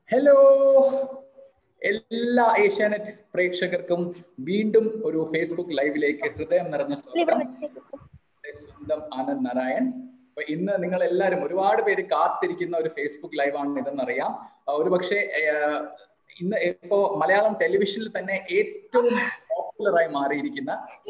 Hello എല്ലാ ഏഷ്യാനെറ്റ് പ്രേക്ഷകർക്കും വീണ്ടും ഒരു ഫേസ്ബുക്ക് ലൈവിലേക്ക് ഹൃദയം നിറഞ്ഞ സ്വാഗതം എന്റെ സ്വന്തം ആനന്ദ് നാരായൺ അപ്പൊ ഇന്ന് നിങ്ങൾ എല്ലാവരും ഒരുപാട് പേര് കാത്തിരിക്കുന്ന ഒരു ഫേസ്ബുക്ക് ലൈവാണ് ഇതെന്നറിയാം ഒരു പക്ഷേ ഇന്ന് ഇപ്പോ മലയാളം ടെലിവിഷനിൽ തന്നെ ഏറ്റവും പോപ്പുലറായി മാറിയിരിക്കുന്ന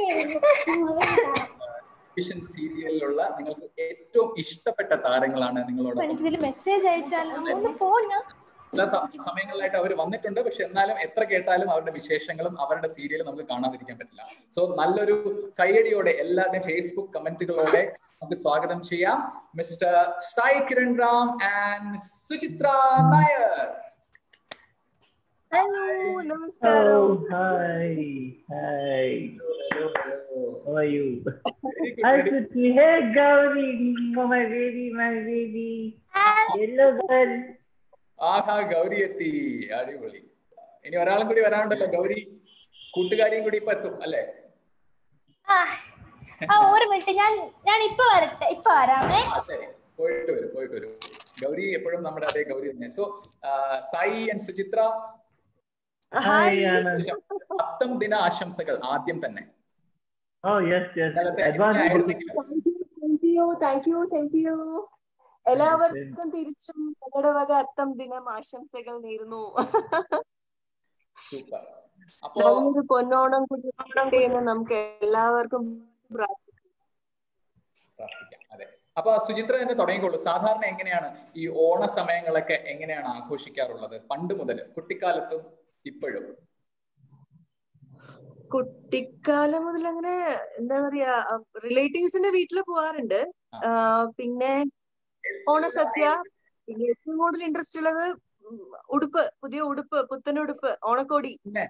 ടെലിവിഷൻ സീരിയലിലുള്ള നിങ്ങൾക്ക് ഏറ്റവും ഇഷ്ടപ്പെട്ട താരങ്ങളാണ് നിങ്ങളോട് മെസ്സേജ് അയച്ചാൽ പോണ ചില സമയങ്ങളിലായിട്ട് അവർ വന്നിട്ടുണ്ട് പക്ഷെ എന്നാലും എത്ര കേട്ടാലും അവരുടെ വിശേഷങ്ങളും അവരുടെ സീരിയലും നമുക്ക് കാണാതിരിക്കാൻ പറ്റില്ല സോ നല്ലൊരു കയ്യടിയോടെ എല്ലാവരുടെയും ഫേസ്ബുക്ക് കമന്റുകളോടെ നമുക്ക് സ്വാഗതം ചെയ്യാം mister Sai Kiran Ram and Suchitra Nair hello നമസ്കാരം Oh, hi. Hi. Hello, hello. How are you? Very good, Hi, very good. Suchi. Hey, Gauri. Oh, my baby, my baby. Hello, girl. ആഹാ ഗൗരി എത്തി അടിപൊളി ഇനി ഒരാളും കൂടി വരാനുണ്ടല്ലോ ഗൗരി കൂട്ടുകാരിയും കൂടി ഇപ്പൊ എത്തും അല്ലെ ആ ഒരു മിനിറ്റ് ഞാൻ ഞാൻ ഇപ്പൊ വരട്ടെ ഇപ്പൊ വരാമേ ആ ശരി പോയിട്ട് വരും പോയിട്ട് വരും ഗൗരി എപ്പോഴും നമ്മുടെ അതേ ഗൗരി തന്നെ so Sai and Suchitra hi Hi, Anand. പത്തം ദിന ആശംസകൾ ആദ്യം തന്നെ Oh, yes, yes. ഇന്നലത്തെ Advance. ആയിരുന്നെങ്കിലും thank you thank you thank you എല്ലാവർക്കും തിരിച്ചും ഞങ്ങളുടെ വക അത്തം ദിനം ആശംസകൾ നേരുന്നു സൂപ്പർ അപ്പോ നല്ലൊരു പൊന്നോണം കൂടി ഉണ്ടാകട്ടെ എന്ന് നമുക്ക് എല്ലാവർക്കും പ്രാർത്ഥിക്കാം പ്രാർത്ഥിക്കാം അതെ അപ്പൊ സുചിത്ര തന്നെ തുടങ്ങിക്കോളൂ സാധാരണ എങ്ങനെയാണ് ഈ ഓണ സമയങ്ങളൊക്കെ എങ്ങനെയാണ് ആഘോഷിക്കാറുള്ളത് പണ്ട് മുതൽ കുട്ടിക്കാലത്തും ഇപ്പോഴും കുട്ടിക്കാലം മുതൽ അങ്ങനെ എന്താ പറയാ റിലേറ്റീവ്സിന്റെ വീട്ടിൽ പോവാറുണ്ട് ആ, പിന്നെ ഓണസദ്യ പിന്നെ ഏറ്റവും കൂടുതൽ ഇൻട്രസ്റ്റ് ഉള്ളത് ഉം, ഉടുപ്പ് പുതിയ ഉടുപ്പ് പുത്തൻ ഉടുപ്പ് ഓണക്കോടി പിന്നെ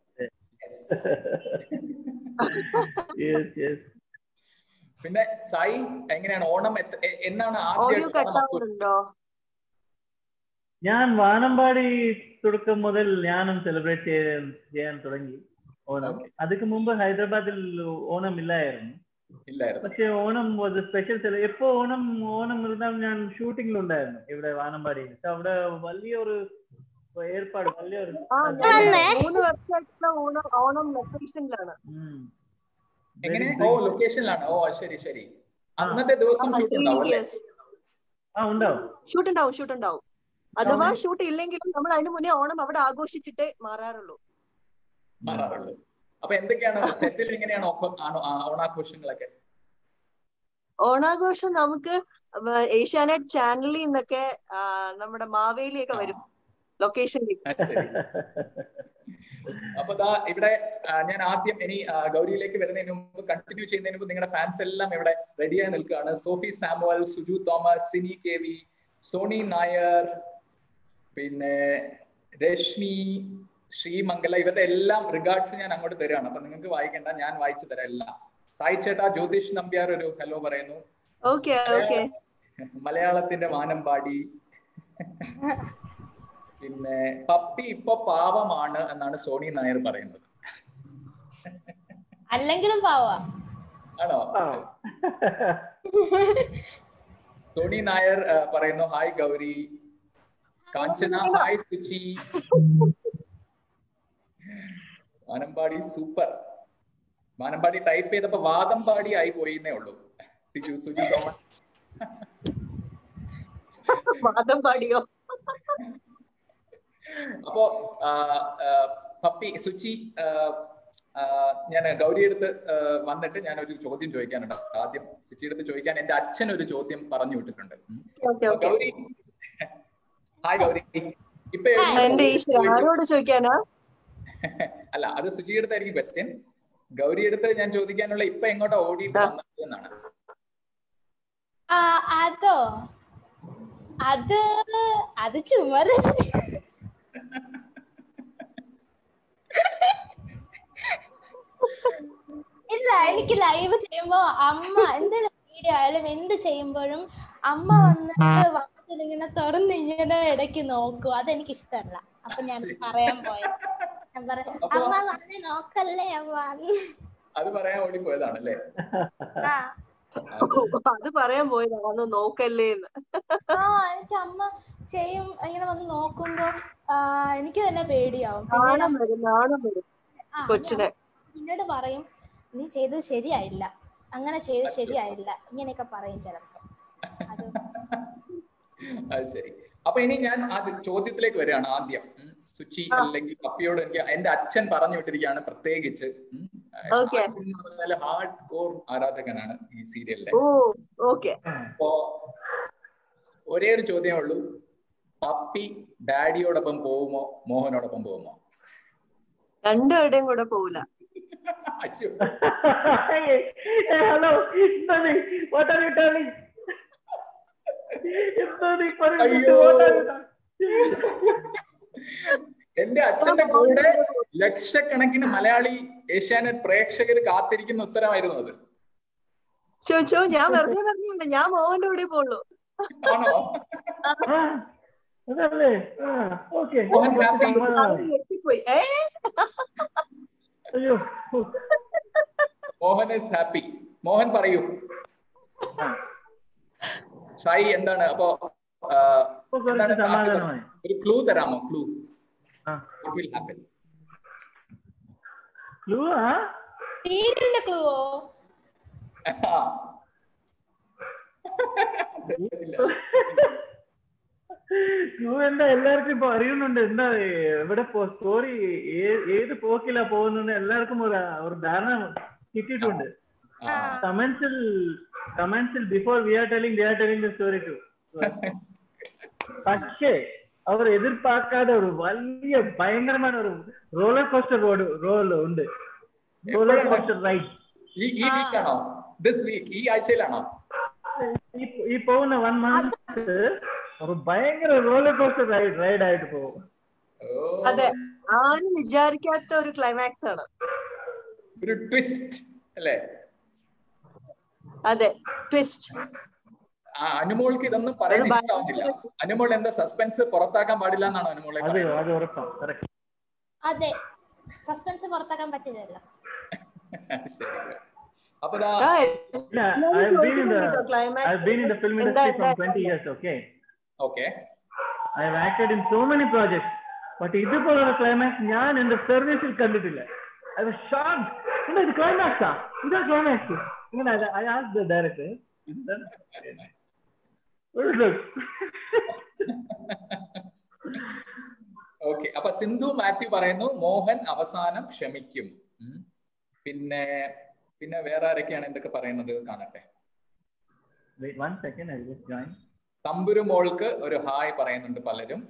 yes, yes. പിന്നെ സായി എങ്ങനെയാണ് ഓണം എത്ത- എ- എന്നാണ് ഓഡിയോ ആദ്യമായിട്ട് ഓണം ആഘോഷിക്കുന്നത്? കട്ടാവുന്നുണ്ടോ ഞാൻ വാനമ്പാടി തുടക്കം മുതൽ ഞാനും സെലിബ്രേറ്റ് ചെയ്യാൻ ചെയ്യാൻ തുടങ്ങി ഓണം Okay. അതിക്ക് മുമ്പ് ഹൈദരാബാദിൽ ഓണം ഇല്ലായിരുന്നു ഇല്ലായിരുന്നു പക്ഷെ ഓണം വാസ് സ്പെഷ്യൽ എപ്പോ ഓണം ഓണം ഇരുന്നാൽ ഞാൻ ഷൂട്ടിങ്ങിലുണ്ടായിരുന്നു ഇവിടെ വാനമ്പാടിയിൽ So അവിടെ വലിയൊരു ഏർപ്പാട് വലിയൊരു ആ ഞാൻ വന്നേ. മൂന്ന് വർഷമായിട്ടുള്ള ഓണം ഓണം ലൊക്കേഷനിലാണ് ഉം. എങ്ങനെ Very ഓ big. ലൊക്കേഷനിലാണ് ഓ ശരി ശരി അന്നത്തെ ദിവസം ഷൂട്ട് ഉണ്ടാവും അല്ലേ ആ ഉണ്ടാവും ഷൂട്ട് ഉണ്ടാവും ഷൂട്ട് ഉണ്ടാവും അഥവാ ഷൂട്ട് ഇല്ലെങ്കിലും നമ്മൾ അതിന് മുന്നേ ഓണം അവിടെ ആഘോഷിച്ചിട്ടേ മാറാറുള്ളൂ മാറാറുള്ളൂ അപ്പൊ എന്തൊക്കെയാണ് സെറ്റിൽ എങ്ങനെയാണ് ഓ- ആണോ- ആ, ഓണാഘോഷങ്ങളൊക്കെ ഓണാഘോഷം നമുക്ക് ഏഷ്യാനെറ്റ് ചാനലിൽ നിന്നൊക്കെ ആ, നമ്മുടെ മാവേലിയൊക്കെ വരും ലൊക്കേഷനിലേക്ക് അത് ശരി അപ്പൊ ദാ ഇവിടെ ആ, ഞാൻ ആദ്യം ഇനി ആ, ഗൗരിയിലേക്ക് വരുന്നതിന് മുമ്പ് കണ്ടിന്യൂ ചെയ്യുന്നതിന് മുമ്പ് നിങ്ങളുടെ ഫാൻസ് എല്ലാം ഇവിടെ റെഡിയായി നിൽക്കുകയാണ് സോഫി സാമുവൽ സുജു തോമസ് സിനി കെ വി സോണി നായർ പിന്നെ രശ്മി ശ്രീമംഗല ഇവരുടെ എല്ലാം റിഗാർഡ്സ് ഞാൻ അങ്ങോട്ട് തരാണ് അപ്പൊ നിങ്ങൾക്ക് വായിക്കണ്ട ഞാൻ വായിച്ചു തരാം എല്ലാം സായി ചേട്ടാ ജ്യോതിഷ് നമ്പ്യാർ ഒരു ഹലോ പറയുന്നു ഓക്കെ ഓക്കെ മലയാളത്തിന്റെ വാനമ്പാടി പിന്നെ പപ്പി ഇപ്പൊ പാവമാണ് എന്നാണ് സോണി നായർ പറയുന്നത് അല്ലെങ്കിലും പാവാ ആണോ ആ. സോണി നായർ ആ, പറയുന്നു hi Gauri Kanchana hi Suchi Vanambadi super വാനമ്പാടി ടൈപ്പ് ചെയ്തപ്പോ വാദംപാടി ആയി പോയിന്നേ ഉള്ളൂ സിജു സുജി തോമസ് വാദം പാടിയോ അപ്പോ ആ, ആ, പപ്പി സുചി ആ, ആ, ഞാൻ ഗൗരി അടുത്ത് ആ, വന്നിട്ട് ഞാൻ ഒരു ചോദ്യം ചോദിക്കാനുണ്ട് ആദ്യം സുചി അടുത്ത് ചോദിക്കാൻ എന്റെ അച്ഛൻ ഒരു ചോദ്യം പറഞ്ഞു വിട്ടിട്ടുണ്ട് ഓക്കെ അപ്പൊ ഓക്കെ ഗൗരി ഹായ് ഗൗരി ഇപ്പൊ എന്റെ ഈശ്വര ആരോട് ചോദിക്കാനാ അല്ല അത് സുചി അടുത്തായിരിക്കും ക്വസ്റ്റ്യൻ ഗൗരി അടുത്ത് ഞാൻ ചോദിക്കാനുള്ള ഇപ്പൊ എങ്ങോട്ടാ ഓടിയിട്ട് വന്നത് എന്നാണ് ആ അതോ അത് അത് ചുമര ഇല്ല എനിക്ക് ലൈവ് ചെയ്യുമ്പോ അമ്മ എന്തെങ്കിലും വീഡിയോ ആയാലും എന്ത് ചെയ്യുമ്പോഴും അമ്മ വന്നിട്ട് വാതിൽ ഇങ്ങനെ തുറന്ന് ഇങ്ങനെ ഇടയ്ക്ക് നോക്കും അതെനിക്ക് ഇഷ്ടമല്ല അപ്പൊ ഞാൻ പറയാൻ പോയത് ഞാൻ പറയാം അപ്പൊ- അമ്മ വന്ന് നോക്കല്ലേ അമ്മ അത് പറയാൻ ഓടിപ്പോയതാണ് അല്ലേ ആ അത് പറയാൻ പോയതാ വന്ന് നോക്കല്ലേ എന്ന് ആ എനിക്ക് അമ്മ ചെയ്യും ഇങ്ങനെ വന്ന് നോക്കുമ്പോ ആ, എനിക്ക് തന്നെ പേടിയാവും പിന്നീട് നാണം വരും നാണം വരും ആ, കൊച്ചിനെ പിന്നീട് പറയും നീ ചെയ്തത് ശരിയായില്ല അങ്ങനെ ചെയ്തത് ശരിയായില്ല ഇങ്ങനെയൊക്കെ പറയും ചിലപ്പോ അത് അത് ശരി അപ്പൊ ഇനി ഞാൻ അത് ചോദ്യത്തിലേക്ക് വരികയാണ് ആദ്യം ഉം. സുചി ആ. അല്ലെങ്കിൽ പപ്പിയോട് എനിക്ക് എന്റെ അച്ഛൻ പറഞ്ഞു വിട്ടിരിക്കുകയാണ് പ്രത്യേകിച്ച് Okay. ഹാർഡ് കോർ ആരാധകനാണ് ഈ സീരിയലിലെ ഓ ഓക്കെ അപ്പോ ഒരേ ഒരു ചോദ്യമേ ഉള്ളൂ പപ്പി ഡാഡിയോടൊപ്പം പോവുമോ മോഹനോടൊപ്പം പോവുമോ രണ്ടുപേരുടെയും കൂടെ പോവില്ല അയ്യോ hey, hello, Nani, what are you telling? Nani, അയ്യോ. what are you telling? എന്റെ അച്ഛന്റെ കൂടെ ലക്ഷക്കണക്കിന് മലയാളി ഏഷ്യാനെറ്റ് പ്രേക്ഷകർ കാത്തിരിക്കുന്ന ഉത്തരമായിരുന്നു അത് ചോദിച്ചോ ഞാൻ വെറുതെ പറഞ്ഞില്ല ഞാൻ മോഹന്റെ കൂടെ പോവുള്ളൂ ആണോ ആ, അതല്ലേ ആ, okay. മോഹൻ happy. അവര് ഞെട്ടിപ്പോയി ഏ അയ്യോ മോഹൻ ഇസ് ഹാപ്പി മോഹൻ പറയൂ ആ, സായി എന്താണ് അപ്പോ ആ, ഇപ്പൊ കുറച്ച് എന്താണ് സമാധാനമായി ഒരു ക്ലൂ തരാമോ ക്ലൂ ആ വാട്ട് വിൽ ഹാപ്പൻ ക്ലൂ ആ സീരിയലിന്റെ ക്ലൂവോ ക്ലൂ എന്താ എല്ലാവർക്കും ഇപ്പൊ അറിയുന്നുണ്ട് എന്താ എവിടെ സ്റ്റോറി ഏത് പോക്കിലാ പോകുന്നത് എല്ലാവർക്കും ഒരു ഒരു ധാരണ കിട്ടിയിട്ടുണ്ട് കമന്റ്സിൽ കമന്റ്സിൽ before we are telling we are telling the story to പക്ഷേ അവർ എതിർപ്പാക്കാതെ ഒരു വലിയ ഭയങ്കരമായ ഒരു റോളർ കോസ്റ്റർ റോഡ് റോൾ ഉണ്ട് റോളർ കോസ്റ്റർ റൈഡ് ഈ ഈ വീക്കാണോ ദിസ് വീക്ക് ഈ ആഴ്ചയിലാണോ ഈ- ഈ പോകുന്ന വൺ മന്ത് ഒരു ഭയങ്കര റോളർ കോസ്റ്റർ റൈഡ് റൈഡ് ആയിട്ട് പോകും ഓ, അതെ ആരും വിചാരിക്കാത്ത ഒരു ക്ലൈമാക്സ് ആണ് ഒരു ട്വിസ്റ്റ് അല്ലേ അതെ ട്വിസ്റ്റ് ആ അനുമോൾക്ക് ഇതൊന്നും പറയുന്നത് അത് ഭയങ്കര- ഇഷ്ടാവുന്നില്ല അനുമോൾ എന്താ സസ്പെൻസ് പുറത്താക്കാൻ പാടില്ല എന്നാണ് അനുമോളെ അത് പറയുന്നത്. അത് ഉറപ്പാണ് കറക്റ്റ് അതെ സസ്പെൻസ് പുറത്താക്കാൻ പറ്റില്ലല്ലോ ശരി അപ്പൊ ദാ ആ, ഇല്ല എല്ലാവരും I've been in the ചോദിക്കുന്നുണ്ട് climax I've been in the film എന്താ industry from എന്താ 20 years okay okay I've acted in so many projects but ഇതുപോലുള്ള ക്ലൈമാക്സ് ഞാൻ എന്റെ സർവീസിൽ കണ്ടിട്ടില്ല ഐ വാസ് ഷോക്ഡ് എന്താ ഇത് ക്ലൈമാക്സാ ഇതാ ക്ലൈമാക്സ് ഇങ്ങനെ I ask the director okay അപ്പൊ സിന്ധു മാത്യു പറയുന്നു മോഹൻ അവസാനം ക്ഷമിക്കും ഉം. പിന്നെ പിന്നെ വേറെ ആരൊക്കെയാണ് എന്തൊക്കെ പറയുന്നത് കാണട്ടെ Wait one second, I'll just join. തമ്പുരുമോൾക്ക് ഒരു ഹായ് പറയുന്നുണ്ട് പലരും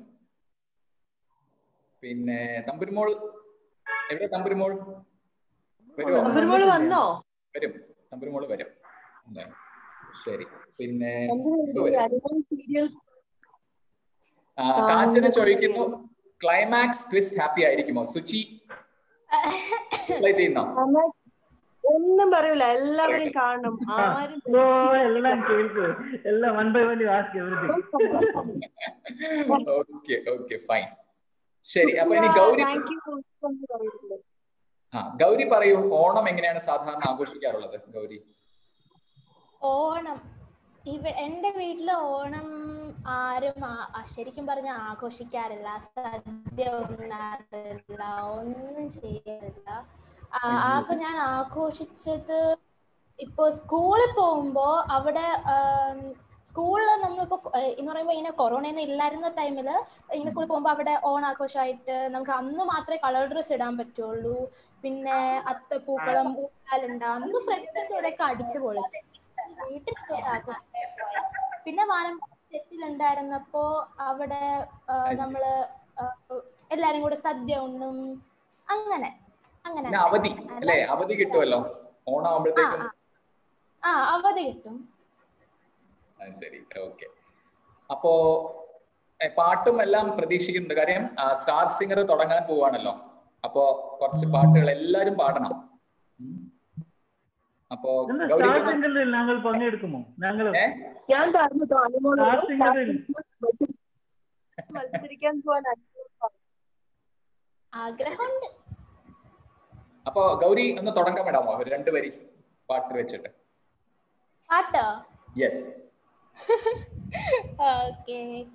പിന്നെ തമ്പുരുമോൾ എവിടെ തമ്പുരുമോൾ വരുമോ അമ്പരുമോള് വന്നോ വരും തമ്പുരുമോൾ വരും അല്ലേ? ശരി പിന്നെ സീരിയൽ ആ, കാഞ്ചന ചോദിക്കുന്നു ക്ലൈമാക്സ് ട്വിസ്റ്റ് ഹാപ്പി ആയിരിക്കുമോ സുചി റിപ്ലൈ ചെയ്യുന്നോ ഒന്നും പറയൂല എല്ലാവരും കാണണം ആരും ഓ എല്ലാം കേൾക്കൂ എല്ലാം one by one ask everything okay okay fine ശരി അപ്പൊ ഇനി ഗൗരി താങ്ക് യു പറയുന്നുണ്ട് ആ ഗൗരി പറയൂ ഓണം എങ്ങനെയാണ് സാധാരണ ആഘോഷിക്കാറുള്ളത് ഗൗരി ഓണം ഇവ എന്റെ വീട്ടില് ഓണം ആരും ആ- ആ ശരിക്കും പറഞ്ഞ ആഘോഷിക്കാറില്ല സദ്യ ഉണ്ണാറില്ല ഒന്നും ചെയ്യാറില്ല ആ, ആകെ ഞാൻ ആഘോഷിച്ചത് ഇപ്പൊ സ്കൂളിൽ പോകുമ്പോ അവിടെ സ്കൂളിൽ നമ്മളിപ്പോ ഏഹ് എന്ന് പറയുമ്പോൾ ഇങ്ങനെ കൊറോണ ഒന്നും ഇല്ലായിരുന്ന ടൈമില് ഇങ്ങനെ സ്കൂളിൽ പോകുമ്പോൾ അവിടെ ഓണാഘോഷമായിട്ട് നമുക്ക് അന്ന് മാത്രമേ കളർ ഡ്രസ് ഇടാൻ പറ്റുള്ളൂ പിന്നെ അത്തപ്പൂക്കളം ഊട്ടാലുണ്ട് അന്ന് ഫ്രണ്ട്സിന്റെ കൂടെയൊക്കെ അടിച്ചു പൊളിച്ചു വീട്ടിൽ പിന്നെ വാനം സെറ്റിൽ ഉണ്ടായിരുന്നപ്പോ അവിടെ ആ, നമ്മള് ആ, എല്ലാരും കൂടെ സദ്യ ഉണ്ണും അങ്ങനെ അങ്ങനെ പിന്നെ അവധി അല്ലെ അവധി കിട്ടുമല്ലോ ഓണം ആ ആവുമ്പോഴത്തേക്കും ആ. ആ അവധി കിട്ടും ആ, ശരി ഓക്കെ അപ്പോ എ, പാട്ടും എല്ലാം പ്രതീക്ഷിക്കുന്നുണ്ട് കാര്യം ആ, സ്റ്റാർ സിംഗർ തുടങ്ങാൻ പോവാണല്ലോ അപ്പോ കുറച്ച് പാട്ടുകൾ എല്ലാരും പാടണം ഉം. അപ്പോ എന്താ ഗൗരി സ്റ്റാർ സിംഗറിൽ ഞങ്ങൾ പങ്കെടുക്കുമോ ഞങ്ങൾ ഏ ഞാൻ പറഞ്ഞു കേട്ടോ അനുമോളോട് Star Singer ൽ. മത്സരിക്കാൻ പോവാൻ ആഗ്രഹമുണ്ട് അപ്പോ ഗൗരി ഒന്ന് തുടങ്ങാൻ വിടാമോ ഒരു രണ്ട് വരി പാട്ട് വെച്ചിട്ട് പാട്ടോ യെസ് ഓക്കെ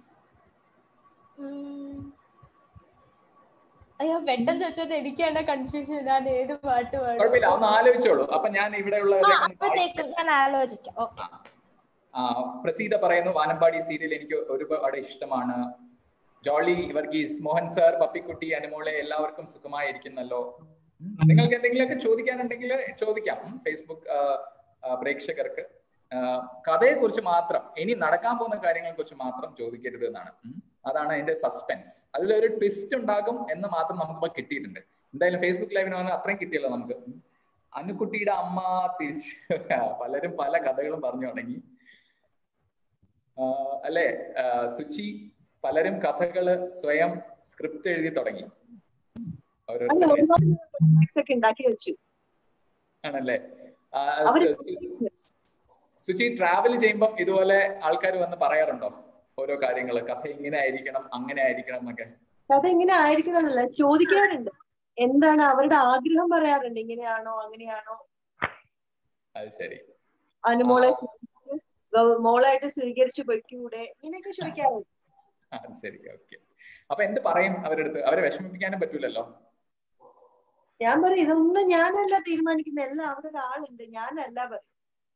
അയ്യോ പെട്ടെന്ന് വെച്ചോണ്ട് എനിക്കാണ് കൺഫ്യൂഷൻ ഞാൻ ഏത് പാട്ട് പാടും കുഴപ്പമില്ല ഒന്ന് ആലോചിച്ചോളൂ അപ്പൊ ഞാൻ ഇവിടെ ആ അപ്പോഴത്തേക്കും ഞാൻ ആലോചിക്കാം ഓക്കെ ആ പ്രസീത പറയുന്നു വാനമ്പാടി സീരിയൽ എനിക്ക് ഒരുപാട് ഇഷ്ടമാണ് ജോളി വർഗീസ് മോഹൻ സാർ പപ്പിക്കുട്ടി അനുമോളെ എല്ലാവർക്കും സുഖമായിരിക്കുന്നല്ലോ ഉം. നിങ്ങൾക്ക് എന്തെങ്കിലുമൊക്കെ ചോദിക്കാനുണ്ടെങ്കിൽ ചോദിക്കാം ഉം. ഫേസ്ബുക്ക് ആ, ആ, പ്രേക്ഷകർക്ക് കഥയെ കുറിച്ച് മാത്രം ഇനി നടക്കാൻ പോകുന്ന കാര്യങ്ങളെ കുറിച്ച് മാത്രം ചോദിക്കരുത് എന്നാണ് ഉം. അതാണ് അതിന്റെ സസ്പെൻസ് അതിലൊരു ട്വിസ്റ്റ് ഉണ്ടാകും എന്ന് മാത്രം നമുക്ക് കിട്ടിയിട്ടുണ്ട് എന്തായാലും ഫേസ്ബുക്ക് ലൈവിന് വന്ന് അത്രയും കിട്ടിയല്ലോ നമുക്ക് ഉം. അനുക്കുട്ടിയുടെ അമ്മ തിരിച്ച് പലരും പല കഥകളും പറഞ്ഞു തുടങ്ങി ആ, അല്ലേ ആ, സുചി പലരും കഥകള് സ്വയം സ്ക്രിപ്റ്റ് എഴുതി തുടങ്ങി അല്ല ഓരോരുത്തര് ഒരുപാട് comics ഒക്കെ ഉണ്ടാക്കി വെച്ചു ആണല്ലേ ആ, അവര് സു- സുചി ട്രാവൽ ചെയ്യുമ്പം ഇതുപോലെ ആൾക്കാർ വന്ന് പറയാറുണ്ടോ ഓരോ കാര്യങ്ങള് കഥ ഇങ്ങനെ ആയിരിക്കണം അങ്ങനെ ആയിരിക്കണം എന്നൊക്കെ കഥ ഇങ്ങനെ ആയിരിക്കണമെന്നല്ല ചോദിക്കാറുണ്ട് എന്താണ് അവരുടെ ആഗ്രഹം പറയാറുണ്ട് ഇങ്ങനെയാണോ അങ്ങനെയാണോ അത് ശരി അനുമോളെ സ്വീകരിച്ച് ഗൗ- മോളായിട്ട് സ്വീകരിച്ചു പൊയ്ക്കൂടെ ഇങ്ങനെയൊക്കെ ചോദിക്കാറുണ്ട് ആ, അത് ശരി ഓക്കെ അപ്പൊ എന്ത് പറയും അവരുടെ അടുത്ത് അവരെ വിഷമിപ്പിക്കാനും പറ്റൂലല്ലോ ഞാൻ പറയും ഇതൊന്നും ഞാനല്ല തീരുമാനിക്കുന്ന എല്ലാം അവിടെ ഒരാളുണ്ട് ഞാനല്ല പറയും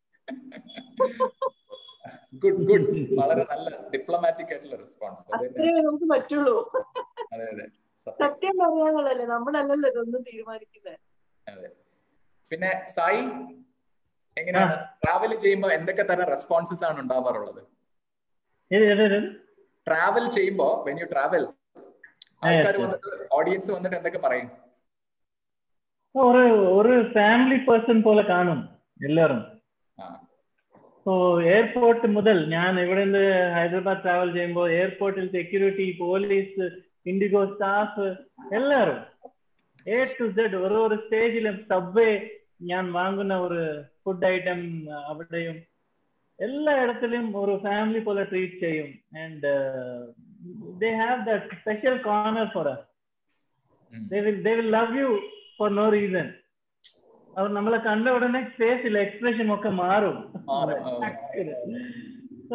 ഗുഡ് ഗുഡ് വളരെ നല്ല ഡിപ്ലോമാറ്റിക് ആയിട്ടുള്ള റെസ്പോൺസ് അതെ അത്രേ നമുക്ക് പറ്റുള്ളൂ അതെ അതെ സത്യം സത്യം പറയാന്നുള്ളല്ലേ നമ്മളല്ലല്ലോ ഇതൊന്നും തീരുമാനിക്കുന്നത് അതെ പിന്നെ സായി എങ്ങനെയാണ് ട്രാവൽ ചെയ്യുമ്പോൾ എന്തൊക്കെ തരം റെസ്പോൺസസ് ആണ് ഉണ്ടാവാറുള്ളത് ഏത് ഏത് ഏത് ട്രാവൽ ചെയ്യുമ്പോ വെൻ യു ട്രാവൽ ആൾക്കാർ വന്നിട്ട് ഓഡിയൻസ് വന്നിട്ട് എന്തൊക്കെ പറയും ഒരു ഒരു ഫാമിലി പേഴ്സൺ പോലെ കാണും എല്ലാവരും ആ സോ എയർപോർട്ട് മുതൽ ഞാൻ ഇവിടെ നിന്ന് ഹൈദരാബാദ് ട്രാവൽ ചെയ്യുമ്പോൾ എയർപോർട്ടിൽ സെക്യൂരിറ്റി പോലീസ് ഇൻഡിഗോ സ്റ്റാഫ് എല്ലാവരും എ ടു സെഡ് ഓരോ ഒരു സ്റ്റേജിലും സബ്വേ ഞാൻ വാങ്ങുന്ന ഒരു ഫുഡ് ഐറ്റം അവിടെയും എല്ലാ ഇടത്തിലും ഒരു ഫാമിലി പോലെ ട്രീറ്റ് ചെയ്യും and they have the special corner for us ഉം. they will they will love you for no reason അവർ നമ്മളെ കണ്ട ഉടനെ ഫേസിൽ എക്സ്പ്രഷൻ ഒക്കെ മാറും മാറും, ആ. സോ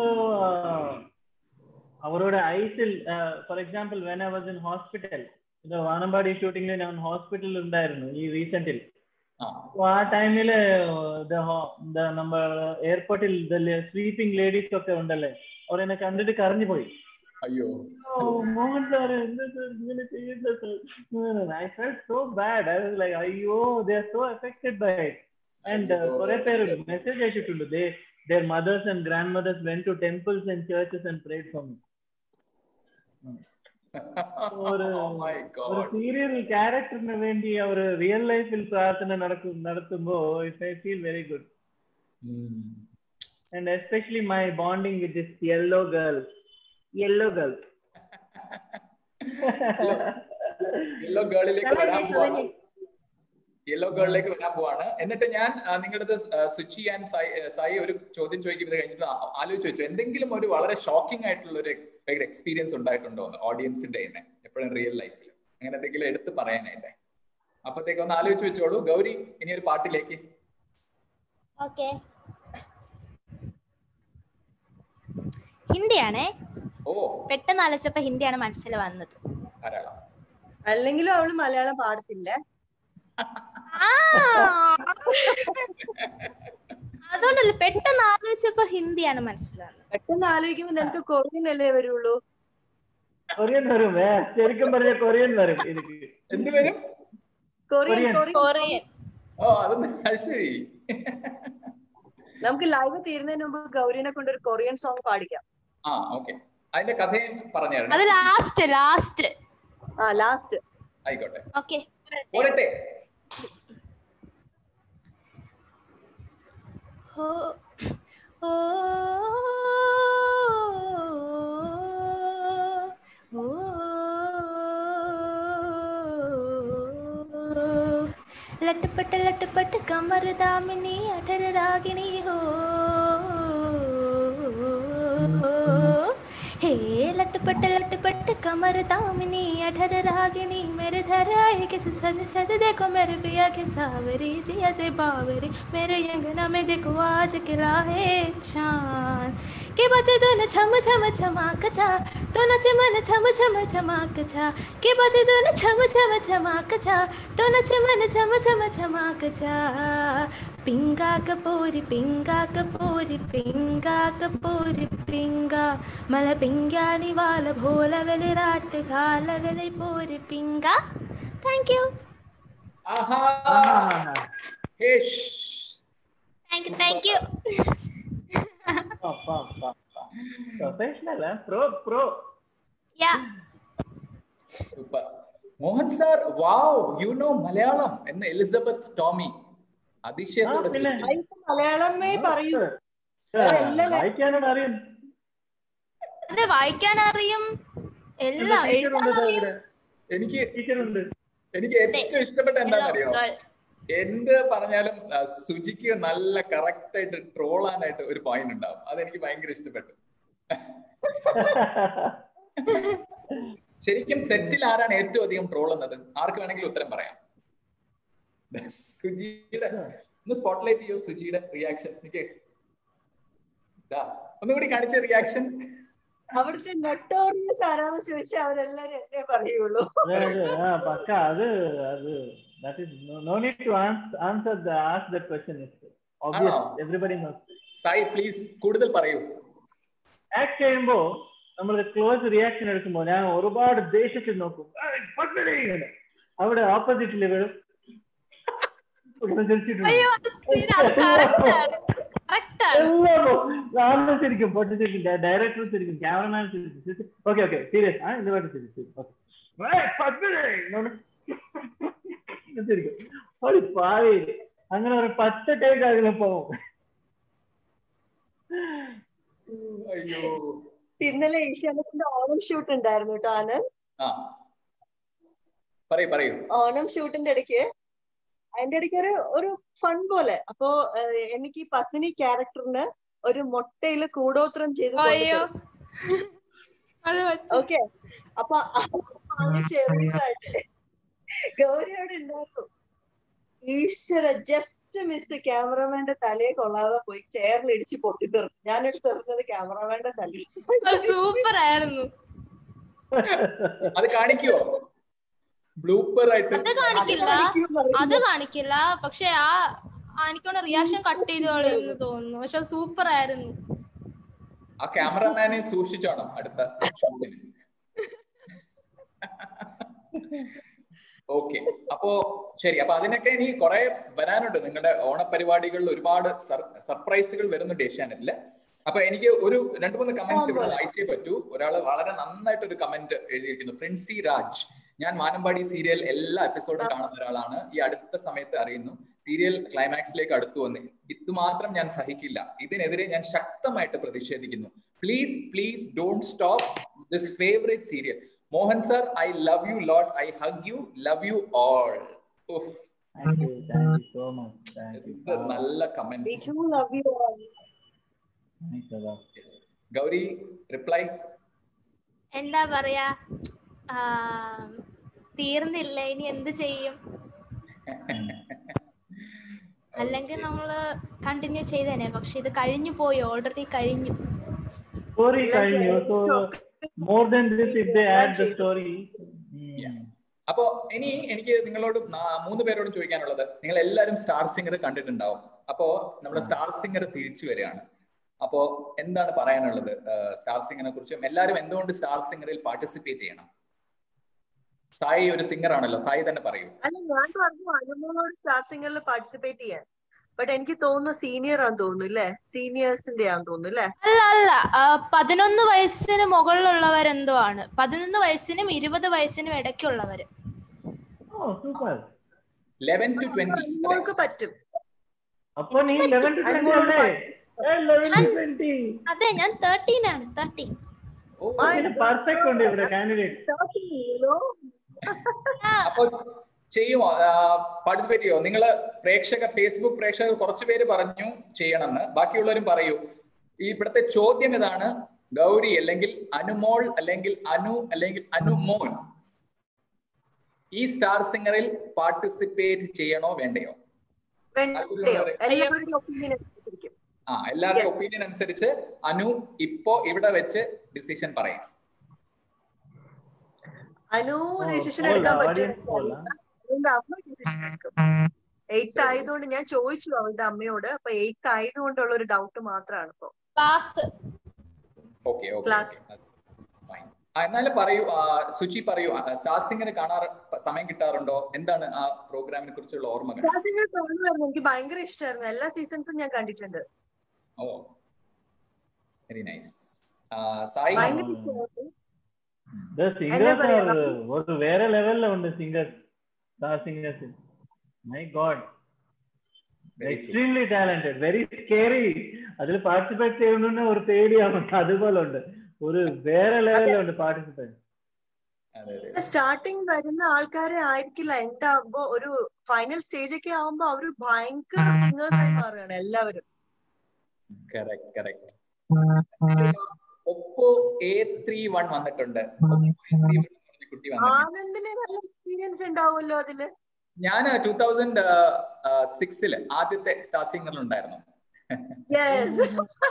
അവരുടെ ഐസിൽ for example when I was in hospital ഇത് വാനമ്പാടി ഷൂട്ടിങ്ങിൽ ഞാൻ ഹോസ്പിറ്റലിൽ ഉണ്ടായിരുന്നു ഈ റീസെന്റിൽ ആ ആ ടൈമില് നമ്മ എയർപോർട്ടിൽ സ്വീപ്പിംഗ് ലേഡീസ് ഒക്കെ ഉണ്ടല്ലേ അവർ എന്നെ കണ്ടിട്ട് കരഞ്ഞു പോയി അയ്യോ മോഹൻ സാർ എന്താ സാർ ഇങ്ങനെ ചെയ്യുന്നത് I felt so bad I was like അയ്യോ they are so affected by it and കുറെ പേര് മെസ്സേജ് അയച്ചിട്ടുണ്ട് ദേ their mothers and grandmothers went to temples and churches and prayed for me. ഒരു Oh my ഒരു God. Serial ക്യാരക്ടറിന് വേണ്ടി അവർ റിയൽ ലൈഫിൽ പ്രാർത്ഥന നടക്കും നടത്തുമ്പോ ഐ ഫീൽ വെരി ഗുഡ് ഉം. and especially my bonding with this yellow girl yellow girl yellow ഗേളിലേക്ക് വരാൻ പോവാണ് യെല്ലോ ഗേളിലേക്ക് വരാൻ പോവാണ് എന്നിട്ട് ഞാൻ ആ, നിങ്ങളുടെ സുചി ആൻഡ് സായി ആ, സായി ഒരു ചോദ്യം ചോദിക്കുന്നത് കഴിഞ്ഞിട്ട് ആ- ആലോചിച്ച് വെച്ചു എന്തെങ്കിലും ഒരു വളരെ ഷോക്കിംഗ് ആയിട്ടുള്ള ഒരു എക്സ്പീരിയൻസ് ഉണ്ടായിട്ടുണ്ടോ എന്ന് ഓഡിയൻസിന്റെ തന്നെ എപ്പോഴും റിയൽ ലൈഫിൽ അങ്ങനെ എന്തെങ്കിലും എടുത്ത് പറയാനായിട്ട് അപ്പത്തേക്ക് ഒന്ന് ആലോചിച്ച് വെച്ചോളൂ ഗൗരി ഇനി ഒരു പാട്ടിലേക്ക് ഓക്കെ ഹിന്ദിയാണേ ഓ പെട്ടെന്ന് ആലോചിച്ചപ്പോ ഹിന്ദിയാണ് മനസ്സിൽ വന്നത് ധാരാളം അല്ലെങ്കിലും അവള് മലയാളം പാടത്തില്ല ആ അതുകൊണ്ടല്ല പെട്ടെന്ന് ആലോചിച്ചപ്പോ ഹിന്ദിയാണ് മനസ്സിൽ വന്നത് പെട്ടെന്ന് ആലോചിക്കുമ്പോ നിനക്ക് കൊറിയൻ അല്ലേ വരുള്ളൂ കൊറിയൻ വരും ഏ, ശരിക്കും പറഞ്ഞ കൊറിയൻ വരും എനിക്ക് എന്ത് വരും കൊറിയൻ കൊറിയൻ. കൊറിയൻ കൊറിയൻ ഓ അതൊന്ന് അത് ശരി നമുക്ക് ലൈവ് തീരുന്നതിന് മുമ്പ് ഗൗരിനെ കൊണ്ട് ഒരു കൊറിയൻ സോങ് പാടിക്കാം ആ ഓക്കെ അതിന്റെ കഥയും പറഞ്ഞു അത് തരണം ലാസ്റ്റ് ലാസ്റ്റ് ആ ലാസ്റ്റ് ആയിക്കോട്ടെ ഓക്കെ പോരട്ടെ ഓ ഓ ഓ लटपट लटपट कमर दामिनी अठर रागिनी हो हे लटपट लटपट कमर दामिनी अठर रागिनी मेरे धर आए किस सद सद देखो मेरे पिया के सावरी जिया से बावरी मेरे अंगना में देखो आज किला है चांद के बचे दोनों छम छम छमाक छा दोनों चमन छम छम छमाक छा के बचे दोनों छम छम छमाक छा दोनों चमन छम छम छमाक छा पिंगा कपूरी पिंगा कपूरी पिंगा कपूरी पिंगा मल पिंगानी वाल भोल वेले राट गाल वेले पूरी पिंगा थैंक यू ആഹാ ആഹാ. ഹേഷ് thank you thank you professional pro pro या super Mohan sir wow you know Malayalam എന്ന് എലിസബത്ത് ടോമി അതിശയത്തോടെ ആ, പിന്നെ. ചോദിച്ചു. അയ്യോ, മലയാളമേ പറയൂ എല്ലാ ല- വായിക്കാനോട് അറിയും അത് വായിക്കാൻ അറിയും എല്ലാം ടീച്ചറുണ്ട് എഴുതാൻ അറിയും ഇവിടെ എനിക്ക് ടീച്ചറുണ്ട് എനിക്ക് ഏറ്റവും ഇഷ്ടപ്പെട്ട എന്താണെന്നറിയോ Hello, girl. എന്ത് പറഞ്ഞാലും ആ, സുജിക്ക് നല്ല കറക്റ്റ് ആയിട്ട് ട്രോളാനായിട്ട് ഒരു പോയിന്റ് ഉണ്ടാവും അതെനിക്ക് ഭയങ്കര ഇഷ്ടപ്പെട്ടു ശരിക്കും സെറ്റിൽ ആരാണ് ഏറ്റവും അധികം ട്രോൾ എന്നത് ആർക്ക് വേണമെങ്കിലും ഉത്തരം പറയാം സുജിയുടെ ഒന്ന് സ്പോട്ട്ലൈറ്റ് ചെയ്യൂ സുജിയുടെ റിയാക്ഷൻ എനിക്ക് ഒന്നുകൂടി കാണിച്ച റിയാക്ഷൻ അവിടുത്തെ നട്ടോറിയസ് ആരാന്ന് ചോദിച്ചാൽ അവരെല്ലാരും എന്നെ പറയുള്ളൂ അതായത് ആ പക്ക അത് അത് that is no, no need to ans- answer the ask that question is obvious ആണോ? everybody knows സായി പ്ലീസ് കൂടുതൽ പറയൂ ആക്ട് ചെയ്യുമ്പോ നമ്മൾ ക്ലോസ് റിയാക്ഷൻ എടുക്കുമ്പോ ഞാൻ ഒരുപാട് ദേഷ്യത്തിൽ നോക്കും "ഏയ്, പത്മിനി!" ഇങ്ങനെ. അവിടെ ഓപ്പോസിറ്റിൽ വരും ഇങ്ങനെ ചിരിച്ചിട്ടുണ്ട്. അയ്യോ അത് scene, അത് correct ആണ് correct ആണ് എല്ലാം പോകും. നാലും ശരിക്കും പൊട്ടിച്ചിരിക്കും ഡയറക്ടർ ശരിക്കും ക്യാമറമാൻ ശരിക്കും ഓക്കെ ഓക്കെ സീരിയസ് ആ ഇത് വേണ്ട ശരി ശരി ഓക്കെ ശരിക്കും ഒരു പാവി അങ്ങനെ ഒരു പത്ത് ടേക്ക് അതിൽ പോകും അയ്യോ ഇന്നലെ ഏഷ്യാനെറ്റിന്റെ ഓണം ഷൂട്ട് ഉണ്ടായിരുന്നു കേട്ടോ ആനന്ദ് ആ പറയൂ പറയൂ ഓണം ഷൂട്ടിന്റെ ഇടയ്ക്ക് അതിന്റെ ഇടയ്ക്ക് ഒരു ഒരു ഫൺ പോലെ അപ്പോ ഏഹ്, എനിക്ക് ഈ പത്മിനി ക്യാരക്ടറിന് ഒരു മുട്ടയില് കൂടോത്രം ചെയ്ത് അയ്യോ അത് പറ്റും. ഓക്കെ അപ്പൊ അത് ചെറുതായിട്ട് ഗൗരിയോട് ഉണ്ടായിരുന്നു ഈശ്വര ജസ്റ്റ് മിസ് ക്യാമറമാന്റെ തലയെ കൊള്ളാതെ പോയി ചെയറിൽ ഇടിച്ച് പൊട്ടിത്തെറിച്ചു ഞാനെടുത്ത് എറിഞ്ഞത് ക്യാമറമാന്റെ അത് തലയിൽ സൂപ്പർ ആയിരുന്നു അത് കാണിക്കുവോ ബ്ലൂപ്പർ ആയിട്ട് അത് കാണിക്കില്ല അത് കാണിക്കില്ല പക്ഷെ ആ ആ, എനിക്കൊന്ന് റിയാക്ഷൻ കട്ട് ചെയ്ത് കളയുമെന്ന് തോന്നുന്നു പക്ഷെ സൂപ്പർ ആയിരുന്നു ആ ക്യാമറമാനെ സൂക്ഷിച്ചോണം അടുത്ത ഷൂട്ടിന് ഓക്കെ അപ്പോ ശരി അപ്പൊ അതിനൊക്കെ ഇനി കുറെ വരാനുണ്ട് നിങ്ങളുടെ ഓണപരിപാടികളിൽ ഒരുപാട് സർപ്രൈസുകൾ വരുന്നുണ്ട് ഏഷ്യാനെറ്റില് അപ്പൊ എനിക്ക് ഒരു രണ്ടു മൂന്ന് കമന്റ്സ് ഇവിടെ വായിച്ചേ പറ്റൂ ഒരാൾ വളരെ നന്നായിട്ട് ഒരു കമന്റ് എഴുതിയിരിക്കുന്നു പ്രിൻസി രാജ് ഞാൻ മാനമ്പാടി സീരിയൽ എല്ലാ എപ്പിസോഡും കാണുന്ന ഒരാളാണ് ഈ അടുത്ത സമയത്ത് അറിയുന്നു സീരിയൽ ക്ലൈമാക്സിലേക്ക് അടുത്തു വന്ന് ഇതുമാത്രം ഞാൻ സഹിക്കില്ല ഇതിനെതിരെ ഞാൻ ശക്തമായിട്ട് പ്രതിഷേധിക്കുന്നു please please don't stop this favourite serial Mohan sir I love you lot I hug you love you all thank you thank you so much thank you നല്ല comment love you Gauri reply എന്താ പറയാ ആ, തീർന്നില്ല ഇനി എന്ത് ചെയ്യും അല്ലെങ്കിൽ നമ്മള് കണ്ടിന്യൂ ചെയ്തേനെ പക്ഷെ ഇത് കഴിഞ്ഞു പോയി ഓൾറെഡി കഴിഞ്ഞു സ്റ്റോറി കഴിഞ്ഞു so more than this if they add the story അപ്പോ ഇനി എനിക്ക് നിങ്ങളോട് നാ- മൂന്ന് പേരോടും ചോദിക്കാനുള്ളത് നിങ്ങൾ എല്ലാവരും സ്റ്റാർ സിംഗർ കണ്ടിട്ടുണ്ടാവും അപ്പോ നമ്മുടെ സ്റ്റാർ സിംഗർ തിരിച്ചു വരികയാണ് അപ്പോ എന്താണ് പറയാനുള്ളത് സ്റ്റാർ സിംഗറിനെ കുറിച്ചും എല്ലാവരും എന്തുകൊണ്ട് സ്റ്റാർ സിംഗറിൽ പാർട്ടിസിപ്പേറ്റ് ചെയ്യണം സായി ഒരു സിംഗർ ആണല്ലോ സായി തന്നെ പറയൂ അല്ല ഞാൻ പറഞ്ഞു അനുമോളോട് സ്റ്റാർ സിംഗറിൽ പാർട്ടിസിപ്പേറ്റ് ചെയ്യാൻ ബട്ട് എനിക്ക് തോന്നുന്നു സീനിയർ ആണെന്ന് തോന്നുന്നു അല്ലേ സീനിയേഴ്സിന്റെ ആണെന്ന് തോന്നുന്നു അല്ലേ അല്ല അല്ല ആ, പതിനൊന്ന് വയസ്സിന് മുകളിലുള്ളവരെന്തോ ആണ് പതിനൊന്ന് വയസ്സിനും ഇരുപത് വയസ്സിനും ഇടയ്ക്കുള്ളവര് ഓ സൂപ്പർ ലെവൻ ടു ട്വന്റി അനുമോൾക്ക് പറ്റും അപ്പൊ നീ ലെവൻ ടു ട്വന്റി അല്ലേ ലെവൻ ടു ട്വന്റി അതെ ഞാൻ തേർട്ടീൻ ആണ് തേർട്ടീൻ പെർഫെക്റ്റ് ഉണ്ട് ഇവിടെ കാൻഡിഡേറ്റ് അപ്പൊ ചെയ്യുമോ പാർട്ടിസിപ്പേറ്റ് ചെയ്യുമോ നിങ്ങൾ പ്രേക്ഷകർ ഫേസ്ബുക്ക് പ്രേക്ഷകർ കുറച്ചു പേര് പറഞ്ഞു ചെയ്യണമെന്ന് ബാക്കിയുള്ളവരും പറയൂ ഈ ഇവിടുത്തെ ചോദ്യം ഇതാണ് ഗൗരി അല്ലെങ്കിൽ അനുമോൾ അല്ലെങ്കിൽ അനു അല്ലെങ്കിൽ അനുമോൻ ഈ സ്റ്റാർ സിംഗറിൽ പാർട്ടിസിപ്പേറ്റ് ചെയ്യണോ വേണ്ടയോ വേണ്ടയോ എല്ലാവരുടെ ഒപ്പീനിയൻ അനുസരിക്കും ആ എല്ലാവരുടെയും Yes. ഒപ്പീനിയൻ അനുസരിച്ച് അനു ഇപ്പോ ഇവിടെ വെച്ച് ഡിസിഷൻ പറയും അനു ഡിസിഷൻ പോൾ, എടുക്കാൻ audience പോൾ, പറ്റും അതുകൊണ്ട് അമ്മ ഡിസിഷൻ എടുക്കും എയ്ത്ത് ആയതുകൊണ്ട് ഞാൻ ചോദിച്ചു അവളുടെ അമ്മയോട് അപ്പൊ എയ്ത്ത് ആയതുകൊണ്ടുള്ള ഒരു ഡൗട്ട് മാത്രമാണ് ഇപ്പൊ ക്ലാസ് ഓക്കെ ഓക്കെ Class. എന്നാലും പറയൂ ആ, സുചി പറയൂ ആ, സ്റ്റാർ സിംഗർ കാണാറ് സമയം കിട്ടാറുണ്ടോ എന്താണ് ആ പ്രോഗ്രാമിനെ കുറിച്ചുള്ള ഓർമ്മകൾ ക്ലാസ്സിൽ കാണുമായിരുന്നു എനിക്ക് ഭയങ്കര ഇഷ്ടമായിരുന്നു എല്ലാ സീസൺസും ഞാൻ കണ്ടിട്ടുണ്ട് ഓ വെരി നൈസ് സായി ഭയങ്കര ഇഷ്ടമായിരുന്നു The singers പറയാ, are ഒരു വേറെ ലെവലില് ഉണ്ട് singers star singers my God Very true. Extremely talented very scary അതിൽ പാർട്ടിസിപ്പേറ്റ് ചെയ്യുന്ന ഒരു പേടിയാവുന്നുണ്ട് അതുപോലെ ഉണ്ട് ഒരു വേറെ ലെവലിലുണ്ട് പാർട്ടിസിപ്പേറ്റ് അതെ അതെ സ്റ്റാർട്ടിങ് വരുന്ന ആൾക്കാരെ ആയിരിക്കില്ല എൻഡ് ആകുമ്പോ ഒരു ഫൈനൽ സ്റ്റേജ് ഒക്കെ ആവുമ്പോ അവര് ഭയങ്കര സിംഗേഴ്സ് ആയി മാറുകയാണ് എല്ലാവരും correct correct Oppo A three one വന്നിട്ടുണ്ട് Oppo A31 എന്ന് പറഞ്ഞ കുട്ടി വന്നിട്ടുണ്ട് ആനന്ദിന് നല്ല എക്സ്പീരിയൻസ് ഉണ്ടാവുമല്ലോ അതില് ഞാൻ ടൂ തൗസൻഡ് സിക്സില് ആദ്യത്തെ സ്റ്റാർ സിംഗറിൽ ഉണ്ടായിരുന്നു യെസ്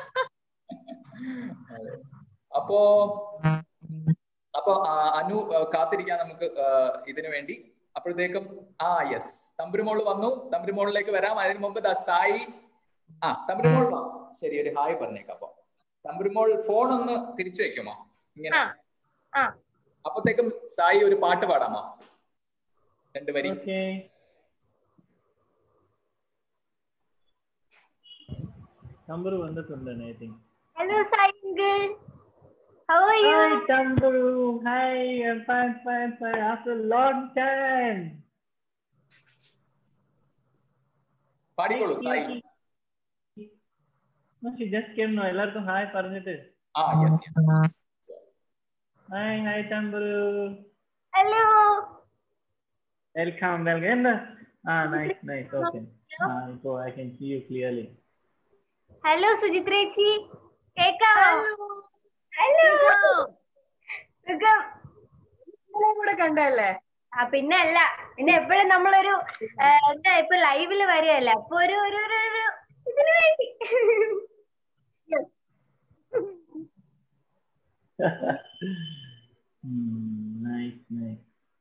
അതെ. അപ്പോ അപ്പൊ ആ, അനു ആ, കാത്തിരിക്കാൻ നമുക്ക് ആ, ഇതിനു വേണ്ടി അപ്പോഴത്തേക്കും ആ യെസ് തമ്പുരുമോള് വന്നു തമ്പുരുമോളിലേക്ക് വരാം അതിനു മുമ്പ് ദാ സായി ആ തമ്പുരുമോൾ വാ ശരി ഒരു ഹായ് പറഞ്ഞേക്കാം അപ്പൊ തമ്പുരുമോൾ ഫോൺ ഒന്ന് തിരിച്ചു വെക്കുമോ ഇങ്ങനെ ആ, ആ. അപ്പത്തേക്കും സായി ഒരു പാട്ട് പാടാമോ രണ്ടുപേരി ഓക്കെ നമ്പർ വന്നിട്ടുണ്ട് ഐ തിങ്ക് ഹലോ സൈങ്കിൾ how are you Hi, Tamburu. Hi, I'm fine, fine, fine. After a long time. പാടിക്കോളൂ Sai No, she just came now. എല്ലാവർക്കും ഹായ് പറഞ്ഞിട്ട് ആ yes yes hi hi Thamburu hello welcome welcome എന്താ ആ nice nice okay ആ ഇപ്പോ I can see you clearly hello സുചിത്രേച്ചി കേക്കാവോ ഹലോ സുഖം ഇന്നലെ കൂടെ കണ്ടല്ലേ ആ പിന്നെ അല്ല പിന്നെ എപ്പോഴും നമ്മളൊരു ആ, എന്താ ഇപ്പൊ ലൈവില് വരികയല്ലേ അപ്പൊ ഒരു ഒരു ഒരു ഒരു ഇതിനു വേണ്ടി നൈസ് നൈസ്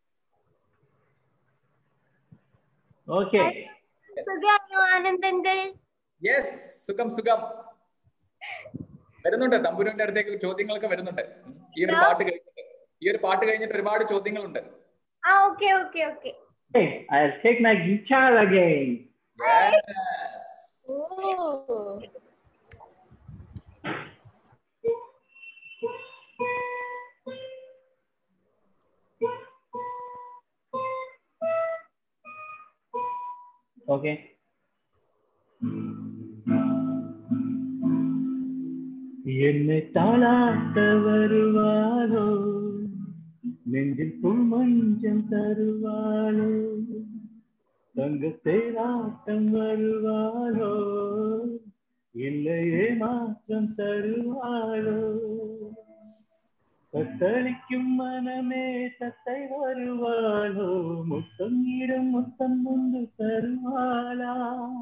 ഓക്കെ സുഖാണോ ആനന്ദങ്കൾ യെസ് സുഖം സുഖം വരുന്നുണ്ട് തമ്പുരുവിന്റെ അടുത്തേക്ക് ചോദ്യങ്ങളൊക്കെ വരുന്നുണ്ട് ഉം. ഈ ഒരു പാട്ട് കഴിഞ്ഞിട്ട് ഈ ഒരു പാട്ട് കഴിഞ്ഞിട്ട് ഒരുപാട് ചോദ്യങ്ങളുണ്ട് ആ okay okay okay Hey, I'll take my guitar again. Yes. ഓ Okay. என்னை தாளாட்ட வருவாரோ நெஞ்சில் புல் மஞ்சம் தருவாளோ தங்க தேராட்டம் வருவாளோ இல்லையே மாற்றம் தருவாளோ தத்தளிக்கும் மனமே தத்தை வருவாளோ முத்தம் இடும் முத்தம் முந்து தருவாளா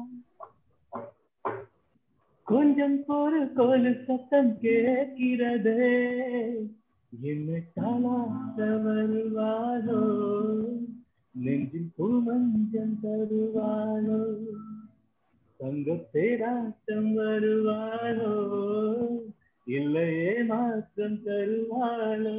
கொஞ்சம் பொறு கோலு சத்தம் கேட்கிறதே என்னை தாளாட்ட வருவாளோ நெஞ்சில் பூமஞ்சம் தருவாளோ தங்க பேராட்டம் வருவாளோ இல்லையே மாற்றம் தருவாளோ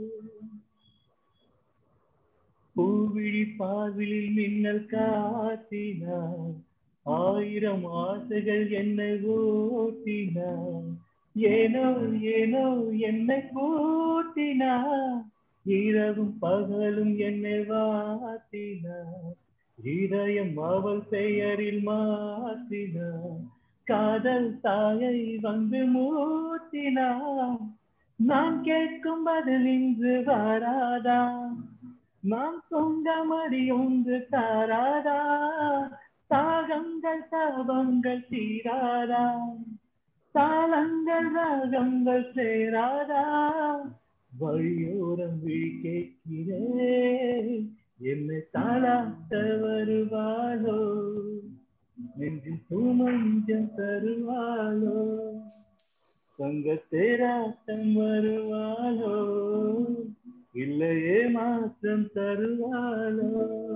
பூவிழி பாவிலில் மின்னல் காட்டினார் ஆயிரம் ஆசைகள் என்னை ஓட்டினார் ஏனோ ஏனோ என்னை கூட்டினார் இரவும் பகலும் என்னை வாட்டினார் இதயம் அவள் பெயரில் மாற்றினார் காதல் தாயை வந்து மூட்டினார் நான் கேட்கும் பதில் இன்று வராதா நாம் சொந்தமடி ஒன்று தாராதா தாகங்கள் தாபங்கள் தீராதா താളങ്ങൾ രാഗങ്ങൾ ചേരാതാ വഴിയോരം വീക്കേക്കിരേ എന്നെ താളാത്ത വരുവാലോ നെഞ്ചിൽ പൂമഞ്ചം തരുവാലോ തങ്കത്തേരാട്ടം വരുവാലോ ഇല്ലയേ മാത്രം തരുവാലോ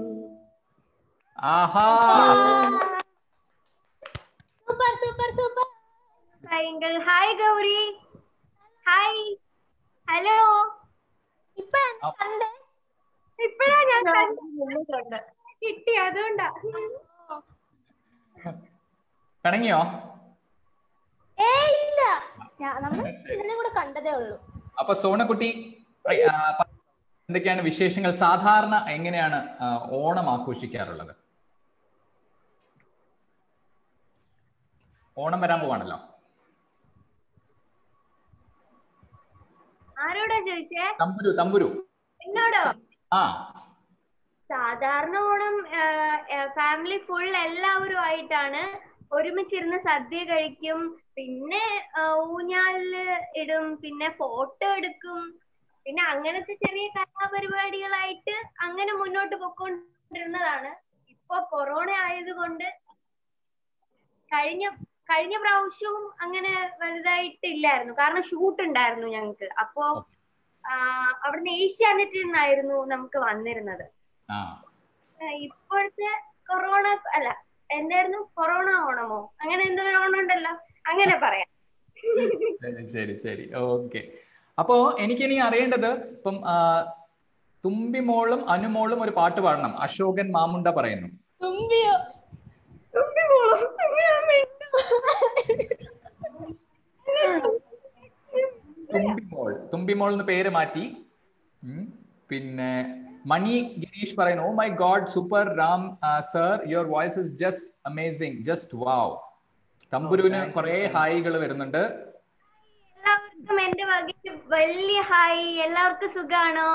ആഹാ super super super triangle hi Gauri hi hello ഇപ്പഴാണ് കണ്ടേ ഇപ്പഴാ ഞാൻ കണ്ടത്. നിന്നെ കണ്ട കിട്ടി അതുകൊണ്ടാ പിണങ്ങിയോ ഏ ഇല്ല ഞാൻ നമ്മൾ ഇതിനെ കൂടെ കണ്ടതേ ഉള്ളൂ അപ്പൊ സോണക്കുട്ടി ആ, പ- എന്തൊക്കെയാണ് വിശേഷങ്ങൾ സാധാരണ എങ്ങനെയാണ് ആ, ഓണം ആഘോഷിക്കാറുള്ളത് ഓണം വരാൻ പോവാണല്ലോ ആരോടാ ചോദിച്ചേ തമ്പുരു തമ്പുരു എന്നോടോ ആ സാധാരണ ഓണം ഫാമിലി ഫുൾ എല്ലാവരും ആയിട്ടാണ് ഒരുമിച്ചിരുന്ന് സദ്യ കഴിക്കും പിന്നെ ആ, ഊഞ്ഞാലില് ഇടും പിന്നെ ഫോട്ടോ എടുക്കും പിന്നെ അങ്ങനത്തെ ചെറിയ കലാപരിപാടികളായിട്ട് അങ്ങനെ മുന്നോട്ട് പൊക്കോണ്ടിരുന്നതാണ് ഇപ്പൊ കൊറോണ ആയതുകൊണ്ട് കഴിഞ്ഞ കഴിഞ്ഞ പ്രാവശ്യവും അങ്ങനെ വലുതായിട്ടില്ലായിരുന്നു കാരണം ഷൂട്ട് ഉണ്ടായിരുന്നു ഞങ്ങൾക്ക് അപ്പോ ആ, അവിടുന്ന് ഏഷ്യാനെറ്റിൽ നിന്നായിരുന്നു നമുക്ക് വന്നിരുന്നത് ആ ആ, ഇപ്പോഴത്തെ കൊറോണ അല്ല എന്തായിരുന്നു കൊറോണ ഓണമോ അങ്ങനെ എന്തോ ഒരു ഓണം ഉണ്ടല്ലോ അങ്ങനെ പറയാം ശരി ശരി ശരി ഓക്കെ അപ്പോ എനിക്കിനി അറിയേണ്ടത് ഇപ്പം ആ, തുമ്പിമോളും അനുമോളും ഒരു പാട്ട് പാടണം അശോകൻ മാമുണ്ട പറയുന്നു തുമ്പിയോ തുമ്പി മോളോ? തുമ്പി അമ്മേ. തുമ്പിമോൾ തുമ്പിമോൾ എന്ന് പേര് മാറ്റി ഉം. പിന്നെ മണി ഗിരീഷ് പറയുന്നു oh my God super Ram sir your voice is just amazing just wow തമ്പുരുവിന് thank you, കുറെ thank you. ഹായികൾ വരുന്നുണ്ട് എല്ലാവർക്കും എന്റെ വകയ്ക്ക് വലിയ ഹായ് എല്ലാവർക്കും സുഖാണോ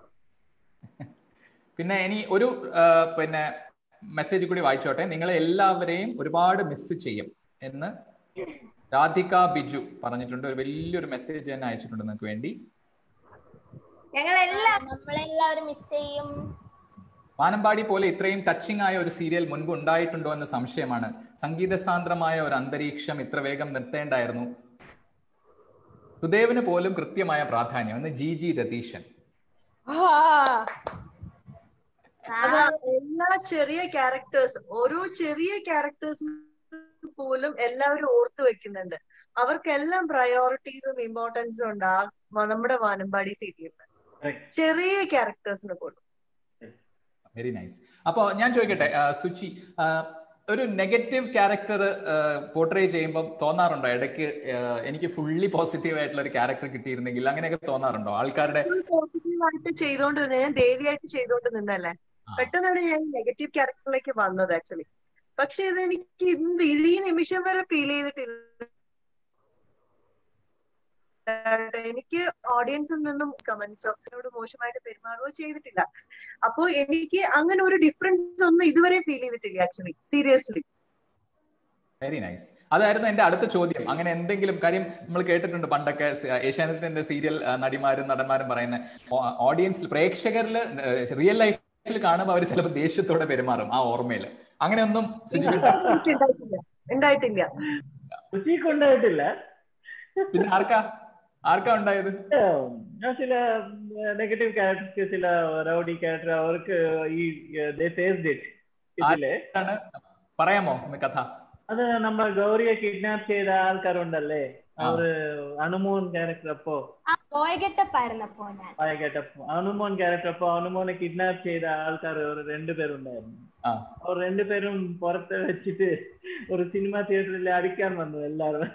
പിന്നെ ഇനി ഒരു ആ, പിന്നെ മെസ്സേജ് കൂടി വായിച്ചോട്ടെ നിങ്ങളെ എല്ലാവരെയും ഒരുപാട് മിസ് ചെയ്യും എന്ന് രാധിക ബിജു പറഞ്ഞിട്ടുണ്ട് ഒരു വലിയൊരു മെസ്സേജ് തന്നെ അയച്ചിട്ടുണ്ട് നിങ്ങൾക്ക് വേണ്ടി ഞങ്ങൾ എല്ലാം നമ്മളെല്ലാവരും മിസ് ചെയ്യും വാനമ്പാടി പോലെ ഇത്രയും ടച്ചിങ് ആയ ഒരു സീരിയൽ മുൻപ് ഉണ്ടായിട്ടുണ്ടോ എന്ന സംശയമാണ് സംഗീതസാന്ദ്രമായ ഒരു അന്തരീക്ഷം ഇത്ര വേഗം നിർത്തേണ്ടായിരുന്നു സുദേവിന് പോലും കൃത്യമായ പ്രാധാന്യം എന്ന് ജി ജി രതീശൻ അത് എല്ലാ ചെറിയ ക്യാരക്ടേഴ്സ് ഓരോ ചെറിയ ക്യാരക്ടേഴ്സ് പോലും എല്ലാവരും ഓർത്തു വെക്കുന്നുണ്ട് അവർക്കെല്ലാം പ്രയോറിറ്റീസും ഇമ്പോർട്ടൻസും ഉണ്ട് ആ മ- നമ്മുടെ വാനമ്പാടി സീരിയലിന് Correct. ചെറിയ ക്യാരക്ടേഴ്സിന് പോലും വെരി നൈസ് അപ്പോ ഞാൻ ചോദിക്കട്ടെ ആ, സുചി ആ, ഒരു നെഗറ്റീവ് ക്യാരക്ടർ പോർട്രേ ചെയ്യുമ്പോൾ തോന്നാറുണ്ടോ ഇടയ്ക്ക് ആ, എനിക്ക് ഫുള്ളി പോസിറ്റീവ് ആയിട്ടുള്ള ഒരു ക്യാരക്ടർ കിട്ടിയിരുന്നെങ്കിൽ അങ്ങനെയൊക്കെ തോന്നാറുണ്ടോ ആൾക്കാരുടെ പോസിറ്റീവ് ആയിട്ട് ചെയ്തോണ്ട് നിന്ന് ഞാൻ ദേവിയായിട്ട് ചെയ്തോണ്ട് നിന്നല്ലേ ആ. പെട്ടെന്നാണ് പെട്ടെന്നാണ് ഞാൻ നെഗറ്റീവ് ക്യാരക്ടറിലേക്ക് വന്നത് ആക്ച്വലി പക്ഷെ ഇത് എനിക്ക് ഇന്ന് ഇത് ഈ നിമിഷം വരെ ഫീൽ ചെയ്തിട്ടില്ല എനിക്ക് ഓഡിയൻസിൽ നിന്നും കമന്റ്സോ എന്നോട് മോശമായിട്ട് പെരുമാറുകയോ ചെയ്തിട്ടില്ല അപ്പോ എനിക്ക് അങ്ങനെ ഒരു ഡിഫറൻസ് ഒന്നും ഇതുവരെ ഫീൽ ചെയ്തിട്ടില്ല ആക്ച്വലി സീരിയസ്ലി വെരി നൈസ് അതായിരുന്നു എന്റെ അടുത്ത ചോദ്യം അങ്ങനെ എന്തെങ്കിലും കാര്യം നമ്മൾ കേട്ടിട്ടുണ്ട് പണ്ടൊക്കെ സ- ഏഷ്യാനെറ്റിന്റെ സീരിയൽ നടിമാരും നടന്മാരും പറയുന്ന ഓഡിയൻസിൽ പ്രേക്ഷകരിൽ റിയൽ ലൈഫിൽ കാണുമ്പോൾ അവർ ചിലപ്പോൾ ദേഷ്യത്തോടെ പെരുമാറും ആ ഓർമ്മയിൽ അങ്ങനെയൊന്നും സുജിക്ക് എനിക്ക് ഉണ്ടായിട്ടില്ല ഉണ്ടായിട്ടില്ല രുചിക്ക് ഉണ്ടായിട്ടില്ല പിന്നെ ആർക്കാ ആർക്കാ ഉണ്ടായത് ഞാൻ ചില നെഗറ്റീവ് ക്യാരക്ടർക്ക് ചില റൗഡി ക്യാരക്ടർ അവർക്ക് ഈ ഫേസ് ഡേറ്റ് ഇതില് ആണ് പറയാമോ ഒന്ന് കഥ അത് നമ്മ ഗൗരിയെ കിഡ്നാപ്പ് ചെയ്ത ആൾക്കാരുണ്ടല്ലേ അവര് അനുമോൻ ക്യാരക്ടർ അപ്പോ ആ ബോയ് ഗെറ്റപ്പായിരുന്നപ്പോ ഞാൻ ആയ കേട്ടപ്പോ അനുമോൻ ക്യാരക്ടർ അപ്പോ അനുമോനെ കിഡ്നാപ്പ് ചെയ്ത ആൾക്കാർ ഒരു രണ്ടുപേരുണ്ടായിരുന്നു ആ അവർ രണ്ടുപേരും പുറത്ത് വെച്ചിട്ട് ഒരു സിനിമ തിയേറ്ററിൽ അടിക്കാൻ വന്നു എല്ലാവരും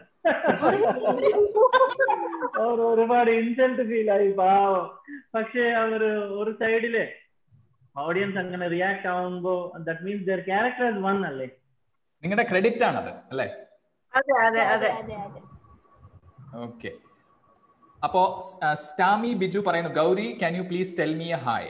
അവർ ഒരുപാട് ഇൻസൾട്ട് ഫീൽ ആയി പാവം പക്ഷെ അവര് ഒരു സൈഡില് ഓഡിയൻസ് അങ്ങനെ റിയാക്ട് ആവുമ്പോ that means their character one അല്ലേ നിങ്ങളുടെ ക്രെഡിറ്റ് ആണത് അല്ലേ അതെ അതെ അതെ അതെ അതെ ഓക്കെ അപ്പോ സ്- ആ, സ്റ്റാമി ബിജു പറയുന്നു Gauri can you please tell me a hi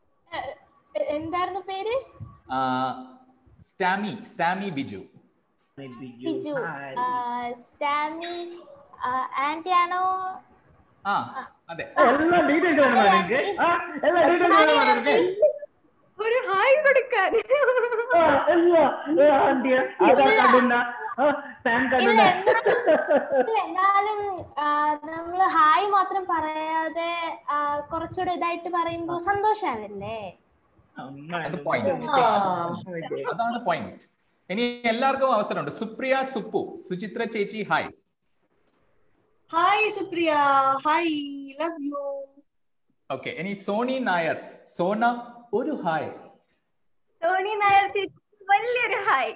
a- എന്തായിരുന്നു പേര് സ്റ്റാമി സ്റ്റാമി ബിജു ബിജു ആ, സ്റ്റാമി ആ, ആന്റിയാണോ ആ അതെ എല്ലാ ഡീറ്റെയിൽസ് വേണം എനിക്ക് ആ എല്ലാ ഡീറ്റെയിൽസ് വേണം എനിക്ക് ഒരു ഹായ് കൊടുക്കാൻ ആ, എല്ലാ ഏ, ആന്റിയ ആധാർ കാർഡിണ്ട പാൻ ഇല്ല കാർഡിണ്ട എന്നാലും ഇല്ല, എന്നാലും ആ, നമ്മള് ഹായ് മാത്രം പറയാതെ ആ, കുറച്ചുകൂടെ ഇതായിട്ട് പറയുമ്പോ സന്തോഷാവില്ലേ അത് പോയിന്റ് അതാണ് പോയിന്റ് ഇനി എല്ലാവർക്കും അവസരമുണ്ട് സുപ്രിയ സുപ്പു സുചിത്ര ചേച്ചി hi hi Supriya hi love you okay ഇനി സോണി നായർ സോന ഒരു ഹായ് സോണി നായർ ചേച്ചി വലിയൊരു ഹായ്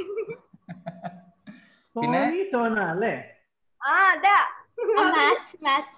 പിന്നെ? സോണി സോന അല്ലേ ആ അതാ മാച്ച് മാച്ച്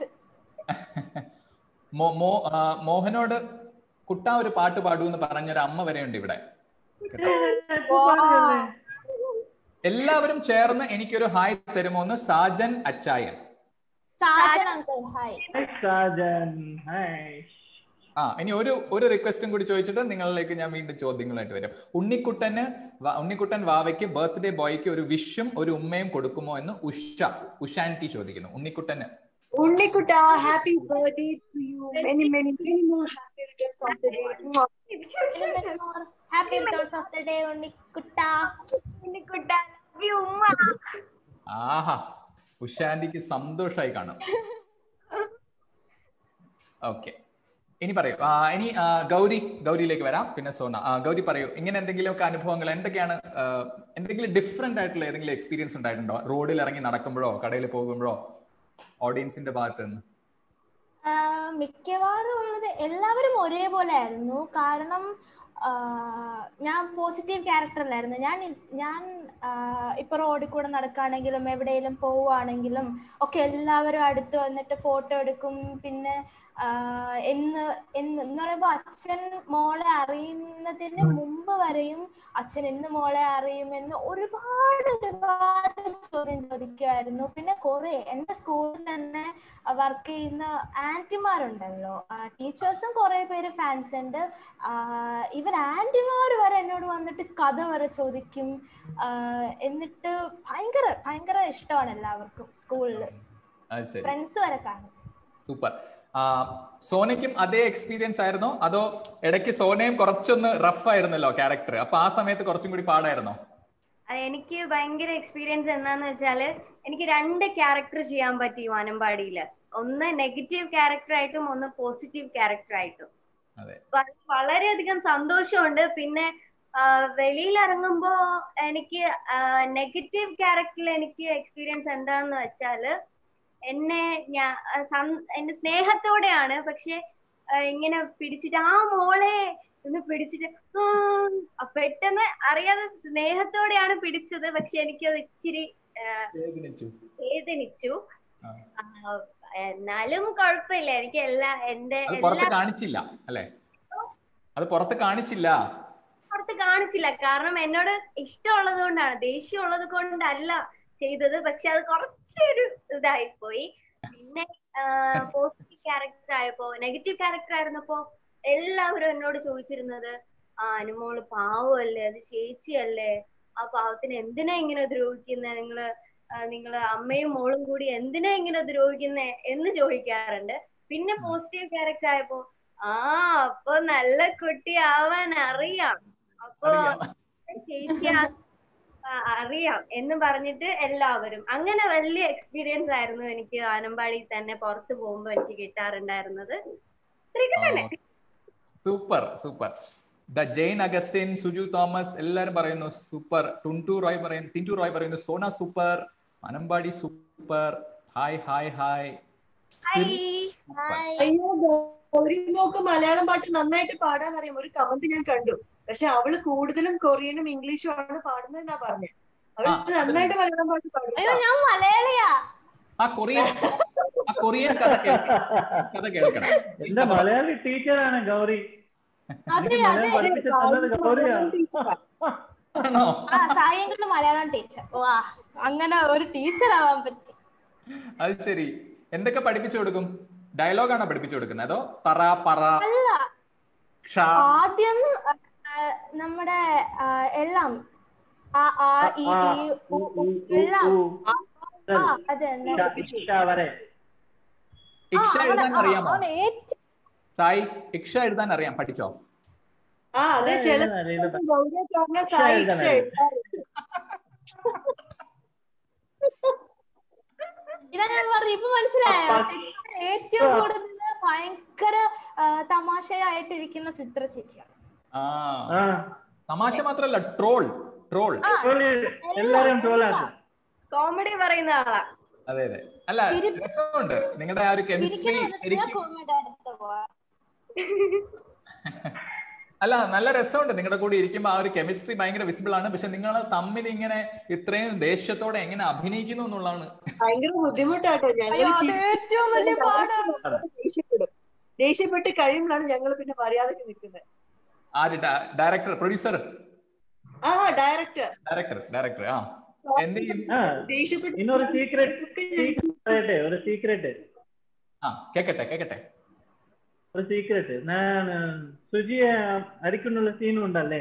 മോ- മോ- ആ, മോഹനോട് കുട്ട ഒരു പാട്ട് പാടൂ എന്ന് പറഞ്ഞൊരു അമ്മ വരെയുണ്ട് ഇവിടെ പാടിയല്ലേ? എല്ലാവരും ചേർന്ന് എനിക്കൊരു ഹായ് തരുമോ എന്ന് സാജൻ അച്ചായൻ Sajan uncle hi hi Sajan hi ആ ഇനി ഒരു ഒരു റിക്വസ്റ്റും കൂടി ചോദിച്ചിട്ട് നിങ്ങളിലേക്ക് ഞാൻ വീണ്ടും ചോദ്യങ്ങളായിട്ട് വരും ഉണ്ണിക്കുട്ടന് വ- ഉണ്ണിക്കുട്ടൻ വാവയ്ക്ക് ബർത്ത്ഡേ ബോയ്ക്ക് ഒരു വിഷും ഒരു ഉമ്മയും കൊടുക്കുമോ എന്ന് ഉഷ ഉഷാൻറ്റി ചോദിക്കുന്നു ഉണ്ണിക്കുട്ടന് ഉണ്ണിക്കുട്ട happy birthday to you many many many more happy returns of the day happy returns of the day ഉണ്ണിക്കുട്ട കുട്ട ലവ് യു ഉമ്മ ആഹാ ഉഷാന്റിക്ക് സന്തോഷമായി കാണും ഓക്കെ ഇനി പറയൂ ആ, ഇനി ആ, ഗൗരി ഗൗരിയിലേക്ക് വരാം പിന്നെ സോന ആ, ഗൗരി പറയൂ ഇങ്ങനെ എന്തെങ്കിലുമൊക്കെ അനുഭവങ്ങൾ എന്തൊക്കെയാണ് ആ, എന്തെങ്കിലും ഡിഫറെന്റ് ആയിട്ടുള്ള ഏതെങ്കിലും എക്സ്പീരിയൻസ് ഉണ്ടായിട്ടുണ്ടോ റോഡിൽ ഇറങ്ങി നടക്കുമ്പോഴോ കടയിൽ പോകുമ്പോഴോ ഓഡിയൻസിന്റെ ഭാഗത്ത് നിന്ന് ആ, മിക്കവാറും ഉള്ളത് എല്ലാവരും ഒരേപോലെ ആയിരുന്നു കാരണം ആ, ഞാൻ പോസിറ്റീവ് ക്യാരക്ടറിലായിരുന്നു ഞാൻ ഇ- ഞാൻ ആ, ഇപ്പൊ റോഡിൽ കൂടെ നടക്കുകയാണെങ്കിലും എവിടെയെങ്കിലും പോവുകയാണെങ്കിലും ഒക്കെ എല്ലാവരും അടുത്ത് വന്നിട്ട് ഫോട്ടോ എടുക്കും പിന്നെ ആ, എന്ന് എന്ന് എന്ന് പറയുമ്പോൾ അച്ഛൻ മോളെ അറിയുന്നതിന് മുമ്പ് വരെയും അച്ഛൻ എന്ന് മോളെ അറിയുമെന്ന് ഒരുപാട് ഒരുപാട് ചോദ്യം ചോദിക്കുമായിരുന്നു പിന്നെ കുറെ എൻ്റെ സ്കൂളിൽ തന്നെ വർക്ക് ചെയ്യുന്ന ആന്റിമാരുണ്ടല്ലോ ടീച്ചേഴ്സും കുറെ പേര് ഫാൻസ് ഉണ്ട് ഇവൻ ആന്റിമാർ വരെ എന്നോട് വന്നിട്ട് കഥ വരെ ചോദിക്കും ആ, എന്നിട്ട് ഭയങ്കര ഭയങ്കര ഇഷ്ടമാണ് എല്ലാവർക്കും സ്കൂളിൽ അത് ശരി ഫ്രണ്ട്സ് വരെ കാണും സൂപ്പർ സോനയ്ക്കും അതേ എക്സ്പീരിയൻസ് ആയിരുന്നോ അതോ ഇടയ്ക്ക് സോനയും കുറച്ചൊന്ന് റഫ് ആയിരുന്നല്ലോ ക്യാരക്ടർ അപ്പൊ ആ സമയത്ത് കുറച്ചും കൂടി പാടായിരുന്നോ അത് എനിക്ക് ഭയങ്കര എക്സ്പീരിയൻസ് എന്താന്ന് വെച്ചാല് എനിക്ക് രണ്ട് ക്യാരക്ടർ ചെയ്യാൻ പറ്റി വാനമ്പാടിയില് ഒന്ന് നെഗറ്റീവ് ക്യാരക്ടർ ആയിട്ടും ഒന്ന് പോസിറ്റീവ് ക്യാരക്ടർ ആയിട്ടും അതെ വ- വളരെയധികം സന്തോഷമുണ്ട് പിന്നെ ആ, വെളിയിൽ ഇറങ്ങുമ്പോ എനിക്ക് നെഗറ്റീവ് ക്യാരക്ടറിൽ എനിക്ക് എക്സ്പീരിയൻസ് എന്താന്ന് വെച്ചാല് എന്നെ ഞാൻ എന്റെ സ്നേഹത്തോടെയാണ് പക്ഷെ ആ, ഇങ്ങനെ പിടിച്ചിട്ട് ആ മോളെ ഒന്ന് പിടിച്ചിട്ട് ആ, ആ, പെട്ടെന്ന് അറിയാതെ സ്നേഹത്തോടെയാണ് പിടിച്ചത് പക്ഷെ എനിക്കത് ഇച്ചിരി ആ, വേദനിച്ചു ആ. ആ, എന്നാലും കുഴപ്പമില്ല എനിക്ക് എല്ലാ എന്റെ അത് പുറത്ത് എല്ലാ കാണിച്ചില്ല അല്ലെ അത് പുറത്ത് കാണിച്ചില്ല പുറത്ത് കാണിച്ചില്ല കാരണം എന്നോട് ഇഷ്ടമുള്ളത് കൊണ്ടാണ് ദേഷ്യം ഉള്ളത് കൊണ്ടല്ല ചെയ്തത് പക്ഷെ അത് കുറച്ചൊരു ഇതായിപ്പോയി പിന്നെ പോസിറ്റീവ് ക്യാരക്ടർ ആയപ്പോ നെഗറ്റീവ് ക്യാരക്ടർ ആയിരുന്നപ്പോ എല്ലാവരും എന്നോട് ചോദിച്ചിരുന്നത് ആ അനുമോള് പാവമല്ലേ അത് ചേച്ചിയല്ലേ ആ പാവത്തിന് എന്തിനാ ഇങ്ങനെ ദ്രോഹിക്കുന്നത് നിങ്ങള് ആ, നിങ്ങള് അമ്മയും മോളും കൂടി എന്തിനാ ഇങ്ങനെ ദ്രോഹിക്കുന്നേ എന്ന് ചോദിക്കാറുണ്ട് പിന്നെ പോസിറ്റീവ് ക്യാരക്ടർ ആയപ്പോ ആ അപ്പൊ നല്ല കുട്ടി ആവാൻ അറിയാം അപ്പൊ അറിയാം. ചേച്ചിയാ ആ, അറിയാം എന്ന് പറഞ്ഞിട്ട് എല്ലാവരും അങ്ങനെ വലിയ എക്സ്പീരിയൻസ് ആയിരുന്നു എനിക്ക് ആനമ്പാടി തന്നെ പുറത്തു പോകുമ്പോ എനിക്ക് കിട്ടാറുണ്ടായിരുന്നത് ഇത്രയൊക്കെ തന്നെ super super the Jain Augustine Suju Thomas എല്ലാരും പറയുന്നു സൂപ്പർ ടുണ്ടു റോയ് പറയുന്നു ടിൻറ്റു റോയ് പറയുന്നു സോന സൂപ്പർ അനമ്പാടി super hi hi hi hi hi അയ്യോ ഗൗരി മോക്ക് മലയാളം പാട്ട് നന്നായിട്ട് പാടാൻ അറിയാം ഒരു കമന്റ് ഞാൻ കണ്ടു പക്ഷെ അവള് കൂടുതലും കൊറിയനും ഇംഗ്ലീഷും ആണ് പാടുന്നതെന്നാ പറഞ്ഞത് അവള് ആ. നന്നായിട്ട് മലയാളം പാട്ട് അയ്യോ പാടും ഞാൻ മലയാളിയാ ആ കൊറിയൻ ആ കൊറിയൻ കഥ കേൾക്കണം കഥ കേൾക്കണം എന്റെ മലയാളി ടീച്ചറാണ് ഗൗരി അതെ എനിക്ക് അതെ മലയാളം പഠിപ്പിച്ചു തന്നത് ഗൗരിയാ ആണോ ആ സായങ്കളിൽ മലയാളം ടീച്ചർ വാ അങ്ങനെ ഒരു ടീച്ചർ ആവാൻ പറ്റി അത് ശരി എന്തൊക്കെ പഠിപ്പിച്ചു കൊടുക്കും ഡയലോഗാണോ പഠിപ്പിച്ചു കൊടുക്കുന്നത് അതോ പറ പറ അല്ല ഷ ആദ്യം ആ, നമ്മുടെ ആ, എല്ലാം ആ ആ ഈ ആ, ഈ ഉ, ഉ, ഉ, ഉ, ഉ, എല്ലാം ഉ. ആ അത് തന്നെ ഇഷ, ഇഷ വരെ ആ ഇക്ഷ അവനെ എഴുതാൻ ആ അറിയാമോ അവൻ ഏറ്റവും സായി ഇക്ഷ എഴുതാൻ അറിയാം പഠിച്ചോ ആ അതെ ആ, ചില എഴുതാൻ അറിയില്ല. ഗൗരിയെ പറഞ്ഞ ഇക്ഷ സായി എഴുതാൻ ഇക്ഷ അറിയില്ല. എഴുതാറുണ്ട്. ഇതാ ഞാൻ പറഞ്ഞു ഇപ്പൊ മനസ്സിലായോ അപ്പ- ചിത്ര ഏറ്റവും കൂടുതൽ ഭയങ്കര ആ, തമാശയായിട്ടിരിക്കുന്ന ചിത്ര ചേച്ചിയാണ് ആ ആ തമാശ മാത്രല്ല ട്രോൾ ട്രോൾ ആ troll എല്ലാരും ട്രോൾ ആക്കും കോമഡി പറയുന്ന ആളാ അതെ അതെ അല്ല ചിരി- രസമുണ്ട് നിങ്ങളുടെ ആ ഒരു കെമിസ്ട്രി ഇരിക്കുന്ന ശരിക്കും കോമഡി അടുത്ത് പോവാ അല്ല നല്ല രസമുണ്ട് നിങ്ങളുടെ കൂടെ ഇരിക്കുമ്പോൾ ആ ഒരു കെമിസ്ട്രി ഭയങ്കര വിസിബിൾ ആണ് പക്ഷെ നിങ്ങൾ തമ്മിൽ ഇങ്ങനെ ഇത്രയും ദേഷ്യത്തോടെ എങ്ങനെ അഭിനയിക്കുന്നു എന്നുള്ളതാണ് ഭയങ്കര ബുദ്ധിമുട്ടാട്ടോ ഞങ്ങൾ അയ്യോ അത് ഏറ്റവും വലിയ പാടാണ് ദേഷ്യപ്പെടും ദേഷ്യപ്പെട്ട് കഴിയുമ്പോഴാണ് ഞങ്ങൾ പിന്നെ മര്യാദക്ക് നിൽക്കുന്നത് ആര് ഡയറക്ടർ പ്രൊഡ്യൂസർ ആ ഡയറക്ടർ ഡയറക്ടർ ഡയറക്ടർ ആ എന്ത് ചെയ്യും ആ ദേഷ്യപ്പെട്ട് இன்னொரு சீக்ரெட் சீக்ரெட் ஒரு சீக்ரெட் ആ കേക്കട്ടെ കേക്കട്ടെ ഒരു സീക്രട്ട് ഞാൻ സുജിയെ അടിക്കുന്നുള്ള സീൻ ഉണ്ടല്ലേ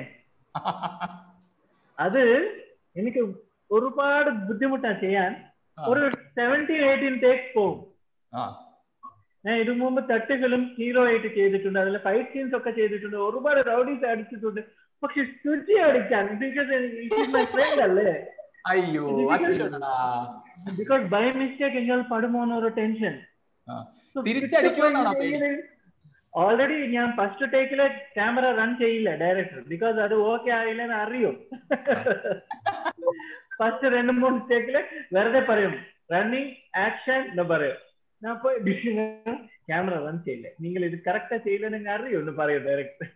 അത് എനിക്ക് ഒരുപാട് ബുദ്ധിമുട്ടാ ചെയ്യാൻ ആ. ഒരു സെവൻറ്റീൻ എയ്റ്റീൻ ടേക്സ് പോകും ആ ഞാൻ ഇതിനു മുമ്പ് തട്ടുകളും ഹീറോ ആയിട്ട് ചെയ്തിട്ടുണ്ട് അതിൽ ഫൈറ്റ് സീൻസ് ഒക്കെ ചെയ്തിട്ടുണ്ട് ഒരുപാട് റൗഡീസ് അടിച്ചിട്ടുണ്ട് പക്ഷെ സുജി അടിക്കാൻ ബിക്കോസ് ഫ്രണ്ട് അല്ലേ അയ്യോ അച്ഛടാ. ബിക്കോസ് ബൈ മിസ്റ്റേക്ക് എങ്കിൽ പടുമോ എന്നൊരു ടെൻഷൻ ആ. തിരിച്ചടിക്കുമെന്നാണോ പേടി? ഓൾറെഡി ഞാൻ ഫസ്റ്റ് ടേക്കില് ക്യാമറ റൺ ചെയ്യില്ല ഡയറക്ടർ ബിക്കോസ് അത് ഓക്കെ ആയില്ലെന്ന് അറിയും ഫസ്റ്റ് രണ്ട് മൂന്ന് ടേക്കില് വെറുതെ പറയും റണ്ണിങ് ആക്ഷൻ എന്ന് പറയും ഞാൻ പോയി ക്യാമറ റൺ ചെയ്യില്ല നിങ്ങൾ ഇത് കറക്റ്റാ ചെയ്യില്ലെന്ന് അറിയും എന്ന് പറയും ഡയറക്ടർ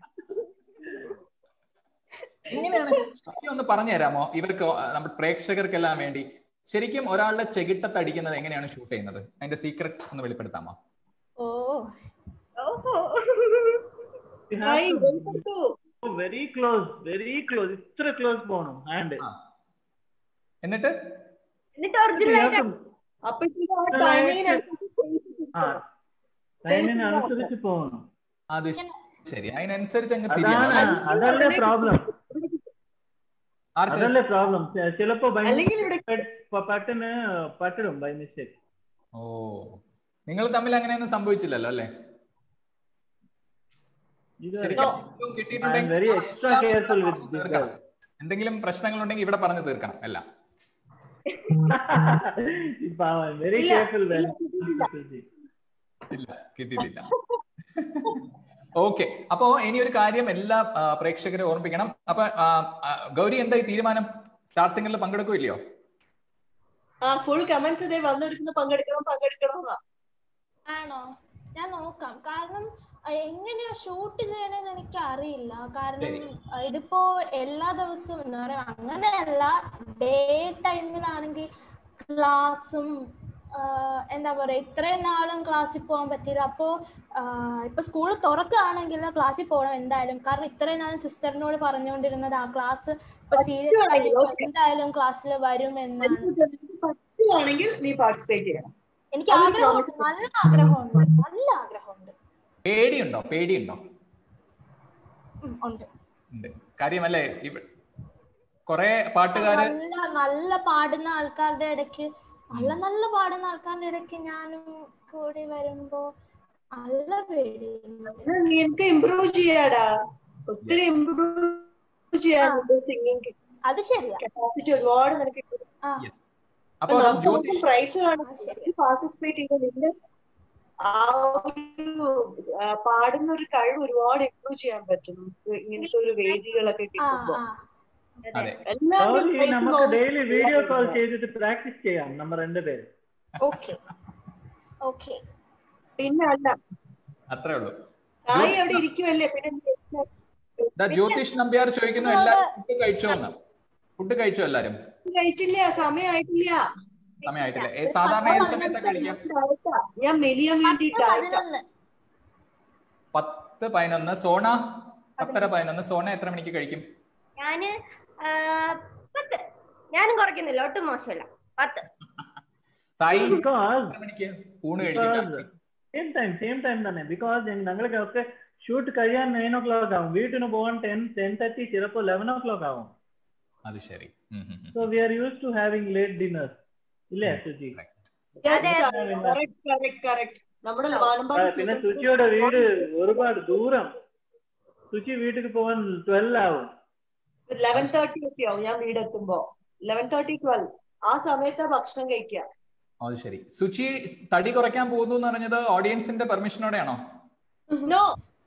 ഇങ്ങനെയാണ് ശരിക്കും ഒന്ന് പറഞ്ഞു തരാമോ ഇവർക്ക് നമ്മുടെ പ്രേക്ഷകർക്കെല്ലാം വേണ്ടി ശരിക്കും ഒരാളുടെ ചെകിട്ടത്ത് അടിക്കുന്നത് എങ്ങനെയാണ് ഷൂട്ട് ചെയ്യുന്നത് അതിന്റെ സീക്രട്ട് ഒന്ന് വെളിപ്പെടുത്താമോ ഓ ഓഹോ സായി വെളിപ്പെടുത്തൂ വെരി ക്ലോസ് വെരി ക്ലോസ് ഇത്ര ക്ലോസ് പോകണം ഹാൻഡ് ആ. എന്നിട്ട് എന്നിട്ട് ഒറിജിനൽ ആയിട്ട് അപ്പോഴത്തേക്കും ആ ടൈമിങ്ങിന് ആ ടൈമിന് അനുസരിച്ച് പോകണം അത് ശരി അതിനനുസരിച്ച് അങ്ങ് അതാണ് തിരിയണം അതല്ലേ പ്രോബ്ലം ആർക്ക് അതല്ലേ പ്രോബ്ലം ചിലപ്പോ ഭയങ്കര അല്ലെങ്കിൽ ഇവിടെ പ- പെട്ടെന്ന് പറ്റിടും ബൈ മിസ്റ്റേക്ക് ഓ നിങ്ങൾ തമ്മിൽ അങ്ങനെയൊന്നും സംഭവിച്ചില്ലല്ലോ അല്ലേ ശരിക്കും ഏറ്റവും കിട്ടിയിട്ടുണ്ടെങ്കിൽ very extra എല്ലാം careful ഇവിടെ with പറഞ്ഞു this തീർക്കണം. girl. എന്തെങ്കിലും പ്രശ്നങ്ങൾ ഉണ്ടെങ്കിൽ ഇവിടെ പറഞ്ഞു തീർക്കണം എല്ലാം വെരി ഇല്ല, കെയർഫുൾ ഇല്ല, കിട്ടിയിട്ടില്ല. ഇല്ല കിട്ടിയിട്ടില്ല ഓക്കെ അപ്പോ ഇനി ഒരു കാര്യം എല്ലാ ആ, പ്രേക്ഷകരെ ഓർമ്മിപ്പിക്കണം അപ്പൊ ആ, ആ, ഗൗരി എന്തായി തീരുമാനം സ്റ്റാർ സിംഗറിൽ പങ്കെടുക്കില്ലയോ ആ ഫുൾ കമന്റ്സ് ഇതേ വന്നെടുക്കുന്ന പങ്കെടുക്കണം പങ്കെടുക്കണം എന്നാ ആണോ ഞാൻ നോക്കാം കാരണം അഹ് എങ്ങനെയാ ഷൂട്ട് ചെയ്യണമെന്ന് എനിക്ക് അറിയില്ല കാരണം ശരി. അഹ് ഇതിപ്പോ എല്ലാ ദിവസവും എന്താ പറയാ അങ്ങനെയല്ല ഡേ ടൈമിലാണെങ്കിൽ ക്ലാസ്സും എന്താ പറയാ ഇത്രയും നാളും ക്ലാസ്സിൽ പോകാൻ പറ്റിയില്ല അപ്പോ ആഹ് ഇപ്പൊ സ്കൂൾ തുറക്കുകയാണെങ്കിൽ ക്ലാസ്സിൽ പോകണം എന്തായാലും കാരണം ഇത്രയും നാളും സിസ്റ്ററിനോട് പറഞ്ഞുകൊണ്ടിരുന്നത് ആ ക്ലാസ് ഇപ്പൊ സീരിയസ് പറ്റുവാണെങ്കിൽ, okay. എന്തായാലും ക്ലാസ്സിൽ വരും എന്നാണ് നിനക്ക് പറ്റുവാണെങ്കിൽ നീ പാർട്ടിസിപ്പേറ്റ് ചെയ്യണം എനിക്ക് അത് ആഗ്രഹമുണ്ട് promise നല്ല ആഗ്രഹമുണ്ട് നല്ല ആഗ്രഹമുണ്ട് പേടിയുണ്ടോ പേടിയുണ്ടോ ഉം, ഉണ്ട് ഉണ്ട് കാര്യമല്ലേ ഇവ കൊറേ പാട്ടുകാര് നല്ല നല്ല പാടുന്ന ആൾക്കാരുടെ ഇടയ്ക്ക് നല്ല നല്ല പാടുന്ന ആൾക്കാരുടെ ഇടയ്ക്ക് ഞാനും കൂടി വരുമ്പോ നല്ല പേടിയുണ്ട് അത് നിനക്ക് ഇമ്പ്രൂവ് ചെയ്യാടാ ഒത്തിരി ഇമ്പ്രൂവ് ചെയ്യാനുണ്ട് സിംഗിങ് അത് ശരിയാ കപ്പാസിറ്റി ഒരുപാട് നിനക്ക് ആ അപ്പൊ അതാ ജ്യോതിഷ് പ്രൈസ് അത് ശരിയാ പാർട്ടിസിപ്പേറ്റ് ചെയ്ത നിന്റെ ആ ഒരു ആ, പാടുന്ന ഒരു കഴിവ് ഒരുപാട് ഇമ്പ്രൂവ് ചെയ്യാൻ പറ്റും നമുക്ക് ഇങ്ങനത്തെ ഒരു വേദികളൊക്കെ ആ കിട്ടുമ്പോ ആ അതെ എല്ലാവരും prize നമുക്ക് bonus ഡെയിലി വീഡിയോ കോൾ ചെയ്തിട്ട് പ്രാക്ടീസ് ചെയ്യാം നമ്മ രണ്ടുപേരും ഓക്കെ ഓക്കെ പിന്നെ അല്ല അത്രേ ഉള്ളൂ സായി അവിടെ ഇരിക്കുമല്ലേ പിന്നെ നീ ദാ ജ്യോതിഷ് നമ്പ്യാർ ചോദിക്കുന്നു എല്ലാരും ഫുഡ് കഴിച്ചോ എന്ന് ഫുഡ് കഴിച്ചോ എല്ലാരും കഴിച്ചില്ല സമയമായിട്ടില്ല സമയമായിട്ടില്ല ഏ, സാധാരണ ഏത് സമയത്താ കഴിക്കാം ഡയറക്റ്റാ. ഞാൻ മെലിയാൻ വേണ്ടി പത്ത് ഡയറക്റ്റാ. പതിനൊന്ന് പത്ത് പതിനൊന്ന് സോണ പത്തര പതിനൊന്ന് സോണ എത്ര മണിക്ക് കഴിക്കും ഞാന് ആ, പത്ത് ഞാനും കുറയ്ക്കുന്നില്ല ഒട്ടും മോശമല്ല പത്ത് സായി ബിക്കോസ് എത്ര മണിക്ക് ഊണ് കഴിക്കും സെയിം ടൈം സെയിം ടൈം തന്നെ ബിക്കോസ് ഞങ്ങൾക്ക് ഒക്കെ ഷൂട്ട് കഴിയാൻ നയൻ ഓ ക്ലോക്ക് ആവും വീട്ടിന് പോകാൻ ടെൻ ടെൻ തേർട്ടി ചിലപ്പോൾ ലെവൻ ഓ ക്ലോക്ക് ആവും അത് ശരി ഉം, ഉം, ഉം. So we are used to having late dinner ഇല്ലേ സുചി അതെ, കറക്റ്റ് കറക്റ്റ് നമ്മുടെ ആ, വാനമ്പാടി പിന്നെ സുചിയുടെ വീട് ഒരുപാട് ദൂരം സുചി വീട്ടിൽ പോകാൻ ട്വൽവ് ആവും ലെവൻ തേർട്ടി ഒക്കെ ആവും ഞാൻ വീടെത്തുമ്പോ ലെവൻ തേർട്ടി ട്വൽവ് ആ സമയത്താ ഭക്ഷണം കഴിക്കുക അത് ശരി സുചി തടി കുറയ്ക്കാൻ പോകുന്നു എന്ന് പറഞ്ഞത് ഓഡിയൻസിന്റെ പെർമിഷനോടെയാണോ നോ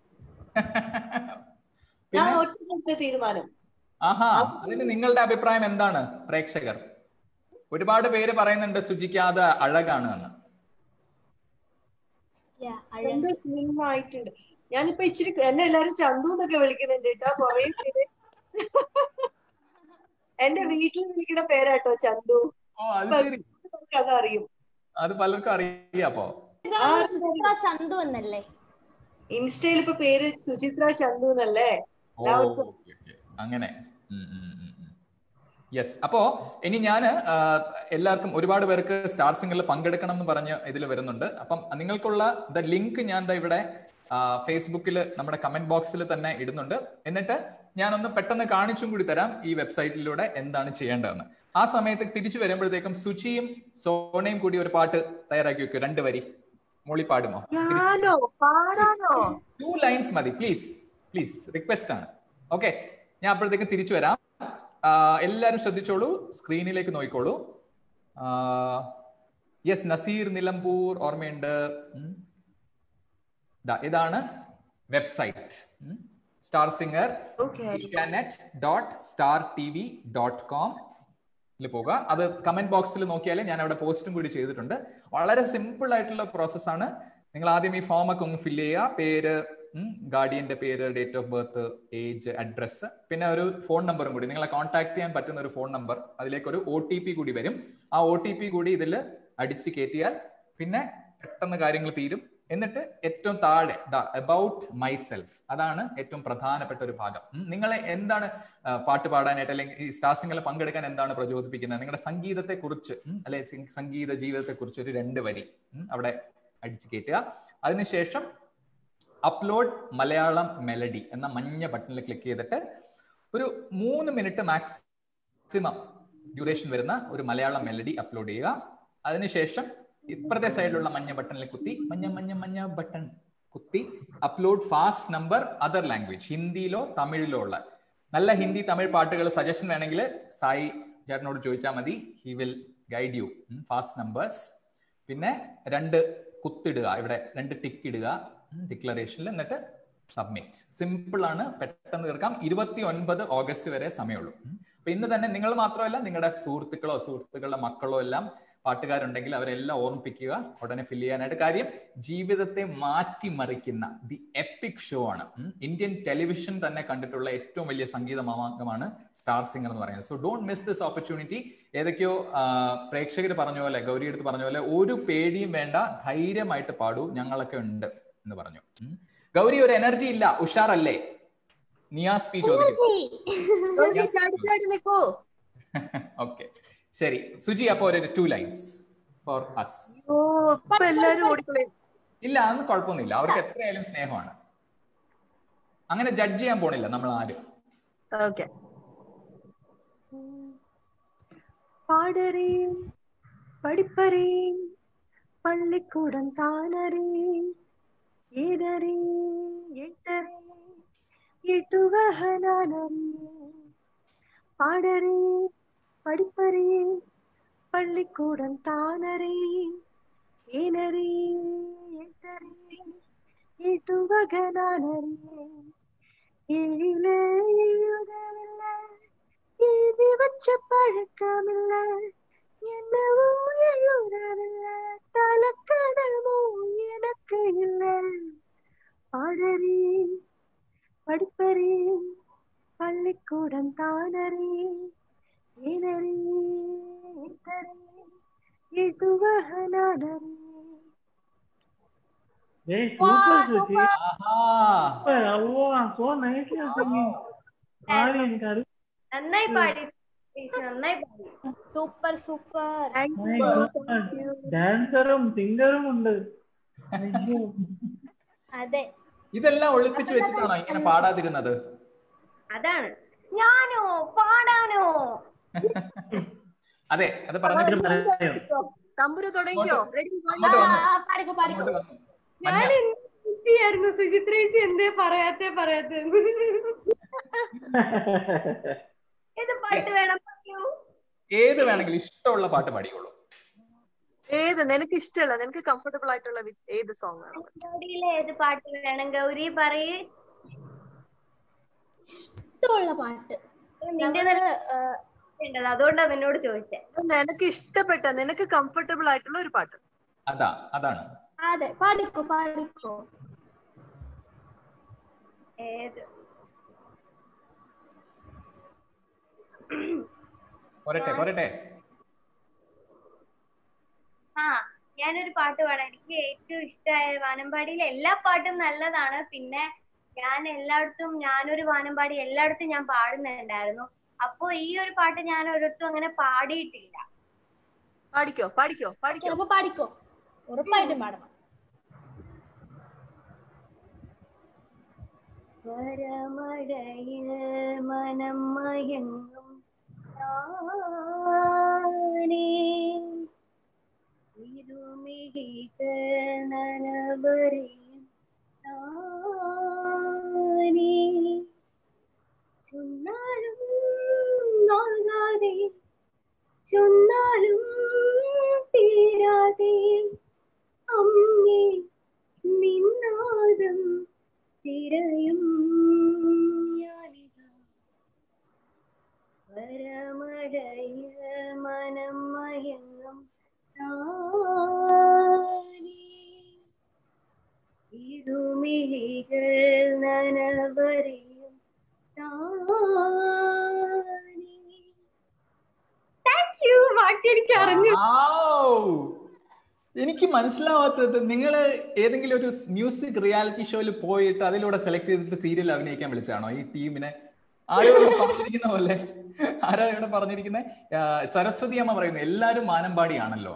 ഞാൻ പിന്നെ ഒറ്റ തീരുമാനം ആഹാ അതിന് നിങ്ങളുടെ അഭിപ്രായം എന്താണ് പ്രേക്ഷകർ ഒരുപാട് പേര് പറയുന്നുണ്ട് സുചിക്ക് അത് അഴകാണ് എന്ന് Yeah, എന്ത് അഴക്. സ്ലിം ആയിട്ടുണ്ട് ഞാനിപ്പോ ഇച്ചിരി എന്നെ എല്ലാരും ചന്തു എന്നൊക്കെ വിളിക്കുന്നുണ്ട് കേട്ടോ കൊറേ പേര് എന്റെ വീട്ടിൽ വിളിക്കുന്ന പേരാട്ടോ ചന്തു ഓ അത് ശരി നമുക്ക് അതറിയും അത് പലർക്കും അറിയാം അപ്പോ ഇതാണ് സുചിത്ര ചന്തു എന്നല്ലേ ഇൻസ്റ്റയിൽ ഇപ്പൊ പേര് സുചിത്ര ചന്തു എന്നല്ലേ ഓ ഓക്കെ ഓക്കെ അങ്ങനെ യെസ് അപ്പോ ഇനി ഞാൻ എല്ലാവർക്കും ഒരുപാട് പേർക്ക് സ്റ്റാർ സിംഗറിൽ പങ്കെടുക്കണം എന്ന് പറഞ്ഞ് ഇതിൽ വരുന്നുണ്ട് അപ്പം നിങ്ങൾക്കുള്ള ദ ലിങ്ക് ഞാൻ ദാ ഇവിടെ ഫേസ്ബുക്കിൽ നമ്മുടെ കമന്റ് ബോക്സിൽ തന്നെ ഇടുന്നുണ്ട് എന്നിട്ട് ഞാനൊന്ന് പെട്ടെന്ന് കാണിച്ചും കൂടി തരാം ഈ വെബ്സൈറ്റിലൂടെ എന്താണ് ചെയ്യേണ്ടതെന്ന് ആ സമയത്ത് തിരിച്ചു വരുമ്പോഴത്തേക്കും സുചിയും സോണയും കൂടി ഒരു പാട്ട് തയ്യാറാക്കി വെക്കൂ രണ്ട് വരി മോളി പാടുമോ ഞാനോ പാടാനോ ടു ലൈൻസ് മതി പ്ലീസ് പ്ലീസ് റിക്വസ്റ്റ് ആണ് ഓക്കെ ഞാൻ അപ്പോഴത്തേക്കും തിരിച്ചു വരാം ആ, എല്ലാവരും ശ്രദ്ധിച്ചോളൂ സ്ക്രീനിലേക്ക് നോക്കിക്കോളൂ യെസ് നസീർ നിലമ്പൂർ ഓർമ്മയുണ്ട് ഉം. ദാ, ഇതാണ് website star singer okay Asianet dot star T V dot com പോകുക അത് കമന്റ് ബോക്സിൽ നോക്കിയാൽ ഞാൻ അവിടെ പോസ്റ്റും കൂടി ചെയ്തിട്ടുണ്ട് വളരെ സിമ്പിൾ ആയിട്ടുള്ള പ്രോസസ്സാണ് നിങ്ങൾ ആദ്യം ഈ ഫോം ഒക്കെ ഒന്ന് ഫില്ല് ചെയ്യുക പേര് ഗാർഡിയന്റെ പേര് date of birth age address പിന്നെ ഒരു ഫോൺ നമ്പറും കൂടി നിങ്ങളെ കോൺടാക്ട് ചെയ്യാൻ പറ്റുന്ന ഒരു ഫോൺ നമ്പർ അതിലേക്ക് ഒരു ഒ ടി പി കൂടി വരും ആ ഒ ടി പി കൂടി ഇതിൽ അടിച്ച് കയറ്റിയാൽ പിന്നെ പെട്ടെന്ന് കാര്യങ്ങൾ തീരും എന്നിട്ട് ഏറ്റവും താഴെ അബൌട്ട് മൈ സെൽഫ് അതാണ് ഏറ്റവും പ്രധാനപ്പെട്ട ഒരു ഭാഗം ഉം, നിങ്ങളെ എന്താണ് ആ, പാട്ട് പാടാനായിട്ട് അല്ലെങ്കിൽ ഈ സ്റ്റാർ സിംഗറിൽ പങ്കെടുക്കാൻ എന്താണ് പ്രചോദിപ്പിക്കുന്നത് നിങ്ങളുടെ സംഗീതത്തെ കുറിച്ച് അല്ലെ സംഗീത ജീവിതത്തെ കുറിച്ച് ഒരു രണ്ട് വരി ഉം, അവിടെ അടിച്ചു കയറ്റുക അതിനുശേഷം അപ്ലോഡ് മലയാളം മെലഡി എന്ന മഞ്ഞ ബട്ടണിൽ ക്ലിക്ക് ചെയ്തിട്ട് ഒരു മൂന്ന് മിനിറ്റ് മാക്സിമം ഡ്യൂറേഷൻ വരുന്ന ഒരു മലയാളം മെലഡി അപ്ലോഡ് ചെയ്യുക അതിനുശേഷം ഇപ്പുറത്തെ സൈഡിലുള്ള മഞ്ഞ ബട്ടണിൽ കുത്തി മഞ്ഞ മഞ്ഞ മഞ്ഞ ബട്ടൺ കുത്തി upload fast number other language ഹിന്ദിയിലോ തമിഴിലോ ഉള്ള നല്ല ഹിന്ദി തമിഴ് പാട്ടുകൾ സജഷൻ വേണമെങ്കിൽ സായി ചേട്ടനോട് ചോദിച്ചാൽ മതി he will guide you fast numbers പിന്നെ രണ്ട് കുത്തിടുക ഇവിടെ രണ്ട് ടിക്ക് ഇടുക ഡിക്ലറേഷനിൽ എന്നിട്ട് സബ്മിറ്റ് സിമ്പിൾ ആണ് പെട്ടെന്ന് തീർക്കാം ഇരുപത്തി ഒൻപത് ഓഗസ്റ്റ് വരെ സമയമുള്ളൂ ഉം. അപ്പൊ ഇന്ന് തന്നെ നിങ്ങൾ മാത്രമല്ല നിങ്ങളുടെ സുഹൃത്തുക്കളോ സുഹൃത്തുക്കളുടെ മക്കളോ എല്ലാം പാട്ടുകാരുണ്ടെങ്കിൽ അവരെല്ലാം ഓർമ്മിപ്പിക്കുക ഉടനെ ഫില്ല് ചെയ്യാനായിട്ട് കാര്യം ജീവിതത്തെ മാറ്റിമറിക്കുന്ന ദി എപ്പിക് ഷോ ആണ് ഉം. ഇന്ത്യൻ ടെലിവിഷൻ തന്നെ കണ്ടിട്ടുള്ള ഏറ്റവും വലിയ സംഗീത മാമാങ്കമാണ് സ്റ്റാർ സിംഗർ എന്ന് പറയുന്നത് so don't miss this opportunity ഏതൊക്കെയോ പ്രേക്ഷകർ പറഞ്ഞ പോലെ ഗൗരി എടുത്ത് പറഞ്ഞ പോലെ ഒരു പേടിയും വേണ്ട ധൈര്യമായിട്ട് പാടൂ ഞങ്ങളൊക്കെ ഉണ്ട് എന്ന് പറഞ്ഞു ഉം. ഗൗരി ഒരു എനർജി ഇല്ല ഉഷാറല്ലേ നിയാസ് പി ചോദിക്കുന്നു ഗൗരി ചാടി ചാടി നിക്കോ ഓക്കെ ശരി സുജി അപ്പോ ഒരു ടു ലൈൻസ് ഫോർ അസ് ഓ ഇപ്പൊ എല്ലാരും ഓടിക്കളയും ഇല്ല അതൊന്നും കുഴപ്പമൊന്നുമില്ല അവർക്ക് എത്രയായാലും സ്നേഹമാണ് അങ്ങനെ ജഡ്ജ് ചെയ്യാൻ പോണില്ല നമ്മൾ ആരും ഓക്കെ பாடறேன் படிப்பறேன் பள்ளிக்கூடம் தானறேன் ஏனறே எட்டரே எட்டுவக நானறியேன் பாடறேன் படிப்பறேன் பள்ளிக்கூடம் தானறேன் ஏனறே எட்டரே எட்டுவக நானறியேன் ஏழில எழுதவில்லை எழுதி வச்ச பழக்கமில்ல என்னவோ எழுதவில்ல தலக்கணமோ எனக்கு இல்ல பாடறேன் படிப்பறேன் பள்ளிக்கூடம் தானறேன் ஏனறே எதுவக நானறேன் Hey, super, Suchi. Aaha Super. Wow, so nicely you're singing. ആര് എനിക്ക് അറിയില്ല. നന്നായി പാടി ചേച്ചി, നന്നായി പാടി super super thank My you God. Thank you ഡാൻസറും സിംഗറും ഉണ്ട് അയ്യോ. അതെ ഇതെല്ലാം ഒളിപ്പിച്ചു വെച്ചിട്ടാണോ ഇങ്ങനെ പാടാതിരുന്നത് അതാണ് ഞാനോ പാടാനോ അതെ അത് പറഞ്ഞിട്ട് പറയാം. തമ്പുരു തുടങ്ങിയോ റെഡി അങ്ങോട്ട് വന്നു ആ, പാടിക്കോ പാടിക്കോ അങ്ങോട്ട് വന്നു ഞാൻ മഞ്ഞ. എന്തിയായിരുന്നു സുചിത്രേച്ചി എന്തേ പറയാത്തെ പറയാത്തെ ഏത് പാട്ട് Yes. വേണം പറയൂ ഏത് വേണമെങ്കിലും ഇഷ്ടമുള്ള പാട്ട് പാടിക്കോളൂ ഏത് നിനക്ക് ഇഷ്ടമുള്ള നിനക്ക് കംഫർട്ടബിൾ ആയിട്ടുള്ള വി- ഏത് സോങ് വേണം ഗൗരിയിലെ ഏത് പാട്ട് വേണം ഗൗരി പറയേ ഇഷ്ടമുള്ള പാട്ട് നിന്റെ നല്ല ഉണ്ടല്ലോ അതുകൊണ്ടാ നിന്നോട് ചോദിച്ചേ നിനക്ക് ഇഷ്ടപ്പെട്ട നിനക്ക് കംഫർട്ടബിൾ ആയിട്ടുള്ള ഒരു പാട്ട് അതാ അതാണ് അതെ പാടിക്കോ പാടിക്കോ ഏത് പോരട്ടെ പോരട്ടെ ആ ഞാനൊരു പാട്ട് പാടാം എനിക്ക് ഏറ്റവും ഇഷ്ടമായ വാനമ്പാടിയിലെ എല്ലാ പാട്ടും നല്ലതാണ് പിന്നെ ഞാൻ എല്ലായിടത്തും ഞാനൊരു വാനമ്പാടി എല്ലായിടത്തും ഞാൻ പാടുന്നുണ്ടായിരുന്നു അപ്പൊ ഈ ഒരു പാട്ട് ഞാൻ ഒരിടത്തും അങ്ങനെ പാടിയിട്ടില്ല പാടിക്കോ പാടിക്കോ പാടിക്കോ അപ്പൊ പാടിക്കോ ഉറപ്പായിട്ടും പാടണം സ്വരമഴയിൽ മനം മയങ്ങും താനേ ഇരുമിഴികൾ നനവറിയും താനേ ചൊന്നാലും നാകാതെ ചൊന്നാലും തീരാതെ അമ്മേ നിന്നാദം തിരയും ഞാനിതാ സ്വരമഴയിൽ മനം മയങ്ങും താനേ ഇരുമിഴികൾ നനവറിയും താനേ താങ്ക് യു പാട്ട് എനിക്ക് അറിഞ്ഞു Wow! എനിക്ക് മനസ്സിലാവാത്തത് നിങ്ങൾ ഏതെങ്കിലും ഒരു മ്യൂസിക് റിയാലിറ്റി ഷോയിൽ പോയിട്ട് അതിലൂടെ സെലക്ട് ചെയ്തിട്ട് സീരിയൽ അഭിനയിക്കാൻ വിളിച്ചാണോ ഈ ടീമിനെ ആരോ ഇവിടെ പറഞ്ഞിരിക്കുന്ന പോലെ ആരാ ഇവിടെ പറഞ്ഞിരിക്കുന്നത് സരസ്വതി അമ്മ പറയുന്നു എല്ലാരും മാനമ്പാടിയാണല്ലോ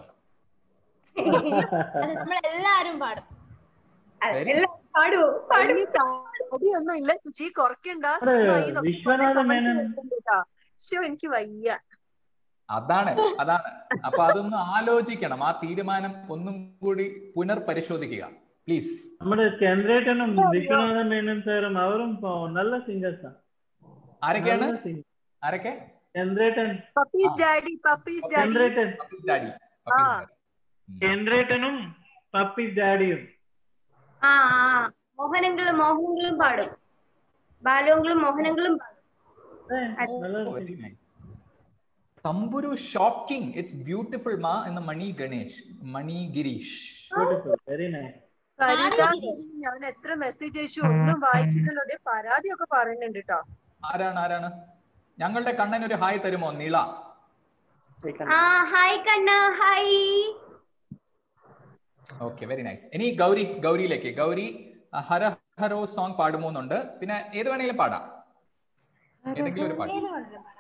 അത് നമ്മൾ എല്ലാരും പാടും Very എല്ലാം പാടുവോ പാടും ഈ ചാടിയൊന്നും ഇല്ല ചേച്ചി കുറയ്ക്കണ്ട അവിടെ സിനിമ ഈ നമുക്ക് വിശ്വനാഥ comment മേനൻ വരുന്നുണ്ട് കേട്ടോ. ശ്ശോ, എനിക്ക് വയ്യ അതാണ് അതാണ് അപ്പൊ അതൊന്ന് ആലോചിക്കണം ആ തീരുമാനം ഒന്നും കൂടി പുനർപരിശോധിക്കുക പ്ലീസ് നമ്മുടെ ചന്ദ്രേട്ടനും വിശ്വനാഥ മേനൻ സാറും അവരും പോ- നല്ല സിംഗേഴ്സാ ആരൊക്കെയാണ് ആരൊക്കെ ചന്ദ്രേട്ടൻ പപ്പീസ് ഡാഡി പപ്പീസ് ഡാഡി ചന്ദ്രേട്ടൻ പപ്പീസ് ഡാഡി പപ്പീസ് ആ. ഡാഡി ഉം. ചന്ദ്രേട്ടനും പപ്പി ഡാഡിയും ആ ആ മോഹനങ്ങളും മോഹനങ്ങളും പാടും ബാലുവങ്ങളും മോഹനങ്ങളും പാടും ഏ, നല്ല very nice Thamburu shocking it's beautiful മാ എന്ന Mani Ganesh Mani Girish beautiful very nice Saritha ഞാൻ എത്ര മെസ്സേജ് അയച്ചു ഒന്നും വായിച്ചിട്ടില്ല അതേ പരാതിയൊക്കെ പറയുന്നുണ്ട് കേട്ടോ ആരാണ് ആരാണ് ഞങ്ങളുടെ കണ്ണൻ ഒരു ഹായ് തരുമോ നീള ആ hi Kanna hi okay very nice ഇനി ഗൗരി ഗൗരിയിലേക്ക് ഗൗരി ആ, ഹര ഹരോ സോങ് പാടുമോന്നുണ്ട് പിന്നെ ഏത് വേണേലും പാടാം ഏതെങ്കിലും ഒരു പാട്ട് ഏത് വേണേലും പാടാം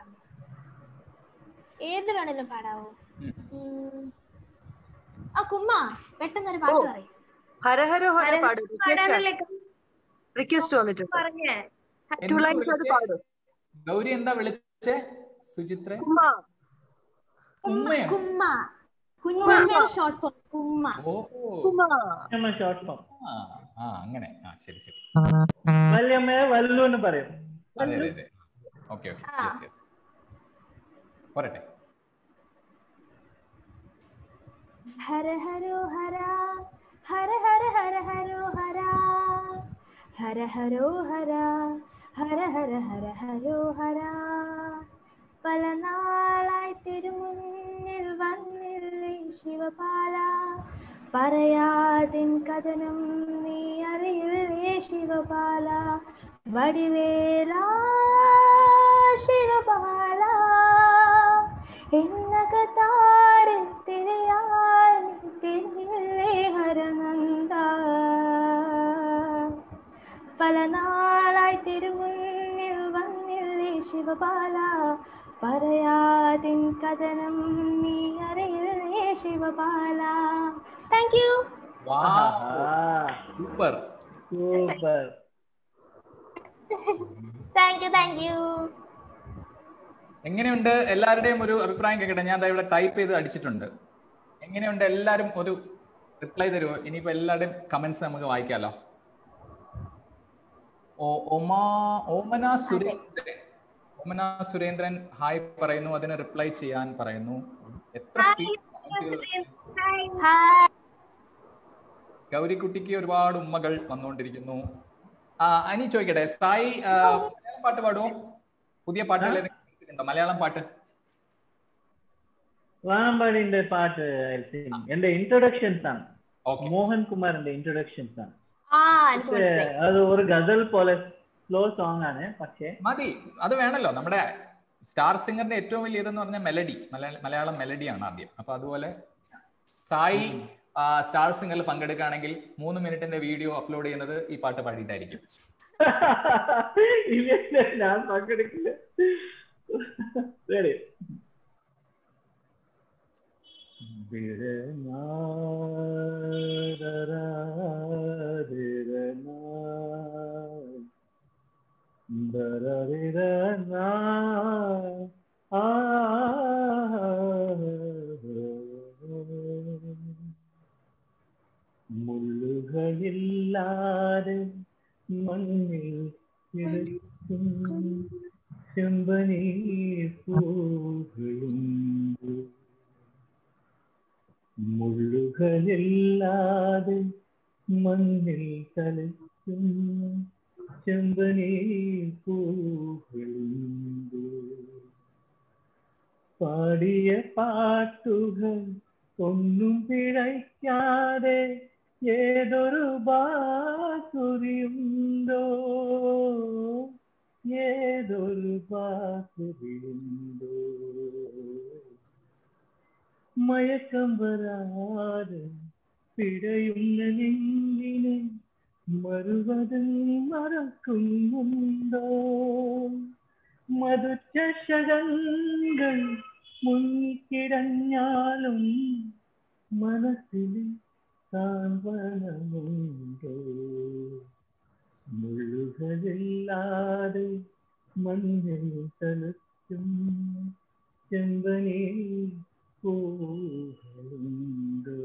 ഏത് വേണേലും പാടാവോ ഉം. ഉം. ആ കുമ്മ പെട്ടെന്നൊരു പാട്ട് ഓ. പറയും ഹരഹരോ ഹര പാടും പാടാനല്ലേ റിക്വസ്റ്റ് വന്നിട്ടുണ്ട് പറഞ്ഞേ ടു എന്ത് ലൈൻസ് അത് വിളിച്ചേ? പാടും ഗൗരി എന്താ വിളിച്ചേ സുചിത്ര ഉമ്മ ഉമ്മയോ കുമ്മ കുഞ്ഞമ്മയുടെ ഷോർട്ട് ഫോം കുമ്മ ഓ ഉമ്മ ഷോർട്ട് ഫോം ആ ആ അങ്ങനെ ആ ശരി ശരി വല്യമ്മയെ വല്ലു എന്ന് പറയും അതെ അതെ അതെ ഓക്കെ ഓക്കെ ആ. യെസ് യെസ് പോരട്ടെ ഹര ഹരോ ഹര ഹര ഹര ഹര ഹരോ ഹര ഹര ഹരോ ഹര ഹര ഹര ഹര ഹരോ ഹര പല നാളായി തിരുമുന്നിൽ വന്നില്ലേ ശിവപാല പറയാതിൻ കഥനം നീ അറിയില്ലേ ശിവപാല വടിവേല ശിവപാല എന്നകത്താരത്തിരയാൽ തിരിയില്ലേ ഹരനന്ദ പല നാളായി തിരുമുന്നിൽ വന്നില്ലേ ശിവപാല പറയാതിൻ കഥനം നീ അറിയില്ലേ ശിവപാല താങ്ക് യു വാ super super thank you thank you എങ്ങനെയുണ്ട് എല്ലാവരുടെയും ഒരു അഭിപ്രായം കേൾക്കട്ടെ ഞാൻ ദാ ഇവിടെ ടൈപ്പ് ചെയ്ത് അടിച്ചിട്ടുണ്ട് എങ്ങനെയുണ്ട് എല്ലാവരും ഒരു റിപ്ലൈ തരുമോ ഇനിയിപ്പോ എല്ലാവരുടെയും കമന്റ്സ് നമുക്ക് വായിക്കാലോ ഓ ഒമാ ഓമന സുരേന്ദ്രൻ ഓമന സുരേന്ദ്രൻ ഹായ് പറയുന്നു അതിന് റിപ്ലൈ ചെയ്യാൻ പറയുന്നു എത്ര സ്പീഡ് ഹായ് ഗൗരിക്കുട്ടിക്ക് ഒരുപാട് ഉമ്മകൾ വന്നുകൊണ്ടിരിക്കുന്നു ആ അനി ചോദിക്കട്ടെ സായി ആ, മലയാളം പാട്ട് പാടുമോ പുതിയ പാട്ടുകൾ ഏതെങ്കിലും കേട്ടിട്ടുണ്ടോ? മലയാളം പാട്ട് വാനമ്പാടിന്റെ പാട്ട് I think. എന്റെ ഇൻട്രൊഡക്ഷൻസ് ആണ് ഓക്കെ മോഹൻ കുമാറിന്റെ ഇൻട്രൊഡക്ഷൻസ് ആണ് ആ എനിക്ക് പക്ഷേ മനസ്സിലായി അത് ഒരു ഗസൽ പോലെ സ്ലോ സോങ് ആണ് പക്ഷേ മതി അത് വേണല്ലോ നമ്മുടെ സ്റ്റാർ സിംഗറിന്റെ ഏറ്റവും വലിയ ഇതെന്ന് പറഞ്ഞാൽ മെലഡി മലയാളം മെലഡിയാണ് ആദ്യം അപ്പൊ അതുപോലെ സായി ആ, സ്റ്റാർ സിംഗറിൽ പങ്കെടുക്കുകയാണെങ്കിൽ മൂന്ന് മിനിറ്റിന്റെ വീഡിയോ അപ്ലോഡ് ചെയ്യുന്നത് ഈ പാട്ട് പാടിയിട്ടായിരിക്കും ഇല്ല ഇല്ല, ഞാൻ പങ്കെടുക്കില്ല ശരി മുള്ളുകളില്ലാതെ മണ്ണിൽ കിടക്കും ചെമ്പനീ പൂകളുണ്ട് മുള്ളുകളില്ലാതെ മണ്ണിൽ തലയ്ക്കും ചെമ്പനീ പൂകളുണ്ട് പാടിയ പാട്ടുകൾ ഒന്നും പിഴയ്ക്കാതെ ഏതൊരു ബാസുരിയുണ്ടോ ഏതൊരു ബാസുരിയുണ്ടോ മയക്കം വരാതെ പിടയുന്ന നിന്നിനെ മറുവതും മറക്കുന്നുണ്ടോ മധുചഷകങ്ങൾ മുങ്ങിക്കിടഞ്ഞാലും മനസ്സിൽ സാന്ത്വനമുണ്ടോ മുഴുകലില്ലാതെ മഞ്ഞൾ തലച്ചും ചെമ്പനേ പൂകളുണ്ടോ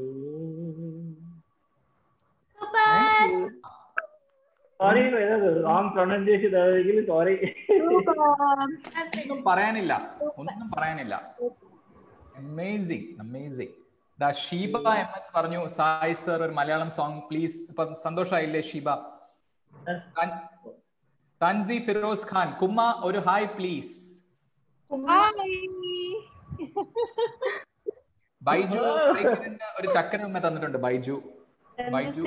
സൂപ്പർ സോറി റോങ് പ്രൊണൗൺസിയേഷൻ ആണെങ്കിൽ സോറി ഒന്നും പറയാനില്ല ഒന്നും പറയാനില്ല അമേസിങ് അമേസിങ് ദാ ഷീബ എം എസ് പറഞ്ഞു സായ് സർ ഒരു മലയാളം സോങ് പ്ലീസ് ഇപ്പം സന്തോഷമായില്ലേ ഷീബ തൻ- തൻസി ഫിറോസ് ഖാൻ കുമ്മ ഒരു ഹായ് പ്ലീസ് ബൈജു സ്പീക്കറിന് ഒരു ചക്കര ഉമ്മ തന്നിട്ടുണ്ട് ബൈജു ബൈജു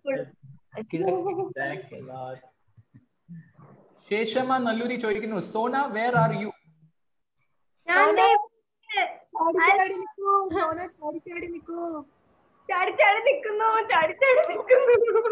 ശേഷമ നല്ലൂരി ചോദിക്കുന്നു സോന വേർ ആർ യു ഞാൻ ദേ ചാടി ചാടി നിക്കൂ സോന ചാടി ചാടി നിക്കൂ ചാടി ചാടി നിൽക്കുന്നു ചാടി ചാടി നിൽക്കുന്നു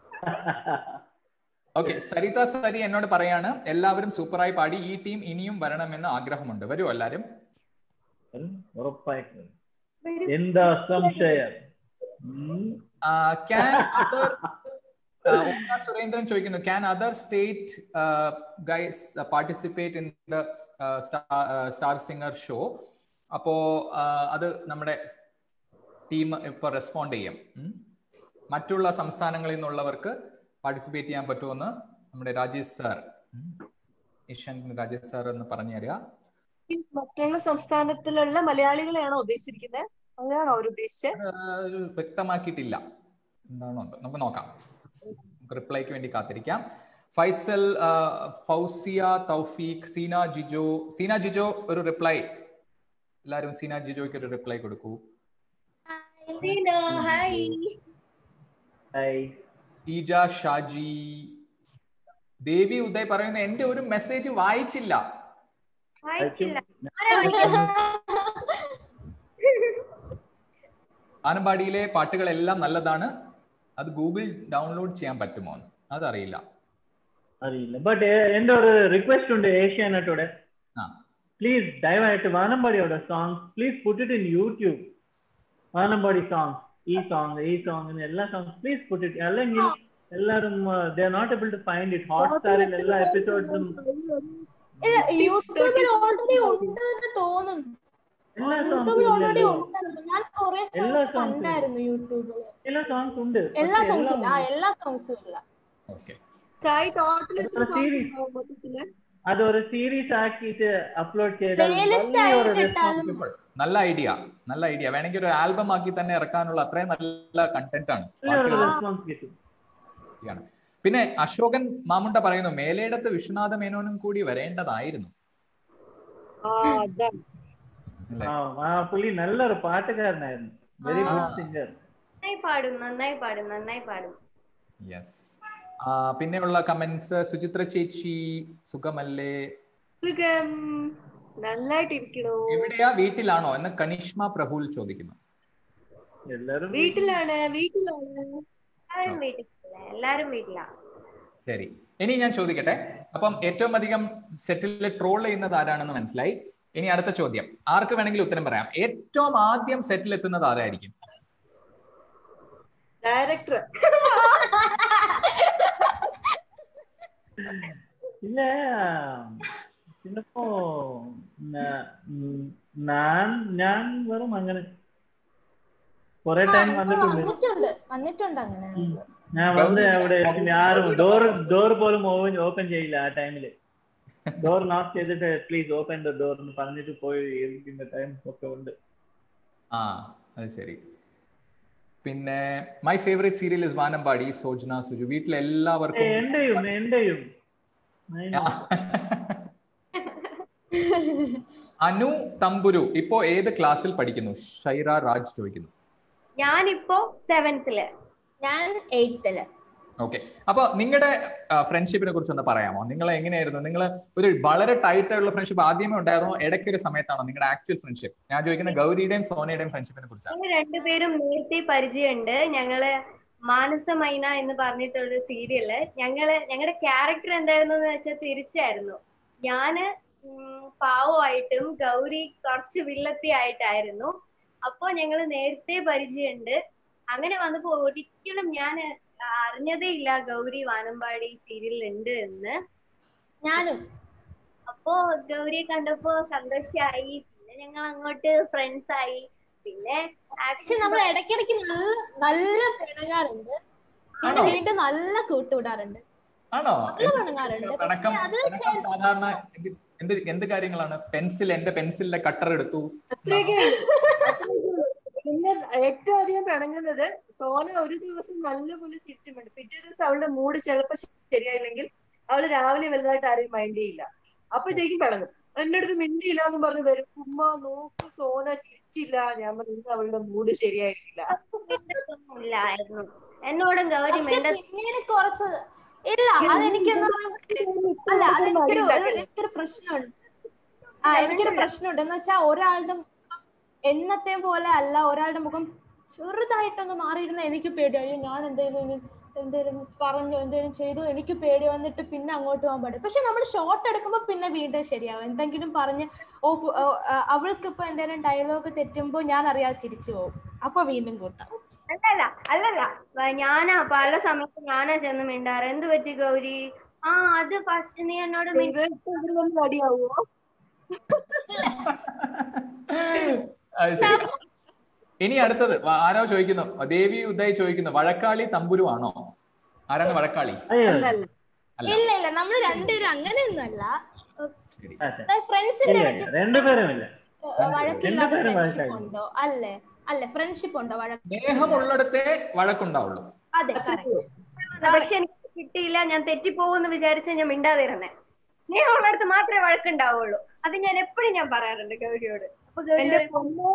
ഓക്കെ സരിത സരി എന്നോട് പറയാണ് എല്ലാവരും സൂപ്പറായി പാടി ഈ ടീം ഇനിയും വരണമെന്ന് ആഗ്രഹമുണ്ട് വരൂ എല്ലാരും ഉറപ്പായിട്ടും എന്താ സംശയം ഉം. ക്യാൻ അതർ സുരേന്ദ്രൻ ചോദിക്കുന്നു can other state guys participate in the star singer show അപ്പോ ആ, അത് നമ്മുടെ ടീം ഇപ്പൊ റെസ്പോണ്ട് ചെയ്യും ഉം. മറ്റുള്ള സംസ്ഥാനങ്ങളിൽ നിന്നുള്ളവർക്ക് പാർട്ടിസിപ്പേറ്റ് ചെയ്യാൻ പറ്റുമെന്ന് നമ്മുടെ രാജേഷ് സാർ ഈശാൻ രാജേഷ് സാർ എന്ന് പറഞ്ഞു തരിക മറ്റുള്ള സംസ്ഥാനത്തിലുള്ള മലയാളികളെയാണോ ഉദ്ദേശിച്ചിരിക്കുന്നത് അങ്ങനെയാണോ അവർ ഉദ്ദേശിച്ചത് ആ, ഒരു വ്യക്തമാക്കിയിട്ടില്ല എന്താണോ എന്തോ. നമുക്ക് നോക്കാം നമുക്ക് റിപ്ലൈക്ക് വേണ്ടി കാത്തിരിക്കാം ഫൈസൽ ആ, ഫൗസിയ തൗഫീഖ് സീന ജിജോ സീന ജിജോ ഒരു റിപ്ലൈ എല്ലാവരും സീന ജിജോയ്ക്ക് ഒരു റിപ്ലൈ കൊടുക്കൂ ഹായ് ഹായ് ഈജ ഷാജി ദേവി ഉദയ് പറയുന്ന എന്റെ ഒരു മെസ്സേജ് വായിച്ചില്ല വായിച്ചില്ല ആരാ വായിക്കാ? ആനമ്പാടിയിലെ പാട്ടുകളെല്ലാം നല്ലതാണ് അത് ഗൂഗിൾ ഡൗൺലോഡ് ചെയ്യാൻ പറ്റുമോ അതറിയില്ല അറിയില്ല ബട്ട് എന്റെ ഒരു റിക്വസ്റ്റ് ഉണ്ട് ഏഷ്യാനെറ്റോടെ ആ പ്ലീസ് ദയവായിട്ട് വാനമ്പാടിയോட song please put it in YouTube Vanambadi song ഈ സോങ് ഈ സോങ് എല്ലാ സോങ് പ്ലീസ് പുട്ട് ഇറ്റ് അല്ലെങ്കിൽ എല്ലാരും they are not able to find it hot സ്റ്റാറിൽ എല്ലാ എപ്പിസോഡ്സും ഇല്ല യൂട്യൂബിൽ ഓൾറെഡി ഉണ്ട് എന്ന് തോന്നുന്നു എല്ലാ യൂട്യൂബിൽ സോങ്സും ഓൾറെഡി ഇല്ലല്ലോ ഉണ്ടായിരുന്നു ഞാൻ കുറെ എല്ലാ സോങ്സ് songs ഉം കണ്ടായിരുന്നു യൂട്യൂബിൽ എല്ലാ സോങ്സ് ഉണ്ട് എല്ലാ പക്ഷെ സോങ്സും ഇല്ല ആ എല്ലാം എല്ലാ സോങ്സും ഇല്ല ഓക്കെ സായി ടോട്ടൽ എത്ര അതൊരു സോങ്സ് series. ഉണ്ടാവും മൊത്തത്തില് അത് ഒരു സീരീസ് ആക്കിയിട്ട് അപ്ലോഡ് ചെയ്താൽ പ്ലേലിസ്റ്റ് വലിയൊരു ആയിട്ട് ഇട്ടാലും response നല്ല ഐഡിയ നല്ല ഐഡിയ വേണമെങ്കിൽ ഒരു ആൽബം ആക്കി തന്നെ ഇറക്കാനുള്ള അത്രയും നല്ല കണ്ടന്റ് ആണ് വലിയൊരു ബാക്കിയുള്ള റെസ്പോൺസ് കിട്ടും ആണ്. പിന്നെ അശോകൻ മാമുണ്ട പറയുന്നു മേലേടത്ത് വിശ്വനാഥ മേനോനും കൂടി വരേണ്ടതായിരുന്നു ആ അതാണ് അല്ലേ? ആ ആ പുള്ളി നല്ലൊരു പാട്ടുകാരനായിരുന്നു വെരി ആ. ഗുഡ് സിംഗർ നന്നായി പാടും നന്നായി പാടും നന്നായി പാടും യെസ് പിന്നെയുള്ള കമന്റ്സ് സുചിത്ര ചേച്ചി സുഖമല്ലേ സുഖം നന്നായിട്ടിരിക്കണോ എവിടെയാ വീട്ടിലാണോ എന്ന് കനിഷ്മ പ്രഭുൽ ചോദിക്കുന്നു എല്ലാരും വീട്ടിലാണ് വീട്ടിലാണ് എല്ലാരും വീട്ടിലില്ല എല്ലാരും വീട്ടിലാ ശരി ഇനി ഞാൻ ചോദിക്കട്ടെ അപ്പം ഏറ്റവും അധികം സെറ്റിൽ ട്രോൾ ചെയ്യുന്നത് ആരാണെന്ന് മനസ്സിലായി ഇനി അടുത്ത ചോദ്യം ആർക്ക് വേണമെങ്കിലും ഉത്തരം പറയാം ഏറ്റവും ആദ്യം സെറ്റിൽ എത്തുന്നത് ആരായിരിക്കും ഡയറക്ടർ இல்ல ചിലപ്പോ ന- ഉം, ഞാൻ ഞാൻ വെറും അങ്ങനെ കൊറേ ടൈം വന്നിട്ടുണ്ട് വന്നിട്ടുണ്ട് വന്നിട്ടുണ്ട് അങ്ങനെ ഉം. ഞാൻ വന്ന് അവിടെ ഇരിക്കും ആരും ഡോർ ഡോർ പോലും ഓപ്പൺ ചെയ്യില്ല ആ ടൈമില് ഡോർ നോക്ക് ചെയ്തിട്ട് പ്ലീസ് ഓപ്പൺ ദ ഡോർ എന്ന് പറഞ്ഞിട്ട് പോയി ഇരിക്കുന്ന ടൈം ഒക്കെ ഉണ്ട് ആ അത് ശരി പിന്നെ മൈ ഫേവറേറ്റ് സീരിയൽ ഇസ് വാനമ്പാടി സോജന സുജു വീട്ടിൽ ഏ, എല്ലാവർക്കും എന്റെയും എന്റെയും അനു തമ്പുരു ഇപ്പോ ഏത് ക്ലാസ്സിൽ പഠിക്കുന്നു ഷൈറ രാജ് ചോദിക്കുന്നു ഞാനിപ്പോ സെവൻത്തില് ഞാൻ എയ്ത്തില് ഓക്കെ അപ്പൊ നിങ്ങളുടെ ഫ്രണ്ട്ഷിപ്പിനെ കുറിച്ച് ഒന്ന് പറയാമോ നിങ്ങൾ എങ്ങനെയായിരുന്നു നിങ്ങൾ ഒരു വളരെ ടൈറ്റ് ആയിട്ടുള്ള ഫ്രണ്ട്ഷിപ്പ് ആദ്യമേ ഉണ്ടായിരുന്നോ ഇടയ്ക്കൊരു സമയത്താണോ നിങ്ങളുടെ ആക്ച്വൽ ഫ്രണ്ട്ഷിപ്പ് ഞാൻ ചോദിക്കുന്ന ഗൗരിയുടെയും സോനയുടെയും ഫ്രണ്ട്ഷിപ്പിനെ കുറിച്ചാണ് ഞങ്ങൾ രണ്ടുപേരും നേരത്തെ പരിചയമുണ്ട് ഞങ്ങള് മാനസമൈന എന്ന് പറഞ്ഞിട്ടുള്ള സീരിയല് ഞങ്ങള് ഞങ്ങളുടെ ക്യാരക്ടർ എന്തായിരുന്നു എന്ന് വെച്ചാൽ തിരിച്ചായിരുന്നു ഞാന് ഉം, പാവമായിട്ടും ഗൗരി കുറച്ച് വില്ലത്തി ആയിട്ടായിരുന്നു അപ്പോ ഞങ്ങള് നേരത്തെ പരിചയമുണ്ട് അങ്ങനെ വന്നപ്പോ ഒരിക്കലും ഞാൻ അറിഞ്ഞതേ ഇല്ല ഗൗരി വാനമ്പാടി സീരിയലിൽ ഉണ്ട് എന്ന് ഞാനും അപ്പോ ഗൗരിയെ കണ്ടപ്പോ സന്തോഷായി പിന്നെ ഞങ്ങൾ അങ്ങോട്ട് ഫ്രണ്ട്സ് ആയി പിന്നെ പക്ഷെ ആക്ഷൻ നമ്മൾ ഇടയ്ക്കിടയ്ക്ക് നല്ല നല്ല പിണങ്ങാറുണ്ട് പിന്നെ ആണോ? വീണ്ടും നല്ല കൂട്ടുവിടാറുണ്ട് ആണോ നല്ല പിണങ്ങാറുണ്ട് പിണക്കം പക്ഷെ അത് പിണക്കം സാധാരണ എന്ത്- എന്ത് എന്ത് കാര്യങ്ങളാണ് പെൻസിൽ എന്റെ പെൻസിലിന്റെ കട്ടർ എടുത്തു അത്രയൊക്കെ ഉള്ളൂ. അത്രയൊക്കെ ഉള്ളൂ. പിന്നെ ഏറ്റവും അധികം പിണങ്ങുന്നത് സോന ഒരു ദിവസം നല്ലപോലെ ചിരിച്ചുണ്ട് പിറ്റേ ദിവസം അവളുടെ മൂഡ് ചിലപ്പോ ശരിയായില്ലെങ്കിൽ അവള് രാവിലെ വലുതായിട്ട് ആരെയും മൈൻഡ് ചെയ്യില്ല അപ്പോഴത്തേക്കും പിണങ്ങും എന്റെ അടുത്ത് മിണ്ടിയില്ല എന്ന് പറഞ്ഞ് വരും ഉമ്മ നോക്ക് സോന ചിരിച്ചില്ല ഞാൻ പറഞ്ഞു "ഇന്ന് അവളുടെ മൂഡ് ശരിയായിട്ടില്ല ഇല്ലായിരുന്നു എന്നോടും ഗൗരി പക്ഷെ മിണ്ട പിന്നീട് കുറച്ച് ഇല്ല അതെനിക്ക് അല്ല അതെനിക്കൊരു ഒരു- എനിക്കൊരു പ്രശ്നമുണ്ട് ആ എനിക്കൊരു പ്രശ്നമുണ്ട് എന്ന് വെച്ചാൽ ഒരാളുടെ മുഖം എന്നത്തെ പോലെ അല്ല ഒരാളുടെ മുഖം ചെറുതായിട്ടൊന്ന് മാറിയിരുന്ന എനിക്ക് പേടിയായി ഞാൻ എന്തെങ്കിലും ഇനി എന്തേലും പറഞ്ഞു എന്തേലും ചെയ്തു എനിക്ക് പേടി വന്നിട്ട് പിന്നെ അങ്ങോട്ട് പോകാൻ പാടില്ല പക്ഷെ നമ്മൾ ഷോർട്ട് എടുക്കുമ്പോൾ പിന്നെ വീണ്ടും ശരിയാവും എന്തെങ്കിലും പറഞ്ഞ് ഓ പു- ഓ, ആ, അവൾക്ക് ഇപ്പൊ എന്തെങ്കിലും ഡയലോഗ് തെറ്റുമ്പോൾ ഞാൻ അറിയാതെ ചിരിച്ചു പോകും അപ്പൊ വീണ്ടും കൂട്ടാം അല്ലല്ല അല്ലല്ല വ- ഞാനാ പല സമയത്ത് ഞാനാ ചെന്ന് മിണ്ടാറ് എന്ത് പറ്റി ഗൗരി ആ അത് ഫസ്റ്റ് നീ എന്നോട് മിണ്ട- ഇവർക്ക് ഇതിലൊന്നും മടിയാവോ അത് ശരി ഇനി അടുത്തത് വ- ആരോ ചോദിക്കുന്നു ദേവി ഉദയ് ചോദിക്കുന്നു വഴക്കാളി തമ്പുരു ആണോ ആരാണ് വഴക്കാളി അയ്യോ അല്ല അല്ല അല്ല ഇല്ല ഇല്ല നമ്മൾ രണ്ടുപേരും അങ്ങനെയൊന്നുമല്ല ശരി അതെ. ഫ്രണ്ട്സിന്റെ ഇല്ല ഇടയ്ക്ക് രണ്ടുപേരും ഇല്ല വഴക്കില്ലാത്ത രണ്ടുപേരും ഫ്രണ്ട്ഷിപ്പ് വഴക്കായി. ഉണ്ടോ അല്ലേ അല്ലെ ഫ്രണ്ട്ഷിപ്പ് ഉണ്ടോ വഴക്ക് സ്നേഹമുള്ളിടത്തെ വഴക്കുണ്ടാവുള്ളൂ അതെ correct. പക്ഷെ എനിക്ക് കിട്ടിയില്ല ഞാൻ തെറ്റിപ്പോകുമെന്ന് വിചാരിച്ച ഞാൻ മിണ്ടാതിരുന്നേ സ്നേഹമുള്ളിടത്ത് മാത്രമേ വഴക്കുണ്ടാവുള്ളൂ അത് ഞാൻ എപ്പോഴും ഞാൻ പറയാറുണ്ട് ഗൗരിയോട് അപ്പൊ ഗൗരി എന്റെ പൊന്നോ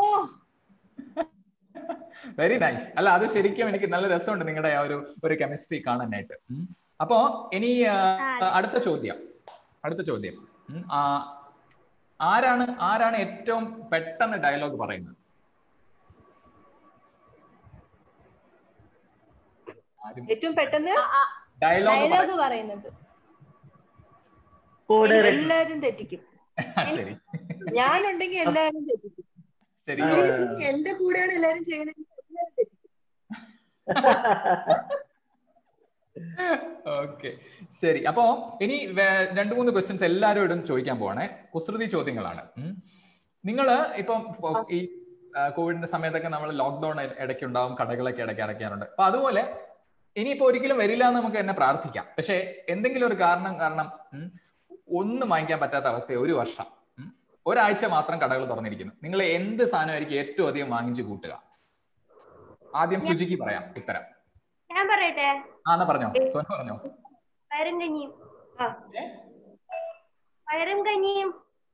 വെരി നൈസ് അല്ല അത് ശരിക്കും എനിക്ക് നല്ല രസമുണ്ട് നിങ്ങളുടെ ആ ഒരു ഒരു കെമിസ്ട്രി കാണാനായിട്ട് ഉം. അപ്പോ ഇനി ആ, അടുത്ത ചോദ്യം അടുത്ത ചോദ്യം ഉം. ആ, ആരാണ് ആരാണ് ഏറ്റവും പെട്ടെന്ന് ഡയലോഗ് പറയുന്നത് ഏറ്റവും പെട്ടെന്ന് ഡയലോഗ് ഡയലോഗ് പറയുന്നത് കൂടെ എല്ലാരും തെറ്റിക്കും ശരി ഞാനുണ്ടെങ്കിൽ എല്ലാരും തെറ്റിക്കും ശരി Seriously, എന്റെ കൂടെയാണ് എല്ലാരും ചെയ്യണമെങ്കിൽ എല്ലാരും തെറ്റിക്കും ഓക്കെ ശരി അപ്പോ ഇനി വേ- രണ്ട് മൂന്ന് ക്വസ്റ്റ്യൻസ് എല്ലാവരോടും ചോദിക്കാൻ പോവാണേ കുസൃതി ചോദ്യങ്ങളാണ് ഉം. നിങ്ങള് ഇപ്പം ഫ- ഈ ആ, കോവിഡിന്റെ സമയത്തൊക്കെ നമ്മൾ ലോക്ക്ഡൌൺ ഇടയ്ക്ക് ഉണ്ടാവും കടകളൊക്കെ ഇടയ്ക്ക് അടയ്ക്കാറുണ്ട് അപ്പൊ അതുപോലെ ഇനിയിപ്പോ ഒരിക്കലും വരില്ല എന്ന് നമുക്ക് തന്നെ പ്രാർത്ഥിക്കാം പക്ഷെ എന്തെങ്കിലും ഒരു കാരണം കാരണം ഉം, ഒന്നും വാങ്ങിക്കാൻ പറ്റാത്ത അവസ്ഥ ഒരു വർഷം ഉം, ഒരാഴ്ച മാത്രം കടകൾ തുറന്നിരിക്കുന്നു നിങ്ങൾ എന്ത് സാധനമായിരിക്കും ഏറ്റവും അധികം വാങ്ങിച്ചു കൂട്ടുക ആദ്യം സുജിക്ക് പറയാം ഉത്തരം ഞാൻ പറയട്ടെ ആ എന്നാ പറഞ്ഞോ സോന പറഞ്ഞോ പയറും കഞ്ഞിയും ആ. ഏ? പയറും കഞ്ഞിയും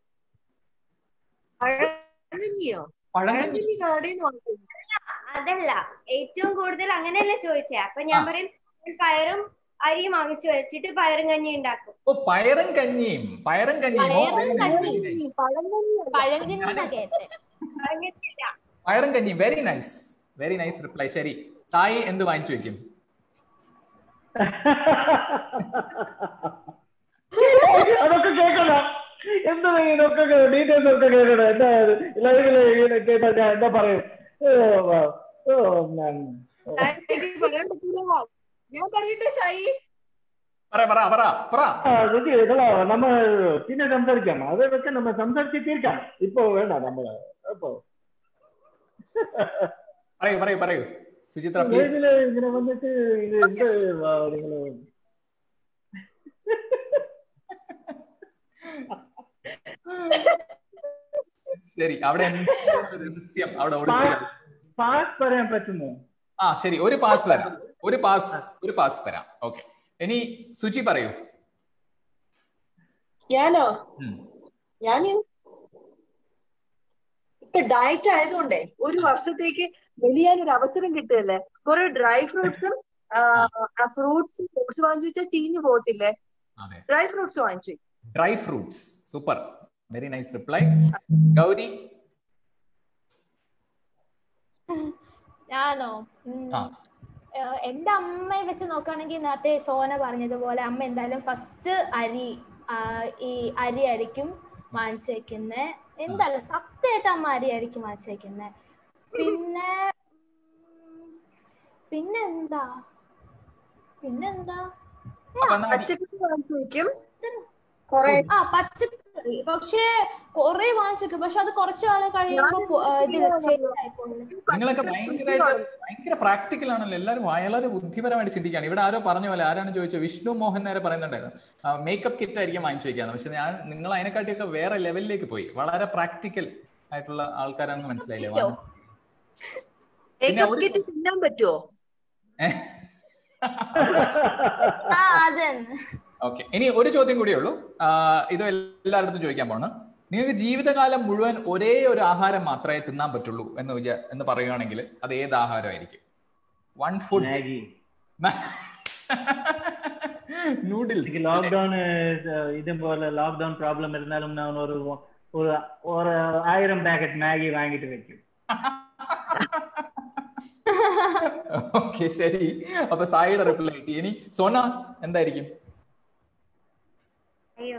പഴങ്കഞ്ഞിയോ പഴങ്കഞ്ഞി പഴങ്കഞ്ഞി കടയിൽ നിന്ന് വാങ്ങിക്കും അതല്ല ഏറ്റവും കൂടുതൽ അങ്ങനെയല്ലേ ചോദിച്ചേ അപ്പൊ ഞാൻ ആ. പറയും പയറും അരിയും വാങ്ങിച്ചു വെച്ചിട്ട് പയറും കഞ്ഞി ഉണ്ടാക്കും ഓ പയറും കഞ്ഞിയും പയറും കഞ്ഞിയും ഓ, പയറും very nice. കഞ്ഞിയും. പഴങ്കഞ്ഞി അല്ല. പഴങ്കഞ്ഞിന്നാ കേട്ടെ പറഞ്ഞിട്ടില്ല പയറും കഞ്ഞിയും very nice very nice reply ശരി സായി എന്ത് വാങ്ങിച്ചു വെക്കും അതൊക്കെ കേൾക്കണം എന്താ ഇതൊക്കെ ഡീറ്റെയിൽസ് ഒക്കെ കേൾക്കണം എന്താ ലൈവില് ഇങ്ങനെ കേട്ടാ ഞാൻ എന്താ പറയും ഓ, വാ. ഓ, man. ഓ. എനിക്ക് പറയാൻ പറ്റില്ല ഞാൻ പറയട്ടെ സായി പറ പറ പറ പറ ആ, സുജി, ഇതല്ല, നമ്മ പിന്നെ സംസാരിക്കാം അതൊക്കെ നമ്മ സംസാരിച്ച് തീർക്കാം ഇപ്പൊ വേണ്ട നമ്മള് അപ്പൊ പറയൂ പറയൂ പറയൂ സുചിത്ര പ്ലീസ് ലൈവില് ഇങ്ങനെ വന്നിട്ട് ഇത് എന്ത് വാ, നിങ്ങള് ശരി അവിടെ എന്തോ ഒരു രഹസ്യം അവിടെ ഒളിച്ചു കിടക്കുന്നു. പാസ് പറയാൻ പറ്റുമോ ആ ശരി ഒരു പാസ് തരാം ഒരു പാസ് ഒരു പാസ് തരാം ഓക്കെ ഇനി സുചി പറയൂ ഞാനോ ഉം. ഞാൻ ഇപ്പൊ ഡയറ്റ് ആയതുകൊണ്ടേ ഒരു വർഷത്തേക്ക് വെളിയാൻ ഒരു അവസരം കിട്ടുകയല്ലേ കുറെ ഡ്രൈ ഫ്രൂട്ട്സും ഫ്രൂട്ട്സ് ഫ്രൂട്ട്സ് വാങ്ങിച്ചു വെച്ചാൽ ചീഞ്ഞു പോകത്തില്ലേ അതെ ഡ്രൈ ഫ്രൂട്ട്സ് വാങ്ങിച്ചു dry fruits super very nice reply Gauri ഞാനോ ഉം. ആ. ഏഹ് എന്റെ അമ്മയെ വെച്ച് നോക്കുകയാണെങ്കിൽ നേരത്തെ സോന പറഞ്ഞതുപോലെ അമ്മ എന്തായാലും ഫസ്റ്റ് അരി ആ, ഈ അരി ആയിരിക്കും വാങ്ങിച്ചു വെക്കുന്നത് എന്തായാലും സത്യമായിട്ട് അമ്മ അരി ആയിരിക്കും വാങ്ങിച്ചു വെക്കുന്നത് പിന്നെ ഉം, പിന്നെന്താ പിന്നെന്താ അപ്പൊ എന്നാ അരി- പച്ചക്കറി വാങ്ങിച്ചു വെക്കും കുറെ ആ പച്ചക്കറി പക്ഷേ കൊറേ വാങ്ങിച്ചു വെക്കും പക്ഷെ അത് കുറച്ച് നാള് കഴിയുമ്പോ പൊ- ആ, ഇത് change ആയി പോകുന്നു നിങ്ങളൊക്കെ ഭയങ്കരമായിട്ട് ഭയങ്കര പ്രാക്ടിക്കൽ ആണല്ലോ എല്ലാവരും വളരെ ബുദ്ധിപരമായിട്ട് ചിന്തിക്കുകയാണ് ഇവിടെ ആരോ പറഞ്ഞ പോലെ ആരാണ് ചോദിച്ചത് വിഷ്ണു മോഹൻ നേരെ പറയുന്നുണ്ടായിരുന്നു മേക്കപ്പ് കിറ്റ് ആയിരിക്കും വാങ്ങിച്ചു വെക്കാന്ന് പക്ഷെ ഞാൻ നിങ്ങൾ അതിനെക്കാട്ടിയൊക്കെ വേറെ ലെവലിലേക്ക് പോയി വളരെ പ്രാക്ടിക്കൽ ആയിട്ടുള്ള ആൾക്കാരാണെന്ന് മനസ്സിലായില്ലേ അയ്യോ. പിന്നെ മേക്കപ്പ് ഒരു- കിറ്റ് തിന്നാൻ പറ്റുമോ ആ അതന്നെ ഓക്കെ ഇനി ഒരു ചോദ്യം കൂടിയേ ഉള്ളൂ ആ, ഇത് എല്ലാവരുടെ ചോദിക്കാൻ പോണ് നിങ്ങൾക്ക് ജീവിതകാലം മുഴുവൻ ഒരേ ഒരു ആഹാരം മാത്രമേ തിന്നാൻ പറ്റുള്ളൂ എന്ന് വിചാ എന്ന് പറയുകയാണെങ്കിൽ അത് ഏത് ആഹാരമായിരിക്കും one food Maggi noodles lockdown இது போல லாக்டவுன் ப்ராப்ளம் இருந்தாலும் நான் ஒரு ஒரு ஒரு ஆயிரம் பேக்கெட் மேகி வாங்கிட்டு வைக்கும் ഓക്കെ ശരി അപ്പൊ സായിയുടെ റിപ്ലൈ കിട്ടി ഇനി സോന എന്തായിരിക്കും അയ്യോ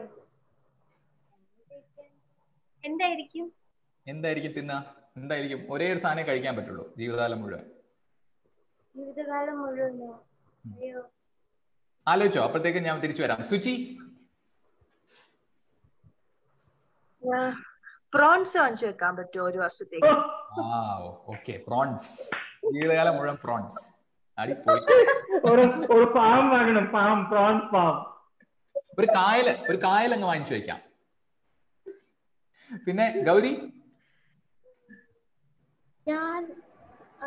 എന്തായിരിക്കും എന്തായിരിക്കും തിന്നാ എന്തായിരിക്കും ഒരേ ഒരു സാധനം കഴിക്കാൻ പറ്റുള്ളൂ ജീവിതകാലം മുഴുവൻ ജീവിതകാലം മുഴുവനോ അയ്യോ ആലോചിച്ചോ അപ്പോഴത്തേക്ക് ഞാൻ തിരിച്ചു വരാം സുചി പ്രോൺസ് വാങ്ങിച്ചു വെക്കാൻ പറ്റുമോ ഒരു വർഷത്തേക്ക് ആ ഓക്കെ പ്രോൺസ് ജീവിതകാലം മുഴുവൻ പ്രോൺസ് അടിപൊളി ஒரு ஒரு பாம் வாங்கணும் பாம் ப்ரான்ஸ் பாம் ഒരു കായല് ഒരു കായൽ അങ്ങ് വാങ്ങിച്ചു വെക്കാം പിന്നെ ഗൗരി ഞാൻ ആ,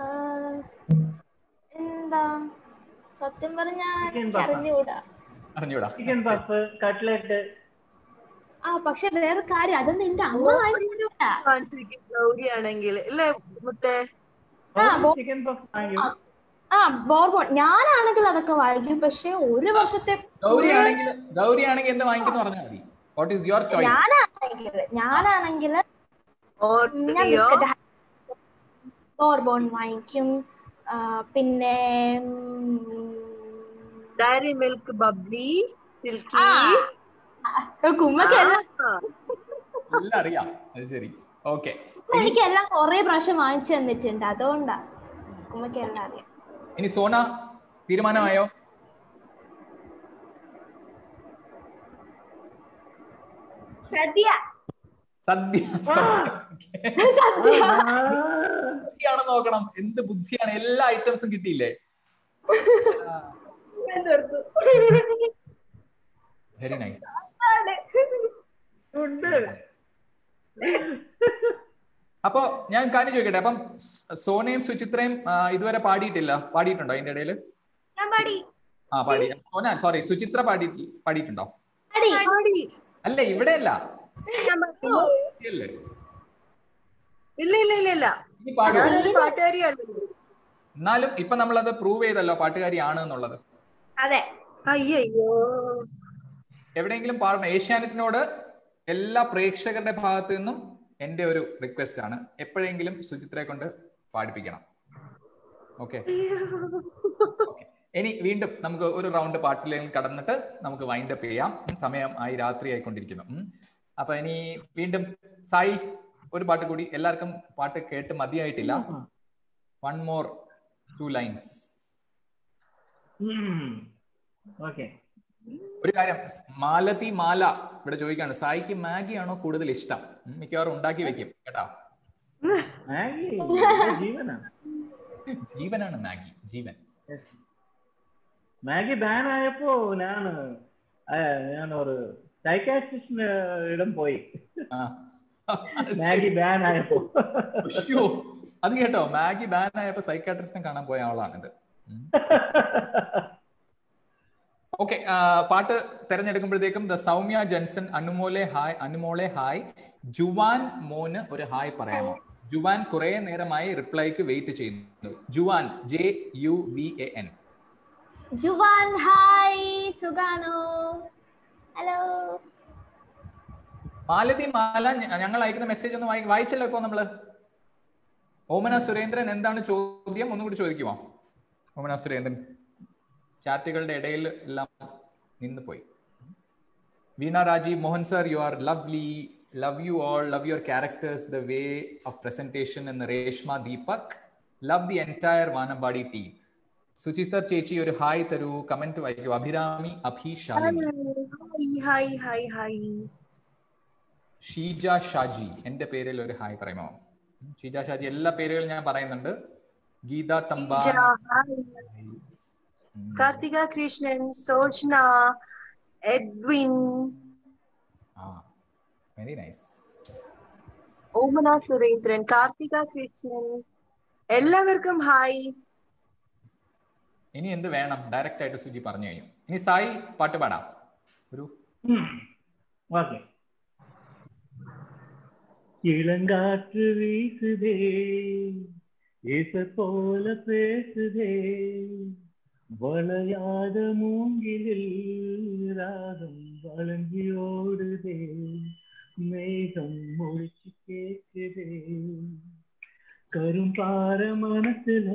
എന്താ സത്യം പറഞ്ഞാ Chicken എനിക്ക് papa. അറിഞ്ഞുകൂടാ അറിഞ്ഞൂടാ சிக்கன் பஃப் கட்லெட் ആ പക്ഷെ വേറെ കാര്യം അതൊന്നും എന്റെ അമ്മ വാങ്ങിച്ചിട്ടില്ല വാങ്ങിച്ചു വെക്കും ഗൗരിയാണെങ്കിൽ അല്ലേ മുട്ടേ ആ, ബോ- சிக்கன் பஃப் வாங்கி ആ ബോർബോൺ ഞാനാണെങ്കിൽ അതൊക്കെ വാങ്ങിക്കും പക്ഷെ ഒരു വർഷത്തെ ഗൗരി ആണെങ്കിൽ ഗൗരി ആണെങ്കിൽ എന്ത് വാങ്ങിക്കുന്നു പറഞ്ഞാൽ മതി വാട്ട് ഈസ് യുവർ ചോയ്സ് ഞാനാണെങ്കിൽ ഞാനാണെങ്കിൽ ഞാൻ ഓറിയോ ബിസ്ക്കറ്റ് ബോർബോൺ വാങ്ങിക്കും ആ, പിന്നെ ഉം, ഡയറി മിൽക്ക് ബബ്ലി സിൽക്കി ആ, കുമ്മക്കെല്ലാം എല്ലാം അറിയാം അത് ശരി ഓക്കെ എനിക്കെല്ലാം കൊറേ പ്രാവശ്യം വാങ്ങിച്ചു തന്നിട്ടുണ്ട് അതുകൊണ്ടാ കുമ്മക്കെല്ലാം അറിയാം ഇനി സോന തീരുമാനമായോ സദ്യ സദ്യ ബുദ്ധിയാണ് നോക്കണം എന്ത് ബുദ്ധിയാണ് എല്ലാ ഐറ്റംസും കിട്ടിയില്ലേ ഞാൻ തീർത്തു വെരി നൈസ് ഉണ്ട് അപ്പൊ ഞാൻ കാര്യം ചോദിക്കട്ടെ അപ്പം സോനയും സുചിത്രയും ആ, ഇതുവരെ പാടിയിട്ടില്ല പാടിയിട്ടുണ്ടോ അതിന്റെ ഇടയിൽ ഞാൻ പാടി ആ പാടി സോന സോറി സുചിത്ര പാടി പാടിയിട്ടുണ്ടോ അടി പാടി അല്ല ഇവിടെ അല്ല ഞാൻ പാടി അല്ലേ ഇല്ല ഇല്ല ഇല്ല ഇല്ല ഇനി പാടുമോ ഞാനൊരു പാട്ടുകാരിയല്ല എന്നാലും ഇപ്പൊ നമ്മളത് പ്രൂവ് ചെയ്തല്ലോ പാട്ടുകാരിയാണ് എന്നുള്ളത് അതെ അയ്യോ എവിടെയെങ്കിലും പാടണം ഏഷ്യാനെറ്റിനോട് എല്ലാ പ്രേക്ഷകരുടെ ഭാഗത്തു നിന്നും എന്റെ ഒരു റിക്വസ്റ്റ് ആണ് എപ്പോഴെങ്കിലും സുചിത്രയെ കൊണ്ട് പാടിപ്പിക്കണം ഓക്കെ ഇനി വീണ്ടും നമുക്ക് ഒരു റൗണ്ട് പാട്ടിലേക്ക് കടന്നിട്ട് നമുക്ക് വൈൻഡ് അപ്പ് ചെയ്യാം സമയം ആയി രാത്രി ആയിക്കൊണ്ടിരിക്കുന്നു ഉം. അപ്പൊ ഇനി വീണ്ടും സായി ഒരു പാട്ട് കൂടി എല്ലാവർക്കും പാട്ട് കേട്ട് മതിയായിട്ടില്ല one more two lines okay ഒരു കാര്യം മാലതി മാല ഇവിടെ ചോദിക്കാണ് സായിക്ക് മാഗി ആണോ കൂടുതൽ ഇഷ്ടം ഉം, മിക്കവാറും ഉണ്ടാക്കി വെക്കും കേട്ടാ മാഗി ജീവനാണ് ജീവനാണ് മാഗി ജീവൻ മാഗി ബാൻ ആയപ്പോ ഞാൻ ഞാൻ ഒരു സൈക്കാട്രിസ്റ്റിന് ഇടം പോയി ആ. മാഗി ബാൻ ആയപ്പോ ഉശ്ശോ. അത് കേട്ടോ മാഗി ബാൻ ആയപ്പോ സൈക്കാട്രിസ്റ്റിനെ കാണാൻ പോയ ആളാണിത് ഓക്കെ പാട്ട് തെരഞ്ഞെടുക്കുമ്പോഴത്തേക്കും ദ സൗമ്യ ജൻസൺ അനുമോലെ ഹായ് അനുമോളെ ഹായ് ജുവാൻ മോന് ഒരു ഹായ് പറയാമോ ജുവാൻ കുറെ നേരമായി റിപ്ലൈക്ക് വെയിറ്റ് ചെയ്യുന്നു Juan J U V A N Juan hi സുഖാണോ ഹലോ മാലതി മാല ഞ- ഞങ്ങൾ അയക്കുന്ന മെസ്സേജ് ഒന്ന് വായി- വായിച്ചല്ലോ ഇപ്പൊ നമ്മള് ഓമന സുരേന്ദ്രൻ എന്താണ് ചോദ്യം ഒന്നും കൂടി ചോദിക്കുമോ ഓമന സുരേന്ദ്രൻ ചാറ്റുകളുടെ ഇടയിൽ എല്ലാം നിന്ന് പോയി Veena Rajeev Mohan sir you are lovely love you all love your characters the way of presentation എന്ന് Reshma Deepak love the entire Vanambadi team Suchithra ചേച്ചി ഒരു ഹായ് തരൂ കമന്റ് വായിക്കൂ അഭിരാമി അഭിശാലിനി hi hi hi Sheeja Shaji എന്റെ പേരിൽ ഒരു ഹായ് പറയുമോ ഷീജ ഷാജി എല്ലാ പേരുകളും ഞാൻ പറയുന്നുണ്ട് ഗീത തമ്പ hi Karthika Krishnan Sojna Edwin very nice Omana Surendran Karthika Krishnan എല്ലാവർക്കും ഹായ് ഇനി എന്ത് വേണം ഡയറക്റ്റ് ആയിട്ട് സുജി പറഞ്ഞു കഴിഞ്ഞു ഇനി സായി പാട്ട് പാടാം ഒരു ഓക്കെ இளங்காற்று வீசுதே இச போல பேசுதே வளையாத மூங்கிலில் ராகம் வழங்கி ஓடுதே மேகம் முடிச்சு கேட்குதே கரும்பார மனசுல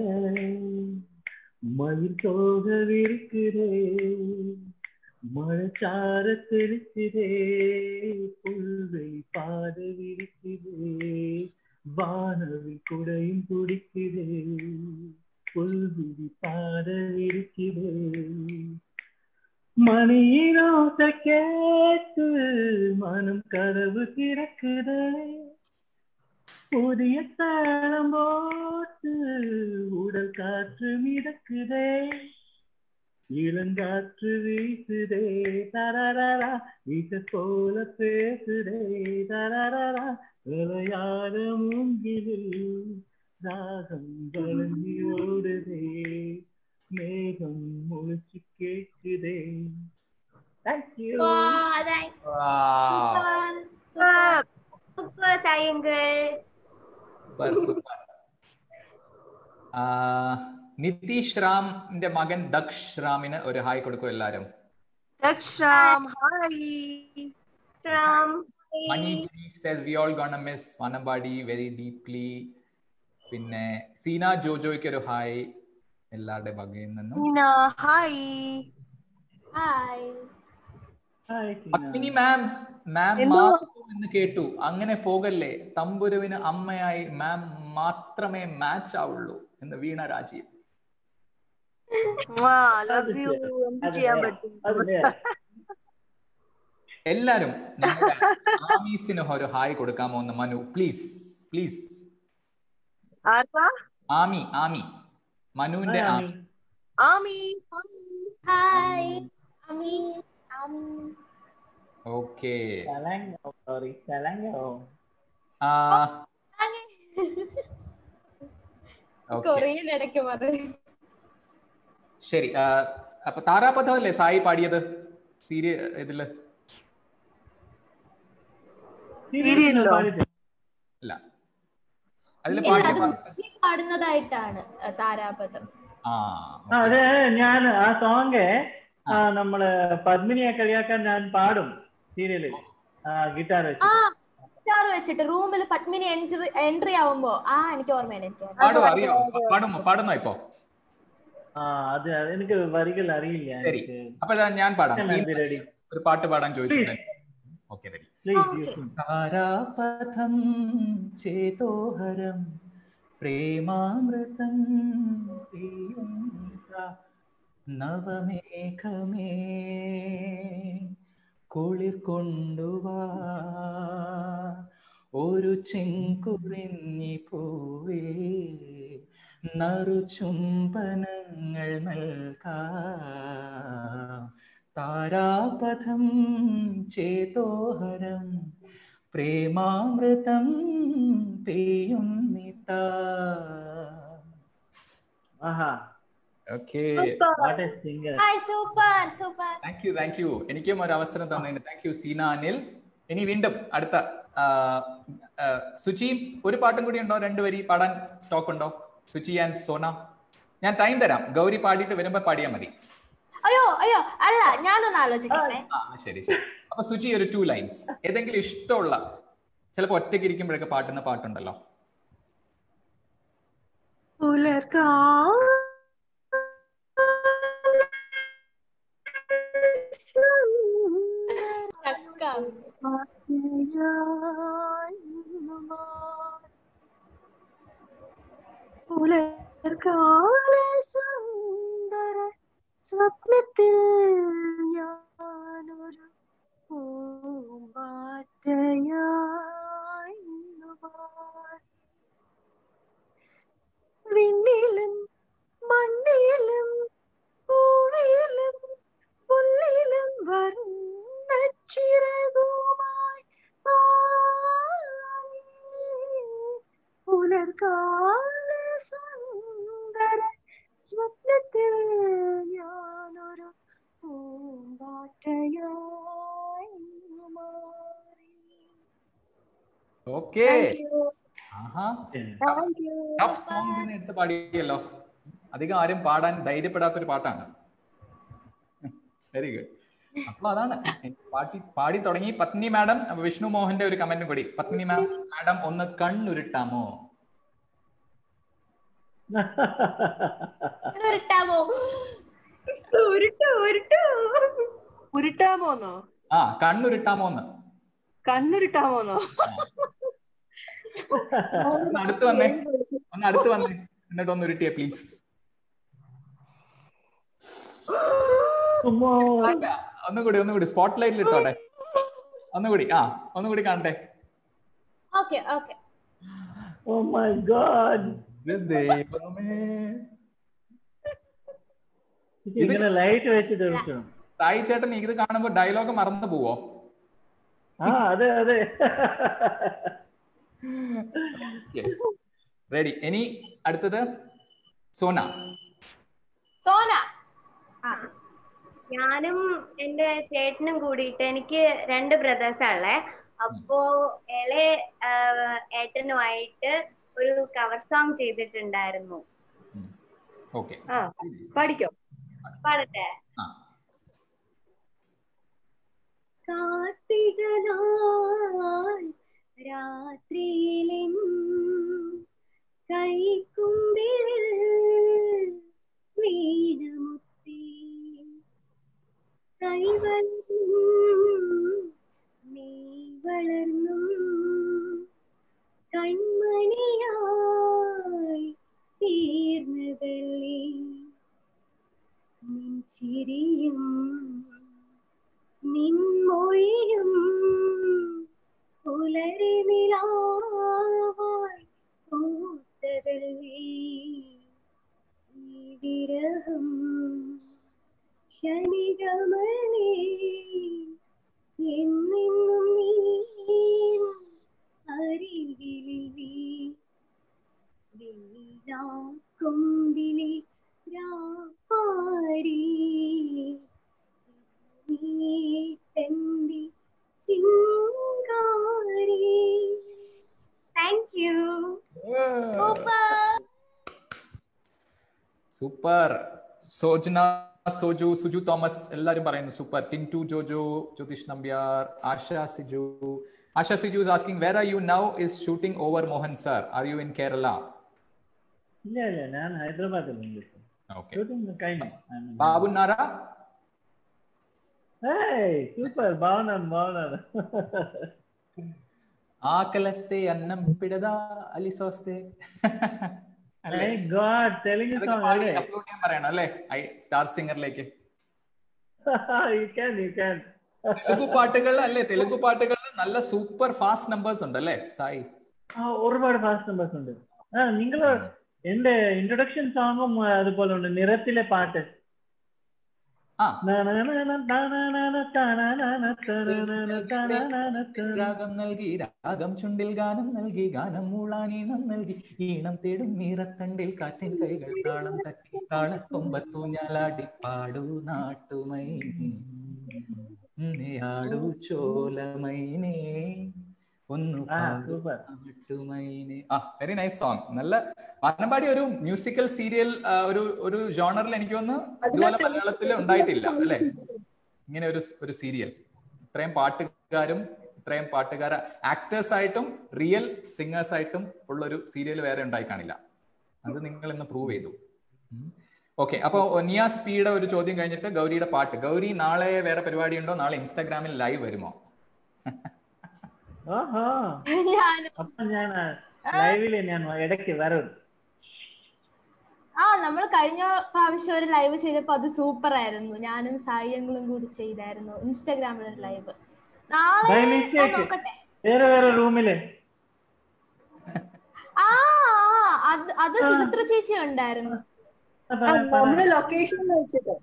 மயில் தோக விரிக்குதே மழைச்சார தெளிக்குதே புல்வை பாத விரிக்குதே வானவில் குடையும் துடிக்குதே புல்விழி பாத விரிக்குதே மணியினோச கேட்டு மனம் கதவு திறக்குதே புதிய தாளம் போட்டு உடல் காற்று மிதக்குதே இளங்காற்று வீசுதே தரரரா வீச போல பேசுதே தரரரா விளையாட மூங்கிலில் ராகம் வழங்கி ஓடுதே மேகம் முழிச்சு கேட்குதே தேங்க்யூ സൂപ്പർ സായങ്കൾ സൂപ്പർ സൂപ്പർ നിതീഷ് റാമിന്റെ മകൻ ദക്ഷ് റാമിന് ഒരു ഹായ് കൊടുക്കും എല്ലാരും ദക്ഷാം hi Ram Mani says we all gonna miss Vanambadi very deeply പിന്നെ സീന ജോജോയ്ക്ക് ഒരു ഹായ് എല്ലാവരുടെ വകയിൽ നിന്നും Neena hi hi hi Padmini ma'am ma'am എന്തോ? മാത്രം എന്ന് കേട്ടു അങ്ങനെ പോകല്ലേ തമ്പുരുവിന് അമ്മയായി മാം മാത്രമേ മാച്ച് ആവുള്ളൂ എന്ന് വീണ രാജീവ് ലവ് യു എന്ത് ചെയ്യാൻ പറ്റും അതെ എല്ലാരും നമ്മുടെ ആമീസിന് ഒരു ഹായ് കൊടുക്കാമോ എന്ന് മനു പ്ലീസ് പ്ലീസ് ആർക്കാ ആമി ആമി മനുവിന്റെ hi, Aami Aami hi Ami Ami okay ചലങ്കോ സോറി ചലങ്കോ ഓക്കെ കൊറിയൻ ഇടയ്ക്ക് പറയും ശരി ആ, അപ്പൊ താരാപഥം അല്ലേ സായി പാടിയത് സീരിയ ഇതില് സീരിയലിലോ? അല്ല അതില് ഇല്ല പാടിയ അത് പാ- മുസ്ലിം പാടുന്നതായിട്ടാണ് അഹ് താരാപഥം ആ ആ, അത് ഞാൻ ആ സോങ് നമ്മള് പത്മിനിയെ കളിയാക്കാൻ ഞാൻ പാടും സീരിയലിൽ ഗിറ്റാർ വെച്ച് ആ ഗിറ്റാർ വെച്ചിട്ട് റൂമിൽ പത്മിനി എൻട്രി എൻട്രി ആവുമ്പോ ആ എനിക്ക് ഓർമ്മയാണ് എനിക്ക് ഓർമ്മ. പാടുവോ അറിയോ പാടുമോ പാടുന്നോ ഇപ്പൊ ആ അത് അത് എനിക്ക് വരികൾ അറിയില്ല ശരി. എനിക്ക് അപ്പൊ ഇതാ ഞാൻ പാടാം സീൻ റെഡി ഒരു പാട്ട് പാടാൻ ചോദിച്ചിട്ടുണ്ട് ഓക്കെ റെഡി പ്ലീസ് താരാപഥം ചേതോഹരം പ്രേമാമൃതം നവമേഘമേ കുളിർ കൊണ്ടുവാ ഒരു ചെങ്കുറിഞ്ഞി പൂവിൽ നറുചുംബനങ്ങൾ നൽകാം താരാപഥം ചേതോഹരം പ്രേമാമൃതം പെയ്യുന്നിതാ ആഹാ okay what a singer hi super super thank you thank you എനിക്കും ഒരു അവസരം തന്നതിന് താങ്ക് യു സീന അനിൽ ഇനി വീണ്ടും അടുത്ത ആ, ആ, സുചി ഒരു പാട്ടും കൂടി ഉണ്ടോ രണ്ടു വരി പാടാൻ സ്റ്റോക്ക് ഉണ്ടോ സുചി ആൻഡ് സോന ഞാൻ ടൈം തരാം ഗൗരി പാടിയിട്ട് വരുമ്പോ പാടിയാൽ മതി അയ്യോ അയ്യോ അല്ല ഞാനൊന്ന് ആലോചിക്കട്ടെ ആ ശരി ശരി അപ്പൊ സുചി ഒരു ടു ലൈൻസ് ഏതെങ്കിലും ഇഷ്ടമുള്ള ചിലപ്പോ ഒറ്റയ്ക്ക് ഇരിക്കുമ്പോഴൊക്കെ പാട്ടുന്ന പാട്ടുണ്ടല്ലോ പുലർക്കാ ചക്ക പുലർക്കാല സുന്ദര സ്വപ്നത്തിൽ ഞാനൊരു പൂമ്പാറ്റയായി മാറി. വിണ്ണിലും മണ്ണിലും പൂവിലും പുല്ലിലും വർണ്ണച്ചിറകുമായി പാറി. പുലർകാല സുന്ദര സ്വപ്നത്തിൽ ഞാനൊരു പൂമ്പാറ്റയായി മാറി ഓക്കെ Thank you. ആഹാ Thank you. ടഫ് സോങ് തന്നെ എടുത്ത് പാടിയല്ലോ അധികം ആരും പാടാൻ ധൈര്യപ്പെടാത്തൊരു പാട്ടാണ് വെരി ഗുഡ് അപ്പൊ അതാണ് പാട്ടി പാടി തുടങ്ങി പത്നി മാഡം വിഷ്ണു മോഹന്റെ ഒരു കമന്റ് കൂടി പത്നി മാഡം ഒന്ന് കണ്ണുരുട്ടാമോ ഇട്ടാമോ ഉരുട്ടു ഉരുട്ടു ഉരുട്ടാമോന്നോ ആ കണ്ണുരുട്ടാമോ എന്ന് കണ്ണുരുട്ടാമോന്നോ ഒന്ന് അടുത്ത് വന്നേ ഒന്ന് അടുത്ത് വന്നേ എന്നിട്ട് ഒന്ന് ഉരുട്ടിയേ പ്ലീസ് ഒന്നുകൂടി ഒന്നുകൂടി സ്പോട്ട് ലൈറ്റിൽ ഇട്ടോട്ടെ ഒന്നുകൂടി ആ ഒന്നുകൂടി കാണട്ടെ okay okay oh my god ദൈവമേ ഇങ്ങനെ ലൈറ്റ് വെച്ച് തെളിച്ചണം സായി ചേട്ടൻ ഇത് കാണുമ്പോ ഡയലോഗ് മറന്നു പോവോ ആ അതെ അതെ റെഡി ഇനി അടുത്തത് സോന സോന ആ ഞാനും എന്റെ ചേട്ടനും കൂടിയിട്ട് എനിക്ക് രണ്ട് ബ്രദേഴ്സാ ഉള്ളേ അപ്പോ ഇളയ ആഹ്, ഏട്ടനുമായിട്ട് ഒരു കവർ സോങ് ചെയ്തിട്ടുണ്ടായിരുന്നു ഓക്കെ ആ പഠിക്കോ പാടട്ടെ ആ കാർത്തിക നാൾ രാത്രിയിലെൻ കൈക്കുമ്പിൽ വീണമുത്തി കൈവന്നും നീ വളർന്നും കൺമണിയായി തീർന്നതല്ലേ നിൻ ചിരിയും നിൻ മൊഴി പൊഴിയും പുലരി നിലാവായി പൂത്തതല്ലേ ഈ വിരഹം ശനികമണി എന്നെന്നും നീ അരികിലിൽ നീ കൊമ്പിലെ രാപ്പാടി നീട്ടന്റെ ചിങ്കാരി thank you super Sojana Soju Suju Thomas എല്ലാരും പറയുന്നു super Tintu Jojo Jyothish Nambiar Asha Siju Asha Siju is asking where are you now is shooting over mohan sir are you in kerala ഇല്ല ഇല്ല ഞാൻ ഹൈദരാബാദിലുണ്ട് okay ഷൂട്ടിംഗ് കഴിഞ്ഞു ബാബു നാര ഏയ് സൂപ്പർ బాగున్నాను బాగున్నాను ആക്കലസ്തെ അന്നം പിടത അലിസോസ്തെ അല്ലേ മൈ ഗോഡ് തെലുങ്ക് അതൊക്കെ സോങ് പാടി അല്ലേ upload ചെയ്യാൻ പറയണം അല്ലേ ഐ സ്റ്റാർ സിംഗറിലേക്ക് you can you can Telugu പാട്ടുകൾ അല്ലേ തെലുഗു പാട്ടുകളിൽ നല്ല സൂപ്പർ ഫാസ്റ്റ് നമ്പേഴ്സ് ഉണ്ട് അല്ലേ സായി ആ ഒരുപാട് ഫാസ്റ്റ് നമ്പേഴ്സ് ഉണ്ട് ആ നിങ്ങൾ എന്റെ ഇൻട്രൊഡക്ഷൻ സോങ്ങും അതുപോലെ ഉണ്ട് നിറത്തിലെ പാട്ട് ആ രാഗം നൽകി രാഗം ചുണ്ടിൽ ഗാനം നൽകി ഗാനം മൂളാനീണം നൽകി ഈണം തേടും മീറത്തണ്ടിൽ കാറ്റിൻ കൈകൾ താളം തട്ടി താളക്കൊമ്പത്തു ഞാലാടി പാടൂ നാട്ടുമൈനേ ആടൂ ചോലമൈനേ ഒന്നു ആ പാടൂ സൂപ്പർ നാട്ടുമൈനേ ആ വെരി നൈസ് സോങ് നല്ല വാനമ്പാടി ഒരു മ്യൂസിക്കൽ സീരിയൽ ഒരു ഒരു ജോണറിൽ എനിക്ക് തോന്നുന്നു ഇതുപോലെ മലയാളത്തിൽ ഉണ്ടായിട്ടില്ല അല്ലെ ഇങ്ങനെ ഒരു ഒരു സീരിയൽ ഇത്രയും പാട്ടുകാരും ഇത്രയും പാട്ടുകാര ആക്ടേഴ്സ് ആയിട്ടും റിയൽ സിംഗേഴ്സ് ആയിട്ടും ഉള്ള ഒരു സീരിയൽ വേറെ ഉണ്ടായി കാണില്ല അത് നിങ്ങൾ ഇന്ന് പ്രൂവ് ചെയ്തു ഓക്കെ അപ്പൊ നിയ സ്പീഡ് ഒരു ചോദ്യം കഴിഞ്ഞിട്ട് ഗൗരിയുടെ പാട്ട് ഗൗരി നാളെ വേറെ പരിപാടി ഉണ്ടോ നാളെ ഇൻസ്റ്റാഗ്രാമിൽ ലൈവ് വരുമോ ഓഹോ ഞാനും അപ്പൊ ഞാൻ ലൈവില് ഞാൻ ഇടയ്ക്ക് വരും ആ നമ്മൾ കഴിഞ്ഞ പ്രാവശ്യം ഒരു ലൈവ് ചെയ്തപ്പോ അത് സൂപ്പർ ആയിരുന്നു ഞാനും സായിയങ്ങളും കൂടി ചെയ്തായിരുന്നു ഇൻസ്റ്റാഗ്രാമിൽ ഒരു ലൈവ് നാളെ By ഞാൻ mistake. നോക്കട്ടെ വേറെ വേറെ റൂമില് ആ ആ, അത് അത് സുചിത്ര ചേച്ചി ഉണ്ടായിരുന്നു നമ്മുടെ ലൊക്കേഷൻ വെച്ചിട്ട്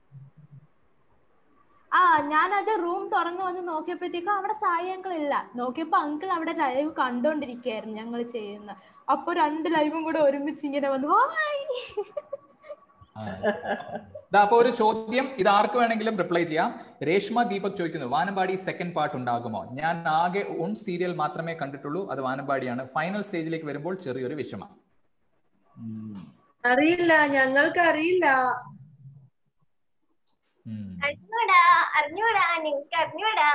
ആ ഞാനത് റൂം തുറന്നു വന്ന് നോക്കിയപ്പോഴത്തേക്കും അവിടെ സായി അങ്കിൾ ഇല്ല നോക്കിയപ്പോ അങ്കിൾ അവിടെ ലൈവ് കണ്ടോണ്ടിരിക്കുകയായിരുന്നു ഞങ്ങൾ ചെയ്യുന്ന അപ്പൊ രണ്ട് ലൈവും കൂടെ ഒരുമിച്ച് ഇങ്ങനെ വന്നു ഹായ് ദാ അപ്പൊ ഒരു ചോദ്യം ഇത് ആർക്ക് വേണമെങ്കിലും റിപ്ലൈ ചെയ്യാം രേഷ്മ ദീപക് ചോദിക്കുന്നു വാനമ്പാടി സെക്കൻഡ് പാർട്ട് ഉണ്ടാകുമോ ഞാൻ ആകെ ഒൺ സീരിയൽ മാത്രമേ കണ്ടിട്ടുള്ളൂ അത് വാനമ്പാടിയാണ് ഫൈനൽ സ്റ്റേജിലേക്ക് വരുമ്പോൾ ചെറിയൊരു വിഷമം അറിയില്ല ഞങ്ങൾക്ക് അറിയില്ല അറിഞ്ഞൂടാ അറിഞ്ഞൂടാ നിങ്ങൾക്ക് അറിഞ്ഞൂടാ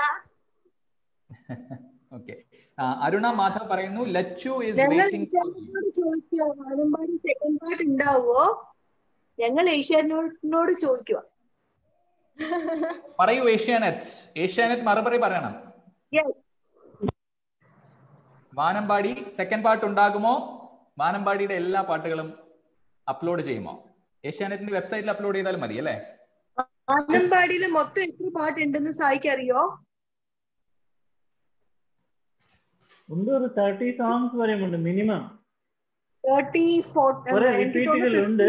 ഓക്കെ അരുണ മാധവ് പറയുന്നു ലച്ചു ഇസ് ഞങ്ങൾ വെയിറ്റിംഗ് ഏഷ്യാനോട് ചോദിക്കുക വാനമ്പാടി സെക്കൻഡ് പാർട്ട് ഉണ്ടാവുമോ ഞങ്ങൾ ഏഷ്യാനോട് ചോദിക്കുക പറയൂ ഏഷ്യാനെറ്റ് ഏഷ്യാനെറ്റ് മറുപടി പറയണം യെസ് വാനമ്പാടി സെക്കൻഡ് പാർട്ട് ഉണ്ടാകുമോ വാനമ്പാടിയുടെ എല്ലാ പാട്ടുകളും അപ്ലോഡ് ചെയ്യുമോ ഏഷ്യാനെറ്റിന്റെ വെബ്സൈറ്റിൽ അപ്ലോഡ് ചെയ്താലും മതി അല്ലേ വാനമ്പാടിയിൽ മൊത്തം എത്ര പാട്ടുണ്ടെന്ന് സായിക്ക് അറിയോ ഉണ്ട് ഒരു തേർട്ടി സോങ്സ് വരെയുണ്ട് മിനിമം തേർട്ടി കുറെ റിപ്പീറ്റുകളുണ്ട്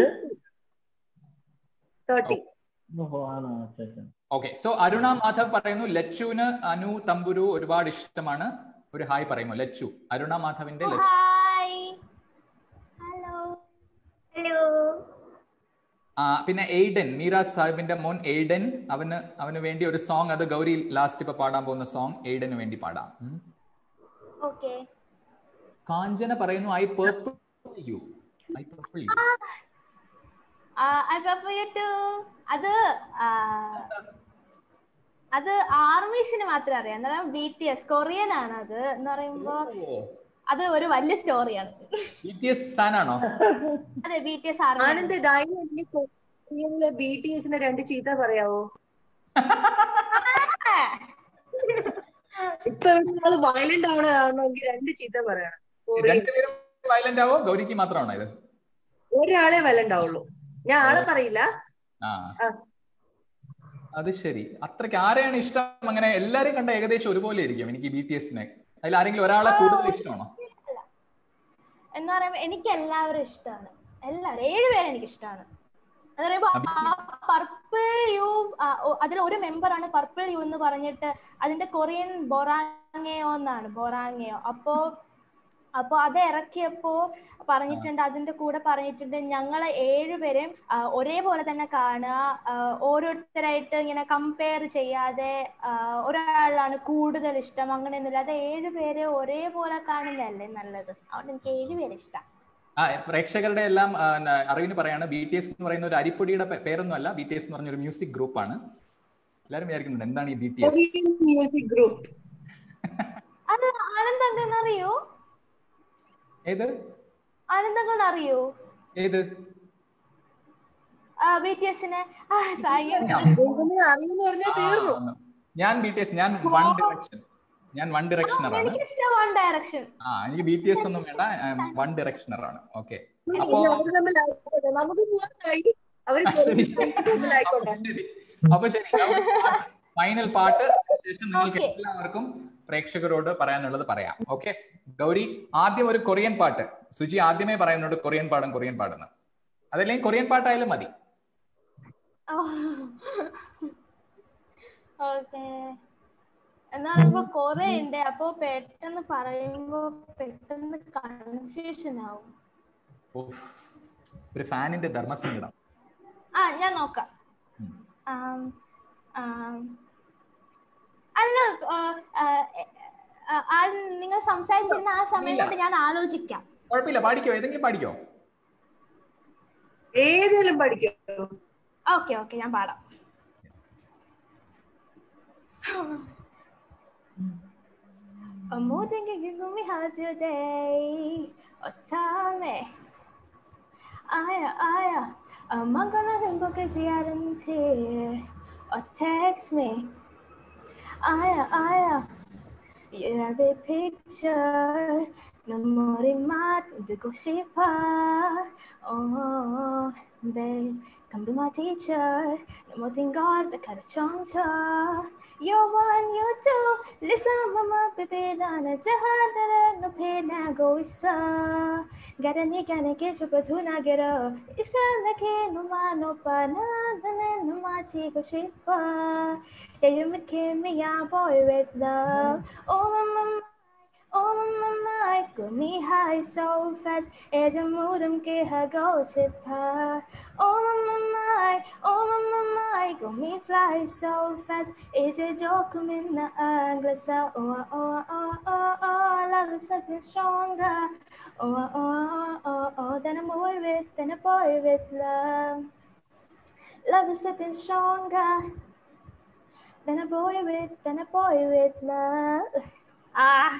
തേർട്ടി ഓഹോ ആണോ അച്ഛാ അച്ഛാ ഓക്കെ സോ അരുണ മാധവ് പറയുന്നു ലച്ചുവിന് അനു തമ്പുരു ഒരുപാട് ഇഷ്ടമാണ് ഒരു ഹായ് പറയുമോ ലച്ചു അരുണ മാധവിന്റെ ലച്ചു ഹായ് ഹലോ ഹലോ ആ, പിന്നെ എയ്ഡൻ മീര സാഹിബിന്റെ മോൻ എയ്ഡൻ അവന് അവന് വേണ്ടി ഒരു സോങ് അത് ഗൗരി ലാസ്റ്റ് ഇപ്പൊ പാടാൻ പോകുന്ന സോങ് എയ്ഡന് വേണ്ടി പാടാം ഉം. ഓക്കെ കാഞ്ചന പറയുന്നു I purple you I purple you I പപ്പ യു ടു അത് ആ, അത് ആർമീസിന് മാത്രമേ അറിയാം എന്ന് പറയുമ്പോൾ ബി ടി എസ് കൊറിയൻ ആണ് അത് എന്ന് പറയുമ്പോ അത് ഒരു വലിയ സ്റ്റോറിയാണ് ബി ടി എസ് ഫാൻ ആണോ അതെ B T S army Anand ധൈര്യം ഉണ്ടെങ്കിൽ കൊറിയനിലെ ബി ടി എസിന് രണ്ട് ചീത്ത പറയാവോ ഇപ്പൊ ഇവിടെ നമ്മള് വയലന്റ് ആവണമെങ്കിൽ രണ്ട് ചീത്ത പറയണം കൊറിയൻ രണ്ടുപേരും വയലന്റ് ആവോ ഗൗരിക്ക് മാത്രമാണോ ഇത് ഒരാളെ വയലന്റ് ആവുള്ളൂ ഞാൻ ആളെ പറയില്ല ആ ആ. അത് ശരി അത്രയ്ക്ക് ആരെയാണ് ഇഷ്ടം അങ്ങനെ എല്ലാരും കണ്ട ഏകദേശം ഒരുപോലെ ആയിരിക്കും എനിക്ക് ബി ടി എസിനെ അതിൽ ആരെങ്കിലും ഒരാളെ കൂടുതൽ ഇഷ്ടമാണോ എന്ന് പറയുമ്പോ എനിക്ക് എല്ലാവരും ഇഷ്ടമാണ് എല്ലാവരും ഏഴുപേരും എനിക്ക് ഇഷ്ടമാണ് എന്ന് പറയുമ്പോ അബി- ആ പർപ്പിൾ യു അതിൽ ഒരു മെമ്പർ ആണ് പർപ്പിൾ യു എന്ന് പറഞ്ഞിട്ട് അതിന്റെ കൊറിയൻ ബൊറാങ്ങയോ എന്നാണ് ബൊറാങ്ങയോ അപ്പോ അപ്പൊ അത് ഇറക്കിയപ്പോ പറഞ്ഞിട്ടുണ്ട് അതിന്റെ കൂടെ പറഞ്ഞിട്ടുണ്ട് ഞങ്ങളെ ഏഴുപേരെയും ആ, ഒരേപോലെ തന്നെ കാണുക ആ, ഓരോരുത്തരായിട്ട് ഇങ്ങനെ കമ്പയർ ചെയ്യാതെ ആ, ഒരാളാണ് കൂടുതൽ ഇഷ്ടം അങ്ങനെയൊന്നുമില്ല അത് ഏഴുപേരെ ഒരേപോലെ കാണുന്നതല്ലേ നല്ലത് അതുകൊണ്ട് എനിക്ക് ഏഴുപേരെ ഇഷ്ടം ആ പ്രേക്ഷകരുടെ എല്ലാം ആ, ന- അറിവിന് പറയാണ് ബി ടി എസ് എന്ന് പറയുന്ന ഒരു അരിപ്പൊടിയുടെ പേ- പേരൊന്നും അല്ല ബി ടി എസ് എന്ന് പറഞ്ഞ ഒരു മ്യൂസിക് ഗ്രൂപ്പാണ് എല്ലാരും വിചാരിക്കുന്നുണ്ട് എന്താണ് ഈ B T S music group അത് ആനന്ദങ്ങൾ അറിയോ ഏത് ആനന്ദങ്ങൾ അറിയോ ഏത് ബി ടി എസിനെ ആ സായി അറിയുന്ന പറഞ്ഞാൽ തീർന്നു ആ, ഞാൻ ബി ടി എസ് ഞാൻ വൺ ഡിറക്ഷൻ ഞാൻ വൺ ഡിറക്ഷണറാണ് എനിക്ക് ഇഷ്ടം വൺ ഡയറക്ഷൻ ആ എനിക്ക് ബി ടി എസ് ഒന്നും വേണ്ട വൺ ഡിറക്ഷണറാണ് ഓക്കെ അപ്പോ അവര് തമ്മിൽ ആയിക്കോട്ടെ നമുക്ക് മൂന്നായി അവര് ശരി. തമ്മിൽ ആയിക്കോട്ടെ ശരി അപ്പൊ ശരി ഫൈനൽ പാട്ട് ശേഷം നിങ്ങൾക്ക് Okay. എല്ലാവർക്കും പ്രേക്ഷകരോട് പറയാനുള്ളത് പറയാം ഓക്കെ ഗൗരി ആദ്യം ഒരു കൊറിയൻ പാട്ട് സുജി ആദ്യമേ പറയുന്നുണ്ട് കൊറിയൻ പാടും കൊറിയൻ പാടുന്നു അതല്ലെങ്കിൽ കൊറിയൻ പാട്ടായാലും മതി ഓക്കെ എന്ന് പറയുമ്പോ കൊറേ ഉണ്ട് അപ്പൊ പെട്ടെന്ന് പറയുമ്പോ പെട്ടെന്ന് കൺഫ്യൂഷൻ ആവും ഉഫ്. ഒരു ഫാനിന്റെ ധർമ്മസങ്കടം ആ ഞാൻ നോക്കാം ഉം. ആം, ആം. അല്ല ആ, ആ, ആ, ആ, നിങ്ങൾ സംസാരിച്ചിരുന്ന ആ സമയം ഇല്ല. കൊണ്ട് ഞാൻ ആലോചിക്കാം കുഴപ്പമില്ല പാടിക്കോ ഏതെങ്കിലും പാടിക്കോ ഏതേലും പഠിക്കും ഓക്കെ ഓക്കെ ഞാൻ പാടാം 모든 게 궁금해하실 때 어쩌면 아야 아야 엄마가 행복하지 않은지 Oh text me 아야 아야 You have a picture 눈물이 맞고 싶어 Oh babe come be my teacher 내 모든 걸 가르쳐줘 You're one, you're two Listen mama baby 나는 저 하늘을 높이 나고 있어 가라 네가 내게 줘봐 둔하게로 있어 내게 너만 오빠 나는 너 마치고 싶어 Yeah you make me a boy with love Oh my my Oh my my got me high so fast 이제 무릎 하고 싶어 Oh my my Oh my my got me fly so fast 이제 조금은 나은 글쎄 Oh oh oh oh oh love is something stronger Oh oh oh oh oh than a boy with than a boy with love Love is something stronger than a boy with than a boy with love Ah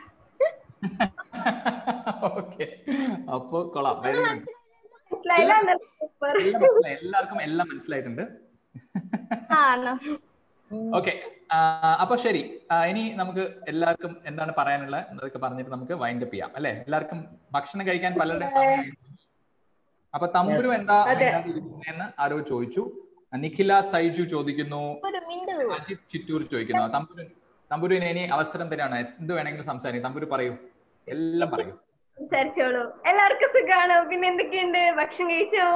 okay അപ്പൊ കൊള്ളാം very good മനസ്സിലായില്ല super എല്ലാം മനസ്സിലായി എല്ലാവർക്കും എല്ലാം മനസ്സിലായിട്ടുണ്ട് ആണോ okay അപ്പൊ ശരി ആ, ഇനി നമുക്ക് എല്ലാവർക്കും എന്താണ് പറയാനുള്ളത് എന്നതൊക്കെ പറഞ്ഞിട്ട് നമുക്ക് വൈൻഡപ്പ് ചെയ്യാം അല്ലെ എല്ലാവർക്കും ഭക്ഷണം കഴിക്കാൻ പലരുടെ സമയമായി. അപ്പൊ തമ്പുരു എന്താ അതെ. എന്ന് ആരോ ചോദിച്ചു നിഖില സൈജു ചോദിക്കുന്നു ഒരു മിണ്ടു അജിത് ചിറ്റൂർ ചോദിക്കുന്നു തമ്പുരു തമ്പുരുവിന് ഇനി അവസരം തന്നെയാണ് എന്ത് വേണമെങ്കിലും സംസാരിക്കും തമ്പുരു പറയൂ എല്ലാം പറയൂ സംസാരിച്ചോളൂ എല്ലാവർക്കും സുഖാണോ പിന്നെ എന്തൊക്കെയുണ്ട് ഭക്ഷണം കഴിച്ചോ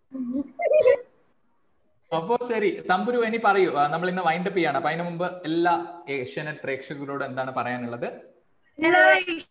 അപ്പോ ശരി തമ്പുരു ഇനി പറയൂ ആ, നമ്മൾ ഇന്ന് വൈൻഡപ്പ് ചെയ്യാണ് അപ്പൊ അതിനു മുമ്പ് എല്ലാ ഏഷ്യാനെറ്റ് പ്രേക്ഷകരോട് എന്താണ് പറയാനുള്ളത് എല്ലാ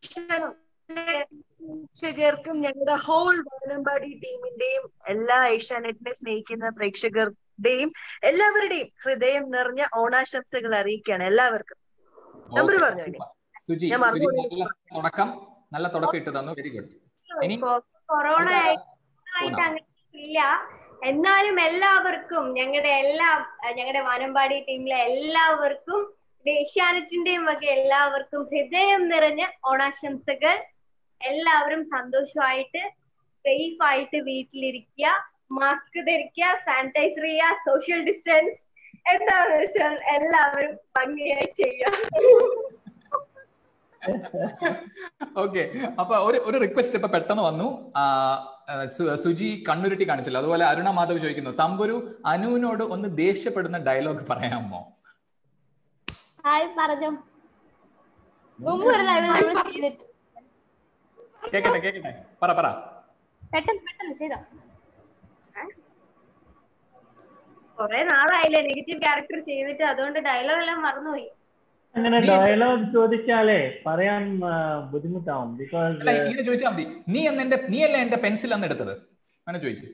പ്രേക്ഷകർക്കും ഞങ്ങളുടെ ഹോൾ വാനമ്പാടി ടീമിന്റെയും എല്ലാ ഏഷ്യാനെറ്റിനെ സ്നേഹിക്കുന്ന പ്രേക്ഷകരുടെയും എല്ലാവരുടെയും ഹൃദയം നിറഞ്ഞ ഓണാശംസകൾ അറിയിക്കുകയാണ് എല്ലാവർക്കും നമ്പർ Okay, പറഞ്ഞോ ഇനി. super. സുജി ഞാൻ സുജി മറന്നുപോയി. നല്ല തുടക്കം നല്ല തുടക്കം ഇട്ട് തന്നു വെരി ഗുഡ് ഇനി കൊറോണ ആയിട്ട് സോന. അങ്ങനെ ഇല്ല എന്നാലും എല്ലാവർക്കും ഞങ്ങളുടെ എല്ലാ ഞങ്ങളുടെ വാനമ്പാടി ടീമിലെ എല്ലാവർക്കും ഇത് ഏഷ്യാനെറ്റിന്റെയും വക എല്ലാവർക്കും ഹൃദയം നിറഞ്ഞ ഓണാശംസകൾ എല്ലാവരും സന്തോഷമായിട്ട് സേഫ് ആയിട്ട് വീട്ടിലിരിക്കുക മാസ്ക് ധരിക്കുക സാനിറ്റൈസർ ചെയ്യുക സോഷ്യൽ ഡിസ്റ്റൻസ് എന്താണെന്ന് വെച്ചാൽ എല്ലാവരും ഭംഗിയായി ചെയ്യുക ഓക്കെ അപ്പൊ ഒരു ഒരു റിക്വസ്റ്റ് ഇപ്പൊ പെട്ടെന്ന് വന്നു ആ, സു- സുജി കണ്ണുരുട്ടി കാണിച്ചല്ലോ അതുപോലെ അരുണ മാധവ് ചോദിക്കുന്നു തമ്പുരു അനുവിനോട് ഒന്ന് ദേഷ്യപ്പെടുന്ന ഡയലോഗ് പറയാമോ ഹായ് പറഞ്ഞു മുമ്പ് ഒരു ലൈവിൽ നമ്മൾ ചെയ്തിട്ട് കേക്കട്ടെ കേക്കട്ടെ പറ പറ പെട്ടെന്ന് പെട്ടെന്ന് ചെയ്തോ കൊറേ നാളായില്ലേ നെഗറ്റീവ് ക്യാരക്ടർ ചെയ്തിട്ട് അതുകൊണ്ട് ഡയലോഗ് എല്ലാം മറന്നുപോയി അങ്ങനെ നീ- ഡയലോഗ് ചോദിച്ചാലേ പറയാൻ ആ, ബുദ്ധിമുട്ടാവും ബിക്കോസ് അല്ല ഇങ്ങനെ ചോദിച്ചാൽ മതി നീ അന്ന് എന്റെ നീ അല്ലേ എന്റെ പെൻസിൽ അന്ന് എടുത്തത് അങ്ങനെ ചോദിക്കും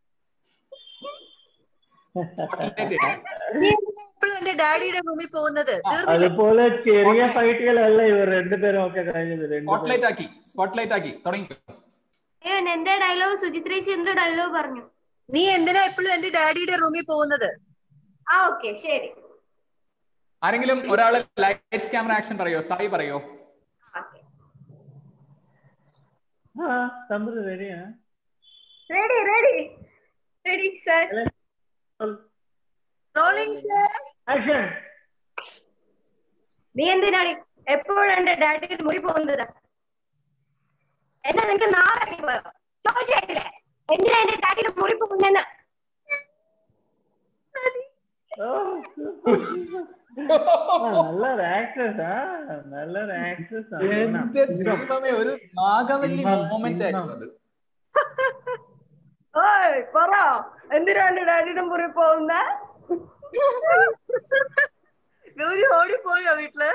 നീ എന്തിനാ എപ്പോഴും എന്റെ ഡാഡിയുടെ റൂമിൽ പോകുന്നത് തീർന്നില്ലേ അതുപോലെ ചെറിയ Okay. ഫൈറ്റുകളല്ല ഇവർ രണ്ടുപേരും ഒക്കെ കഴിഞ്ഞത് രണ്ടുപേരും സ്പോട്ട്ലൈറ്റ് ആക്കി സ്പോട്ട്ലൈറ്റ് ആക്കി തുടങ്ങി ഏ എന്റെ ഡയലോഗ് സുചിത്രേശി എന്തോ ഡയലോഗ് പറഞ്ഞു നീ എന്തിനാ എപ്പോഴും എന്റെ ഡാഡിയുടെ റൂമിൽ പോകുന്നത് ആ ഓക്കെ ശരി ആരെങ്കിലും ഒരാള് ലൈറ്റ്സ് ക്യാമറ ആക്ഷൻ പറയോ സായി പറയോ ഓക്കെ ആ തമ്പുരു റെഡിയാ ready ready ready sir rolling sir action നീ എന്തിനാണ് എപ്പോഴും എന്റെ ഡാഡിയുടെ മുറി പോകുന്നത് എന്നാ നിനക്ക് നാളെ പോയോ ചോദിച്ചിട്ടില്ലേ എന്തിനാ എന്റെ ഡാഡിയുടെ മുറി പോകുന്നെന്ന് നല്ലൊരു ആക്ട്രസ് ആ നല്ലൊരു ആക്ട്രസ് എന്റെ ദൈവമേ ഒരു നാഗവല്ലി മൊമെന്റ് ആയിരുന്നു അത് ഓയ് പറ എന്തിനാ എന്റെ ഡാഡിയുടെ മുറി പോകുന്ന ഗൗരി ഓടിപ്പോയോ വീട്ടില്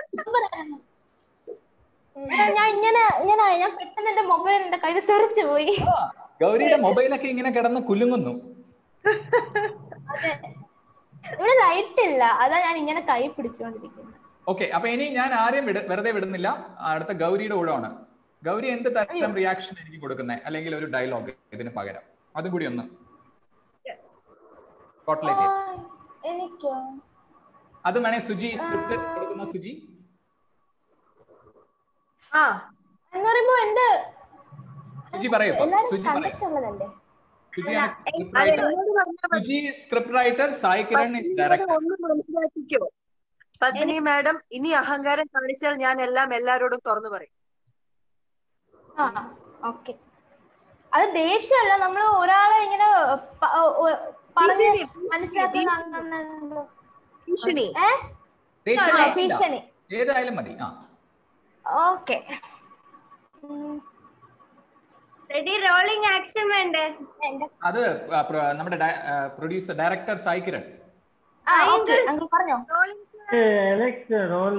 എടാ, ഞാൻ ഇങ്ങനെ ഇങ്ങനെ ഞാൻ പെട്ടെന്ന് എന്റെ മൊബൈൽ എന്റെ കയ്യിൽ തെറിച്ചു പോയി ആ, ഗൗരിയുടെ മൊബൈലൊക്കെ ഇങ്ങനെ കിടന്ന് കുലുങ്ങുന്നു അതെ ഇവിടെ ലൈറ്റ് ഇല്ല അതാ ഞാൻ ഇങ്ങനെ കൈ പിടിച്ചുകൊണ്ടിരിക്കുന്നത് ഓക്കെ അപ്പൊ ഇനി ഞാൻ ആരെയും വിട വെറുതെ വിടുന്നില്ല അടുത്ത ഗൗരിയുടെ ഊഴമാണ് ഗൗരി എന്ത് തരം റിയാക്ഷൻ എനിക്ക് കൊടുക്കുന്നത് അല്ലെങ്കിൽ ഒരു ഡയലോഗ് ഇതിന് പകരം അതും കൂടി ഒന്ന് സ്പോട്ട്ലൈറ്റ് ചെയ്യ്. ആ, എനിക്കോ അത് വേണേ സുജി സ്ക്രിപ്റ്റ് കൊടുക്കുന്ന സുജി ആ എന്ന് പറയുമ്പോ എന്റെ സുജി പറയൂ ഇപ്പൊ. എല്ലാരും സുജി പറയൂ കണ്ടിട്ടുള്ളതല്ലേ സുജിയാണ് script അത് writer. എന്നോട് പറഞ്ഞാൽ മതി Suji script writer Sai Kiran is പത്മിനിയോട് ഡയറക്ടർ ഒന്ന് മനസ്സിലാക്കിക്കോ പത്മിനി മാഡം ഇനി അഹങ്കാരം കാണിച്ചാൽ ഞാൻ എല്ലാം എല്ലാരോടും തുറന്നു പറയും ആ ഓക്കെ അത് ദേഷ്യമല്ല നമ്മൾ ഒരാളെ ഇങ്ങനെ പ- ഒ- ഒ- പറഞ്ഞ് ഭീഷണി, മനസ്സിലാക്കുന്ന ഭീഷണി. അങ്ങനെ ഭീഷണി ഏ ദേഷ്യം ആ, ആയിട്ടില്ല. ഭീഷണി ഏതായാലും മതി ആ ഓക്കെ റെഡി റോളിംഗ് ആക്ഷൻ വേണ്ടേ എന്റെ അത് ആ, പ്ര- നമ്മുടെ പ്രൊഡ്യൂസർ ഡയറക്ടർ സായി കിരൺ ആ ഓക്കെ അങ്കിൾ പറഞ്ഞോ Rolling sir. Alex roll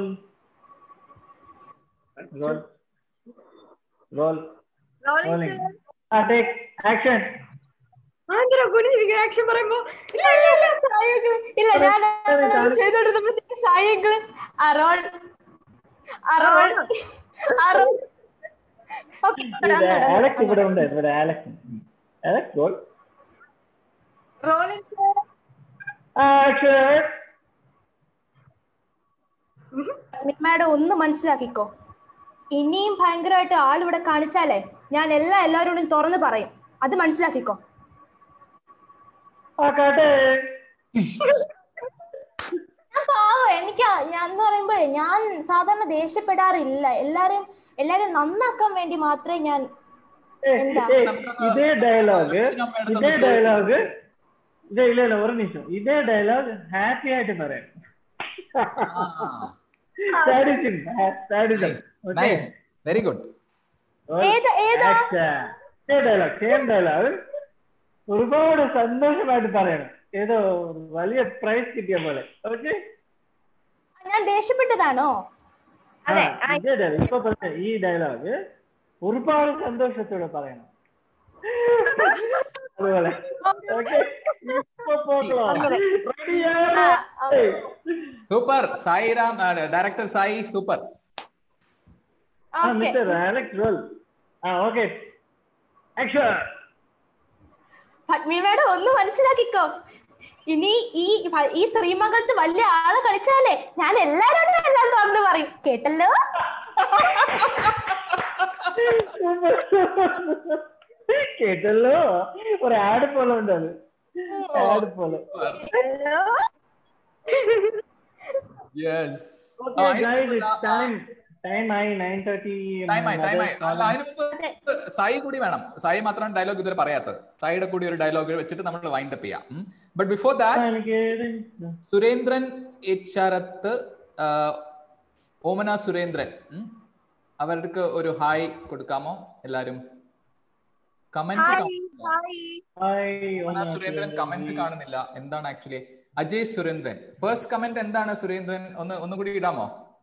roll roll Rolling Rolling. sir. ആ ടേക്ക് ആക്ഷൻ ആന്ധ്ര കുനിഞ്ഞിരിക്കുന്ന ആക്ഷൻ പറയുമ്പോ ഇല്ല ഇല്ല ഇല്ല സായികള് ഇല്ല ഞാൻ അത് ചെയ്തോണ്ടിരുന്നപ്പോഴത്തേക്ക് സായികള് അറോൾ അറോൾ അറോൾ ഓക്കെ അലക്സ് ഇവിടെ ഉണ്ട് ഇവിടെ Alex Alex roll Rolling sir. Action madam ഒന്ന് മനസ്സിലാക്കിക്കോ ഇനിയും ഭയങ്കരമായിട്ട് ആൾ ഇവിടെ കാണിച്ചാലേ ഞാൻ എല്ലാ എല്ലാവരോടും തുറന്ന് പറയും അത് മനസ്സിലാക്കിക്കോ ആ കാട്ടെ ഞാൻ പാവം എനിക്ക് ആ- ഞാൻ എന്ന് പറയുമ്പോഴേ ഞാൻ സാധാരണ ദേഷ്യപ്പെടാറില്ല എല്ലാരും എല്ലാരും നന്നാക്കാൻ വേണ്ടി മാത്രമേ ഞാൻ എന്താ? ഇതേ ഡയലോഗ് ഇതേ ഡയലോഗ് ഇതേ ഇല്ല ഇല്ല ഒരു നിമിഷം ഇതേ ഡയലോഗ് ഹാപ്പി ആയിട്ട് പറയാം sadism sadism nice very good ഏത് ഏതാ ഇതേ ഡയലോഗ് സെയിം ഡയലോഗ് ഒരുപാട് സന്തോഷമായിട്ട് പറയണം ഏതോ ഒരു വലിയ പ്രൈസ് കിട്ടിയ പോലെ ഓക്കെ ഞാൻ ദേഷ്യപ്പെട്ടതാണോ അതെ ഇതേ ഡയലോഗ് ഇപ്പൊ പറഞ്ഞ ഈ ഡയലോഗ് ഒരുപാട് സന്തോഷത്തോടെ പറയണം അതുപോലെ ഓക്കെ ഇപ്പൊ പോകலாம் ആ, റെഡിയാണ് super Sai Ram director Sai super ആ ഓക്കെ മിസ്റ്റർ അലക്സ് റോൾ ആ ഓക്കെ ആക്ഷൻ പത്മി മാഡം ഒന്ന് മനസ്സിലാക്കിക്കോ ഇനി ഈ ഭ- ഈ ശ്രീമംഗലത്ത് വലിയ ആള് കളിച്ചാലേ ഞാൻ എല്ലാരോടും എല്ലാം തുറന്നു പറയും കേട്ടല്ലോ കേട്ടല്ലോ ഒരു ആഡ് പോലെ ഉണ്ട് അത് ആഡ് പോലെ കേട്ടല്ലോ yes Okay, guys, it's time. Time ആയി നയൻ തേർട്ടി ടൈം ആയി ടൈം ആയി അല്ല അതിന് മുമ്പ് സായി കൂടി വേണം സായി മാത്രം ഡയലോഗ് ഇതുവരെ പറയാത്തത് സായിയുടെ കൂടി ഒരു ഡയലോഗ് വെച്ചിട്ട് നമ്മൾ വൈൻഡ് അപ്പ് ചെയ്യാം ബട്ട് ബിഫോർ ദാറ്റ് എനിക്ക് സുരേന്ദ്രൻ എച്ചാരത്ത് ഓമന സുരേന്ദ്രൻ ഉം. അവർക്ക് ഒരു ഹായ് കൊടുക്കാമോ എല്ലാരും comment hi hi hi Omana Surendran comment കാണുന്നില്ല എന്താണ് actually Ajay Surendran first comment എന്താണ് സുരേന്ദ്രൻ ഒന്ന് ഒന്നുകൂടി ഇടാമോ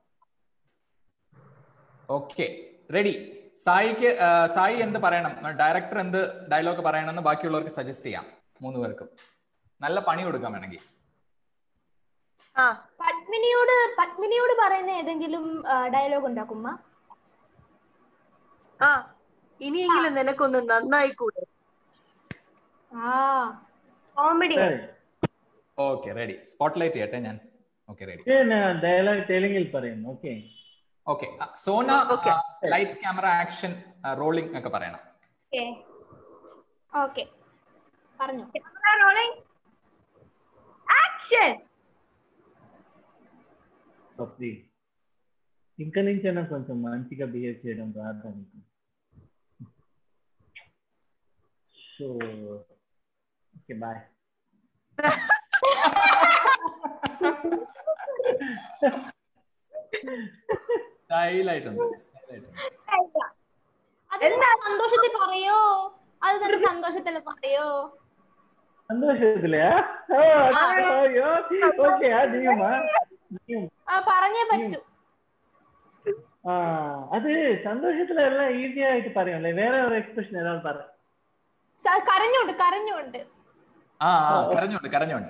ഓക്കെ റെഡി സായിക്ക് ആ, സായി എന്ത് പറയണം ഡയറക്ടർ എന്ത് ഡയലോഗ് പറയണമെന്ന് ബാക്കിയുള്ളവർക്ക് സജസ്റ്റ് ചെയ്യാം മൂന്ന് പേർക്കും നല്ല പണി കൊടുക്കാൻ വേണമെങ്കിൽ ആ പത്മിനിയോട് പത്മിനിയോട് പറയുന്ന ഏതെങ്കിലും ഡയലോഗ് ഉണ്ടാക്കുമ്മ ആ ഇനിയെങ്കിലും നിനക്കൊന്ന് നന്നായി കൂടെ ആ കോമഡി ഓക്കെ റെഡി സ്പോട്ട്ലൈറ്റ് ചെയ്യട്ടെ ഞാൻ ഓക്കെ റെഡി ഡയലോഗ് തെലുങ്കിൽ പറയുന്നു okay okay Sona Okay. Lights camera action rolling ഒക്കെ പറയണം ഓക്കെ പറഞ്ഞു റോളിംഗ് యాక్షన్ స్వప్ని ఇంక నుంచైనా కొంచెం మంచిగా బిహేవ్ చేయడం రాదు నీకు సో ఓకే బాయ్ സ്റ്റൈൽ ആയിട്ടുണ്ട് style ആയിട്ടുണ്ട്. അത് സന്തോഷത്തിൽ പറയോ അത് തന്നെ സന്തോഷത്തിൽ പറയോ സന്തോഷത്തിലെയാ അയ്യോ ഓക്കെ ആ നീയുമാ നീയും ആ പറഞ്ഞേ പറ്റൂ ആ അത് സന്തോഷത്തിലല്ല ഈസി ആയിട്ട് പറയുമല്ലേ വേറെ ഒരു എക്സ്പ്രഷൻ ഏതാണ് പറ സ- കരഞ്ഞോണ്ട് കരഞ്ഞോണ്ട് ആ ആ, കരഞ്ഞോണ്ട് കരഞ്ഞോണ്ട്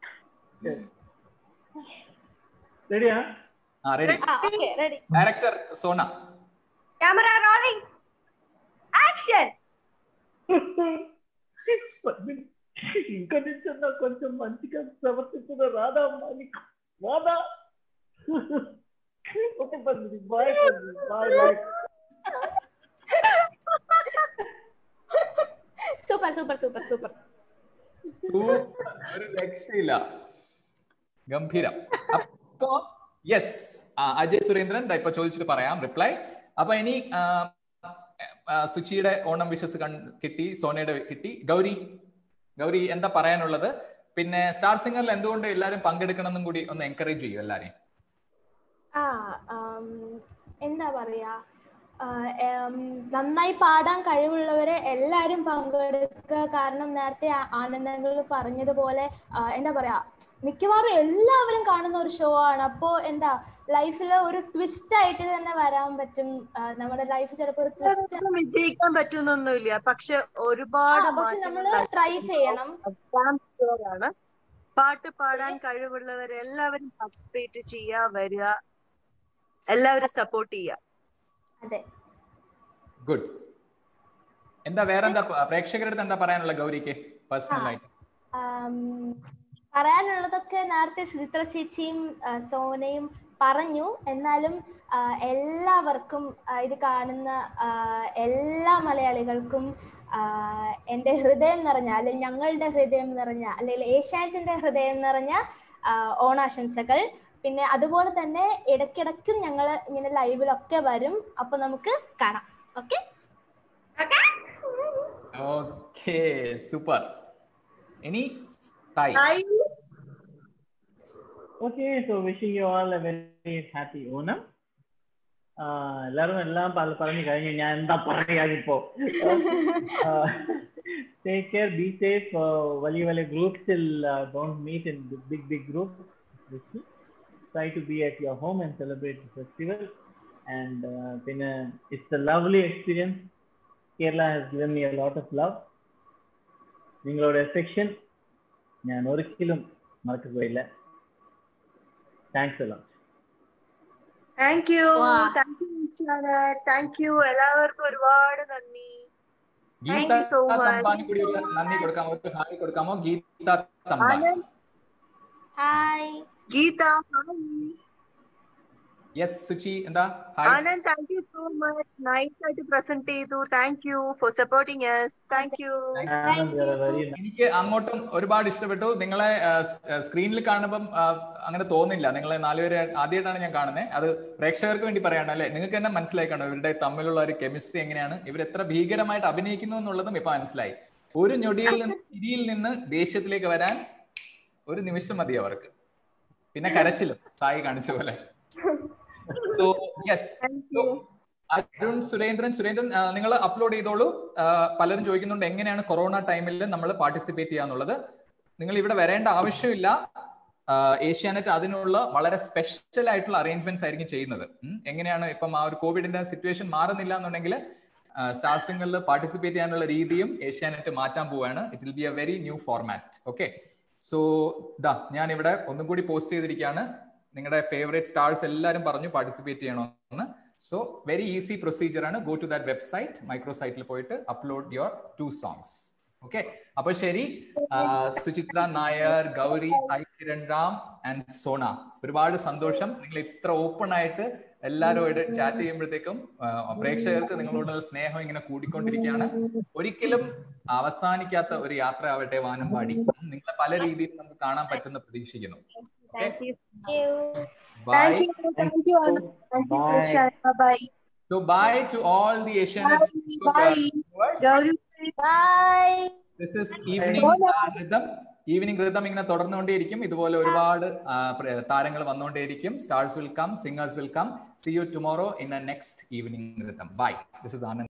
റെഡിയാ ആ റെഡി ആ okay ready director Sona camera rolling action ఇంకా నుంచన్నా కొంచెం మంచిగా ప్రవర్తించడం రాదా అమ్మా నీకు రాదా ఓకే పంది బాయ్ పంది boy boy super super super super super. ഒരു രക്ഷയില്ല ഗംഭീരം അപ്പോ യെസ് അജയ് സുരേന്ദ്രൻ ദാ ഇപ്പൊ ചോദിച്ചിട്ട് പറയാം റിപ്ലൈ അപ്പൊ ഇനി ആ, ആ, സുചിയുടെ ഓണം വിഷസ് കിട്ടി സോനയുടെ കിട്ടി ഗൗരി ഗൗരി എന്താ പറയാനുള്ളത് പിന്നെ സ്റ്റാർ സിംഗറിൽ എന്തുകൊണ്ട് എല്ലാരും പങ്കെടുക്കണം എന്നും കൂടി ഒന്ന് എൻകറേജ് ചെയ്യും എല്ലാരെയും ആ ആം, എന്താ പറയാ ആ, ഉം, നന്നായി പാടാൻ കഴിവുള്ളവരെ എല്ലാരും പങ്കെടുക്കുക കാരണം നേരത്തെ ആ- ആനന്ദങ്ങൾ പറഞ്ഞതുപോലെ ആ, എന്താ പറയാ മിക്കവാറും എല്ലാവരും കാണുന്ന ഒരു ഷോ ആണ് അപ്പോ എന്താ ലൈഫിൽ ഒരു ട്വിസ്റ്റ് ആയിട്ട് തന്നെ വരാൻ പറ്റും ആ, നമ്മുടെ ലൈഫ് ചിലപ്പോ ഒരു ട്വിസ്റ്റ് എല്ലാവർക്കും വിജയിക്കാൻ പറ്റുന്നൊന്നുമില്ല പക്ഷെ ഒരുപാട് പക്ഷെ നമ്മള് മാറ്റങ്ങൾ ട്രൈ ചെയ്യണം Damn sure ആണ് പാട്ട് പാടാൻ കഴിവുള്ളവർ എല്ലാവരും പാർട്ടിസിപ്പേറ്റ് ചെയ്യാ വരിക എല്ലാവരും സപ്പോർട്ട് ചെയ്യുക അതെ ഗുഡ് എന്താ വേറെന്താ പ്രേക്ഷകരുടെ അടുത്ത് എന്താ പറയാനുള്ള ഗൗരിക്ക് പേഴ്സണൽ ആയിട്ട് ആം, പറയാനുള്ളതൊക്കെ നേരത്തെ സുചിത്ര ചേച്ചിയും ആ, സോനയും പറഞ്ഞു എന്നാലും ആ, എല്ലാവർക്കും ആ, ഇത് കാണുന്ന ആ, എല്ലാ മലയാളികൾക്കും ആ, എൻ്റെ ഹൃദയം നിറഞ്ഞ അല്ലെങ്കിൽ ഞങ്ങളുടെ ഹൃദയം നിറഞ്ഞ അല്ലെങ്കിൽ ഏഷ്യാനെറ്റിന്റെ ഹൃദയം നിറഞ്ഞ ആ, ഓണാശംസകൾ പിന്നെ അതുപോലെ തന്നെ ഇടയ്ക്കിടയ്ക്കും ഞങ്ങൾ ഇങ്ങനെ ലൈവിലൊക്കെ വരും അപ്പൊ നമുക്ക് കാണാം ഓക്കെ ഓക്കെ സൂപ്പർ ഇനി Sai hi okay so wishing you all a very happy Onam എല്ലാവരും എല്ലാം പല- പറഞ്ഞു കഴിഞ്ഞു ഞാൻ എന്താ പറയാനിപ്പോ ടേക്ക് കെയർ ബി സേഫ് വലിയ വലിയ ഗ്രൂപ്പ്സിൽ don't meet in big big group try to be at your home and celebrate the festival and uh, പിന്നെ it's a lovely experience Kerala has given me a lot of love നിങ്ങളുടെ affection ഞാൻ ഒരിക്കലും മറക്കു പോയില്ല thanks എല്ലാം thank you thank you thank you എല്ലാവർക്കും ഒരുപാട് നന്ദി ഗീത you so much. തമ്പാന് കൂടി ഒരു നന്ദി കൊടുക്കാമോ ഒരു ഹായ് കൊടുക്കാമോ Geetha Thampan Anand hi Geetha hi yes Suchi എന്താ hi Anand thank you so much nice ആയിട്ട് പ്രസന്റ് ചെയ്തു thank you for supporting us thank you എനിക്ക് അങ്ങോട്ടും ഒരുപാട് ഇഷ്ടപ്പെട്ടു നിങ്ങളെ സ്ക്രീനിൽ കാണുമ്പം ആ, അങ്ങനെ തോന്നില്ല നിങ്ങളെ നാലുപേരെ ആദ്യമായിട്ടാണ് ഞാൻ കാണുന്നത് അത് പ്രേക്ഷകർക്ക് വേണ്ടി പറയാണ് അല്ലെ നിങ്ങൾക്ക് തന്നെ മനസ്സിലായി കാണും ഇവരുടെ തമ്മിലുള്ള ഒരു കെമിസ്ട്രി എങ്ങനെയാണ് ഇവർ എത്ര ഭീകരമായിട്ട് അഭിനയിക്കുന്നു എന്നുള്ളതും ഇപ്പൊ മനസ്സിലായി ഒരു ഞൊടിയിൽ നിന്ന് ചിരിയിൽ നിന്ന് ദേഷ്യത്തിലേക്ക് വരാൻ ഒരു നിമിഷം മതി അവർക്ക് പിന്നെ കരച്ചിലും സായി കാണിച്ച പോലെ സോ യെസ് അരുൺ സുരേന്ദ്രൻ സുരേന്ദ്രൻ നിങ്ങൾ അപ്ലോഡ് ചെയ്തോളൂ ആ, പലരും ചോദിക്കുന്നുണ്ട് എങ്ങനെയാണ് കൊറോണ ടൈമിൽ നമ്മൾ പാർട്ടിസിപ്പേറ്റ് ചെയ്യാന്നുള്ളത് നിങ്ങൾ ഇവിടെ വരേണ്ട ആവശ്യമില്ല ആ, ഏഷ്യാനെറ്റ് അതിനുള്ള വളരെ സ്പെഷ്യൽ ആയിട്ടുള്ള അറേഞ്ച്മെന്റ്സ് ആയിരിക്കും ചെയ്യുന്നത് ഉം. എങ്ങനെയാണ് ഇപ്പം ആ ഒരു കോവിഡിന്റെ സിറ്റുവേഷൻ മാറുന്നില്ല എന്നുണ്ടെങ്കിൽ സ്റ്റാർസിംഗിൽ പാർട്ടിസിപ്പേറ്റ് ചെയ്യാനുള്ള രീതിയും ഏഷ്യാനെറ്റ് മാറ്റാൻ പോവാണ് it will be a very new format okay so ദാ ഞാൻ ഇവിടെ ഒന്നും കൂടി പോസ്റ്റ് ചെയ്തിരിക്കുകയാണ് നിങ്ങളുടെ ഫേവറേറ്റ് സ്റ്റാർസ് എല്ലാവരും പറഞ്ഞു പാർട്ടിസിപ്പേറ്റ് ചെയ്യണമെന്ന് സോ വെരി ഈസി പ്രൊസീജിയർ ആണ് go to that website micro സൈറ്റിൽ പോയിട്ട് upload your two songs okay അപ്പൊ ശരി ആ, സുചിത്ര നായർ ഗൗരി സായി കിരൺ റാം ആൻഡ് സോണ ഒരുപാട് സന്തോഷം നിങ്ങൾ ഇത്ര ഓപ്പൺ ആയിട്ട് എല്ലാവരോട് ചാറ്റ് ചെയ്യുമ്പോഴത്തേക്കും ആ, പ്രേക്ഷകർക്ക് നിങ്ങളോടുള്ള സ്നേഹം ഇങ്ങനെ കൂടിക്കൊണ്ടിരിക്കുകയാണ് ഒരിക്കലും അവസാനിക്കാത്ത ഒരു യാത്ര ആവട്ടെ വാനം പാടി നിങ്ങളെ പല രീതിയിൽ നമുക്ക് കാണാൻ പറ്റുന്ന പ്രതീക്ഷിക്കുന്നു thank you bye thank you thank you thank you bye So bye to all the Asian bye Gowri bye This is evening uh, rhythm. Evening rhythm ഇങ്ങനെ തുടർന്നുകൊണ്ടേയിരിക്കും ഇതുപോലെ ഒരുപാട് താരങ്ങൾ വന്നുകൊണ്ടേയിരിക്കും stars will come singers will come see you tomorrow in a next evening rhythm. Bye this is Anand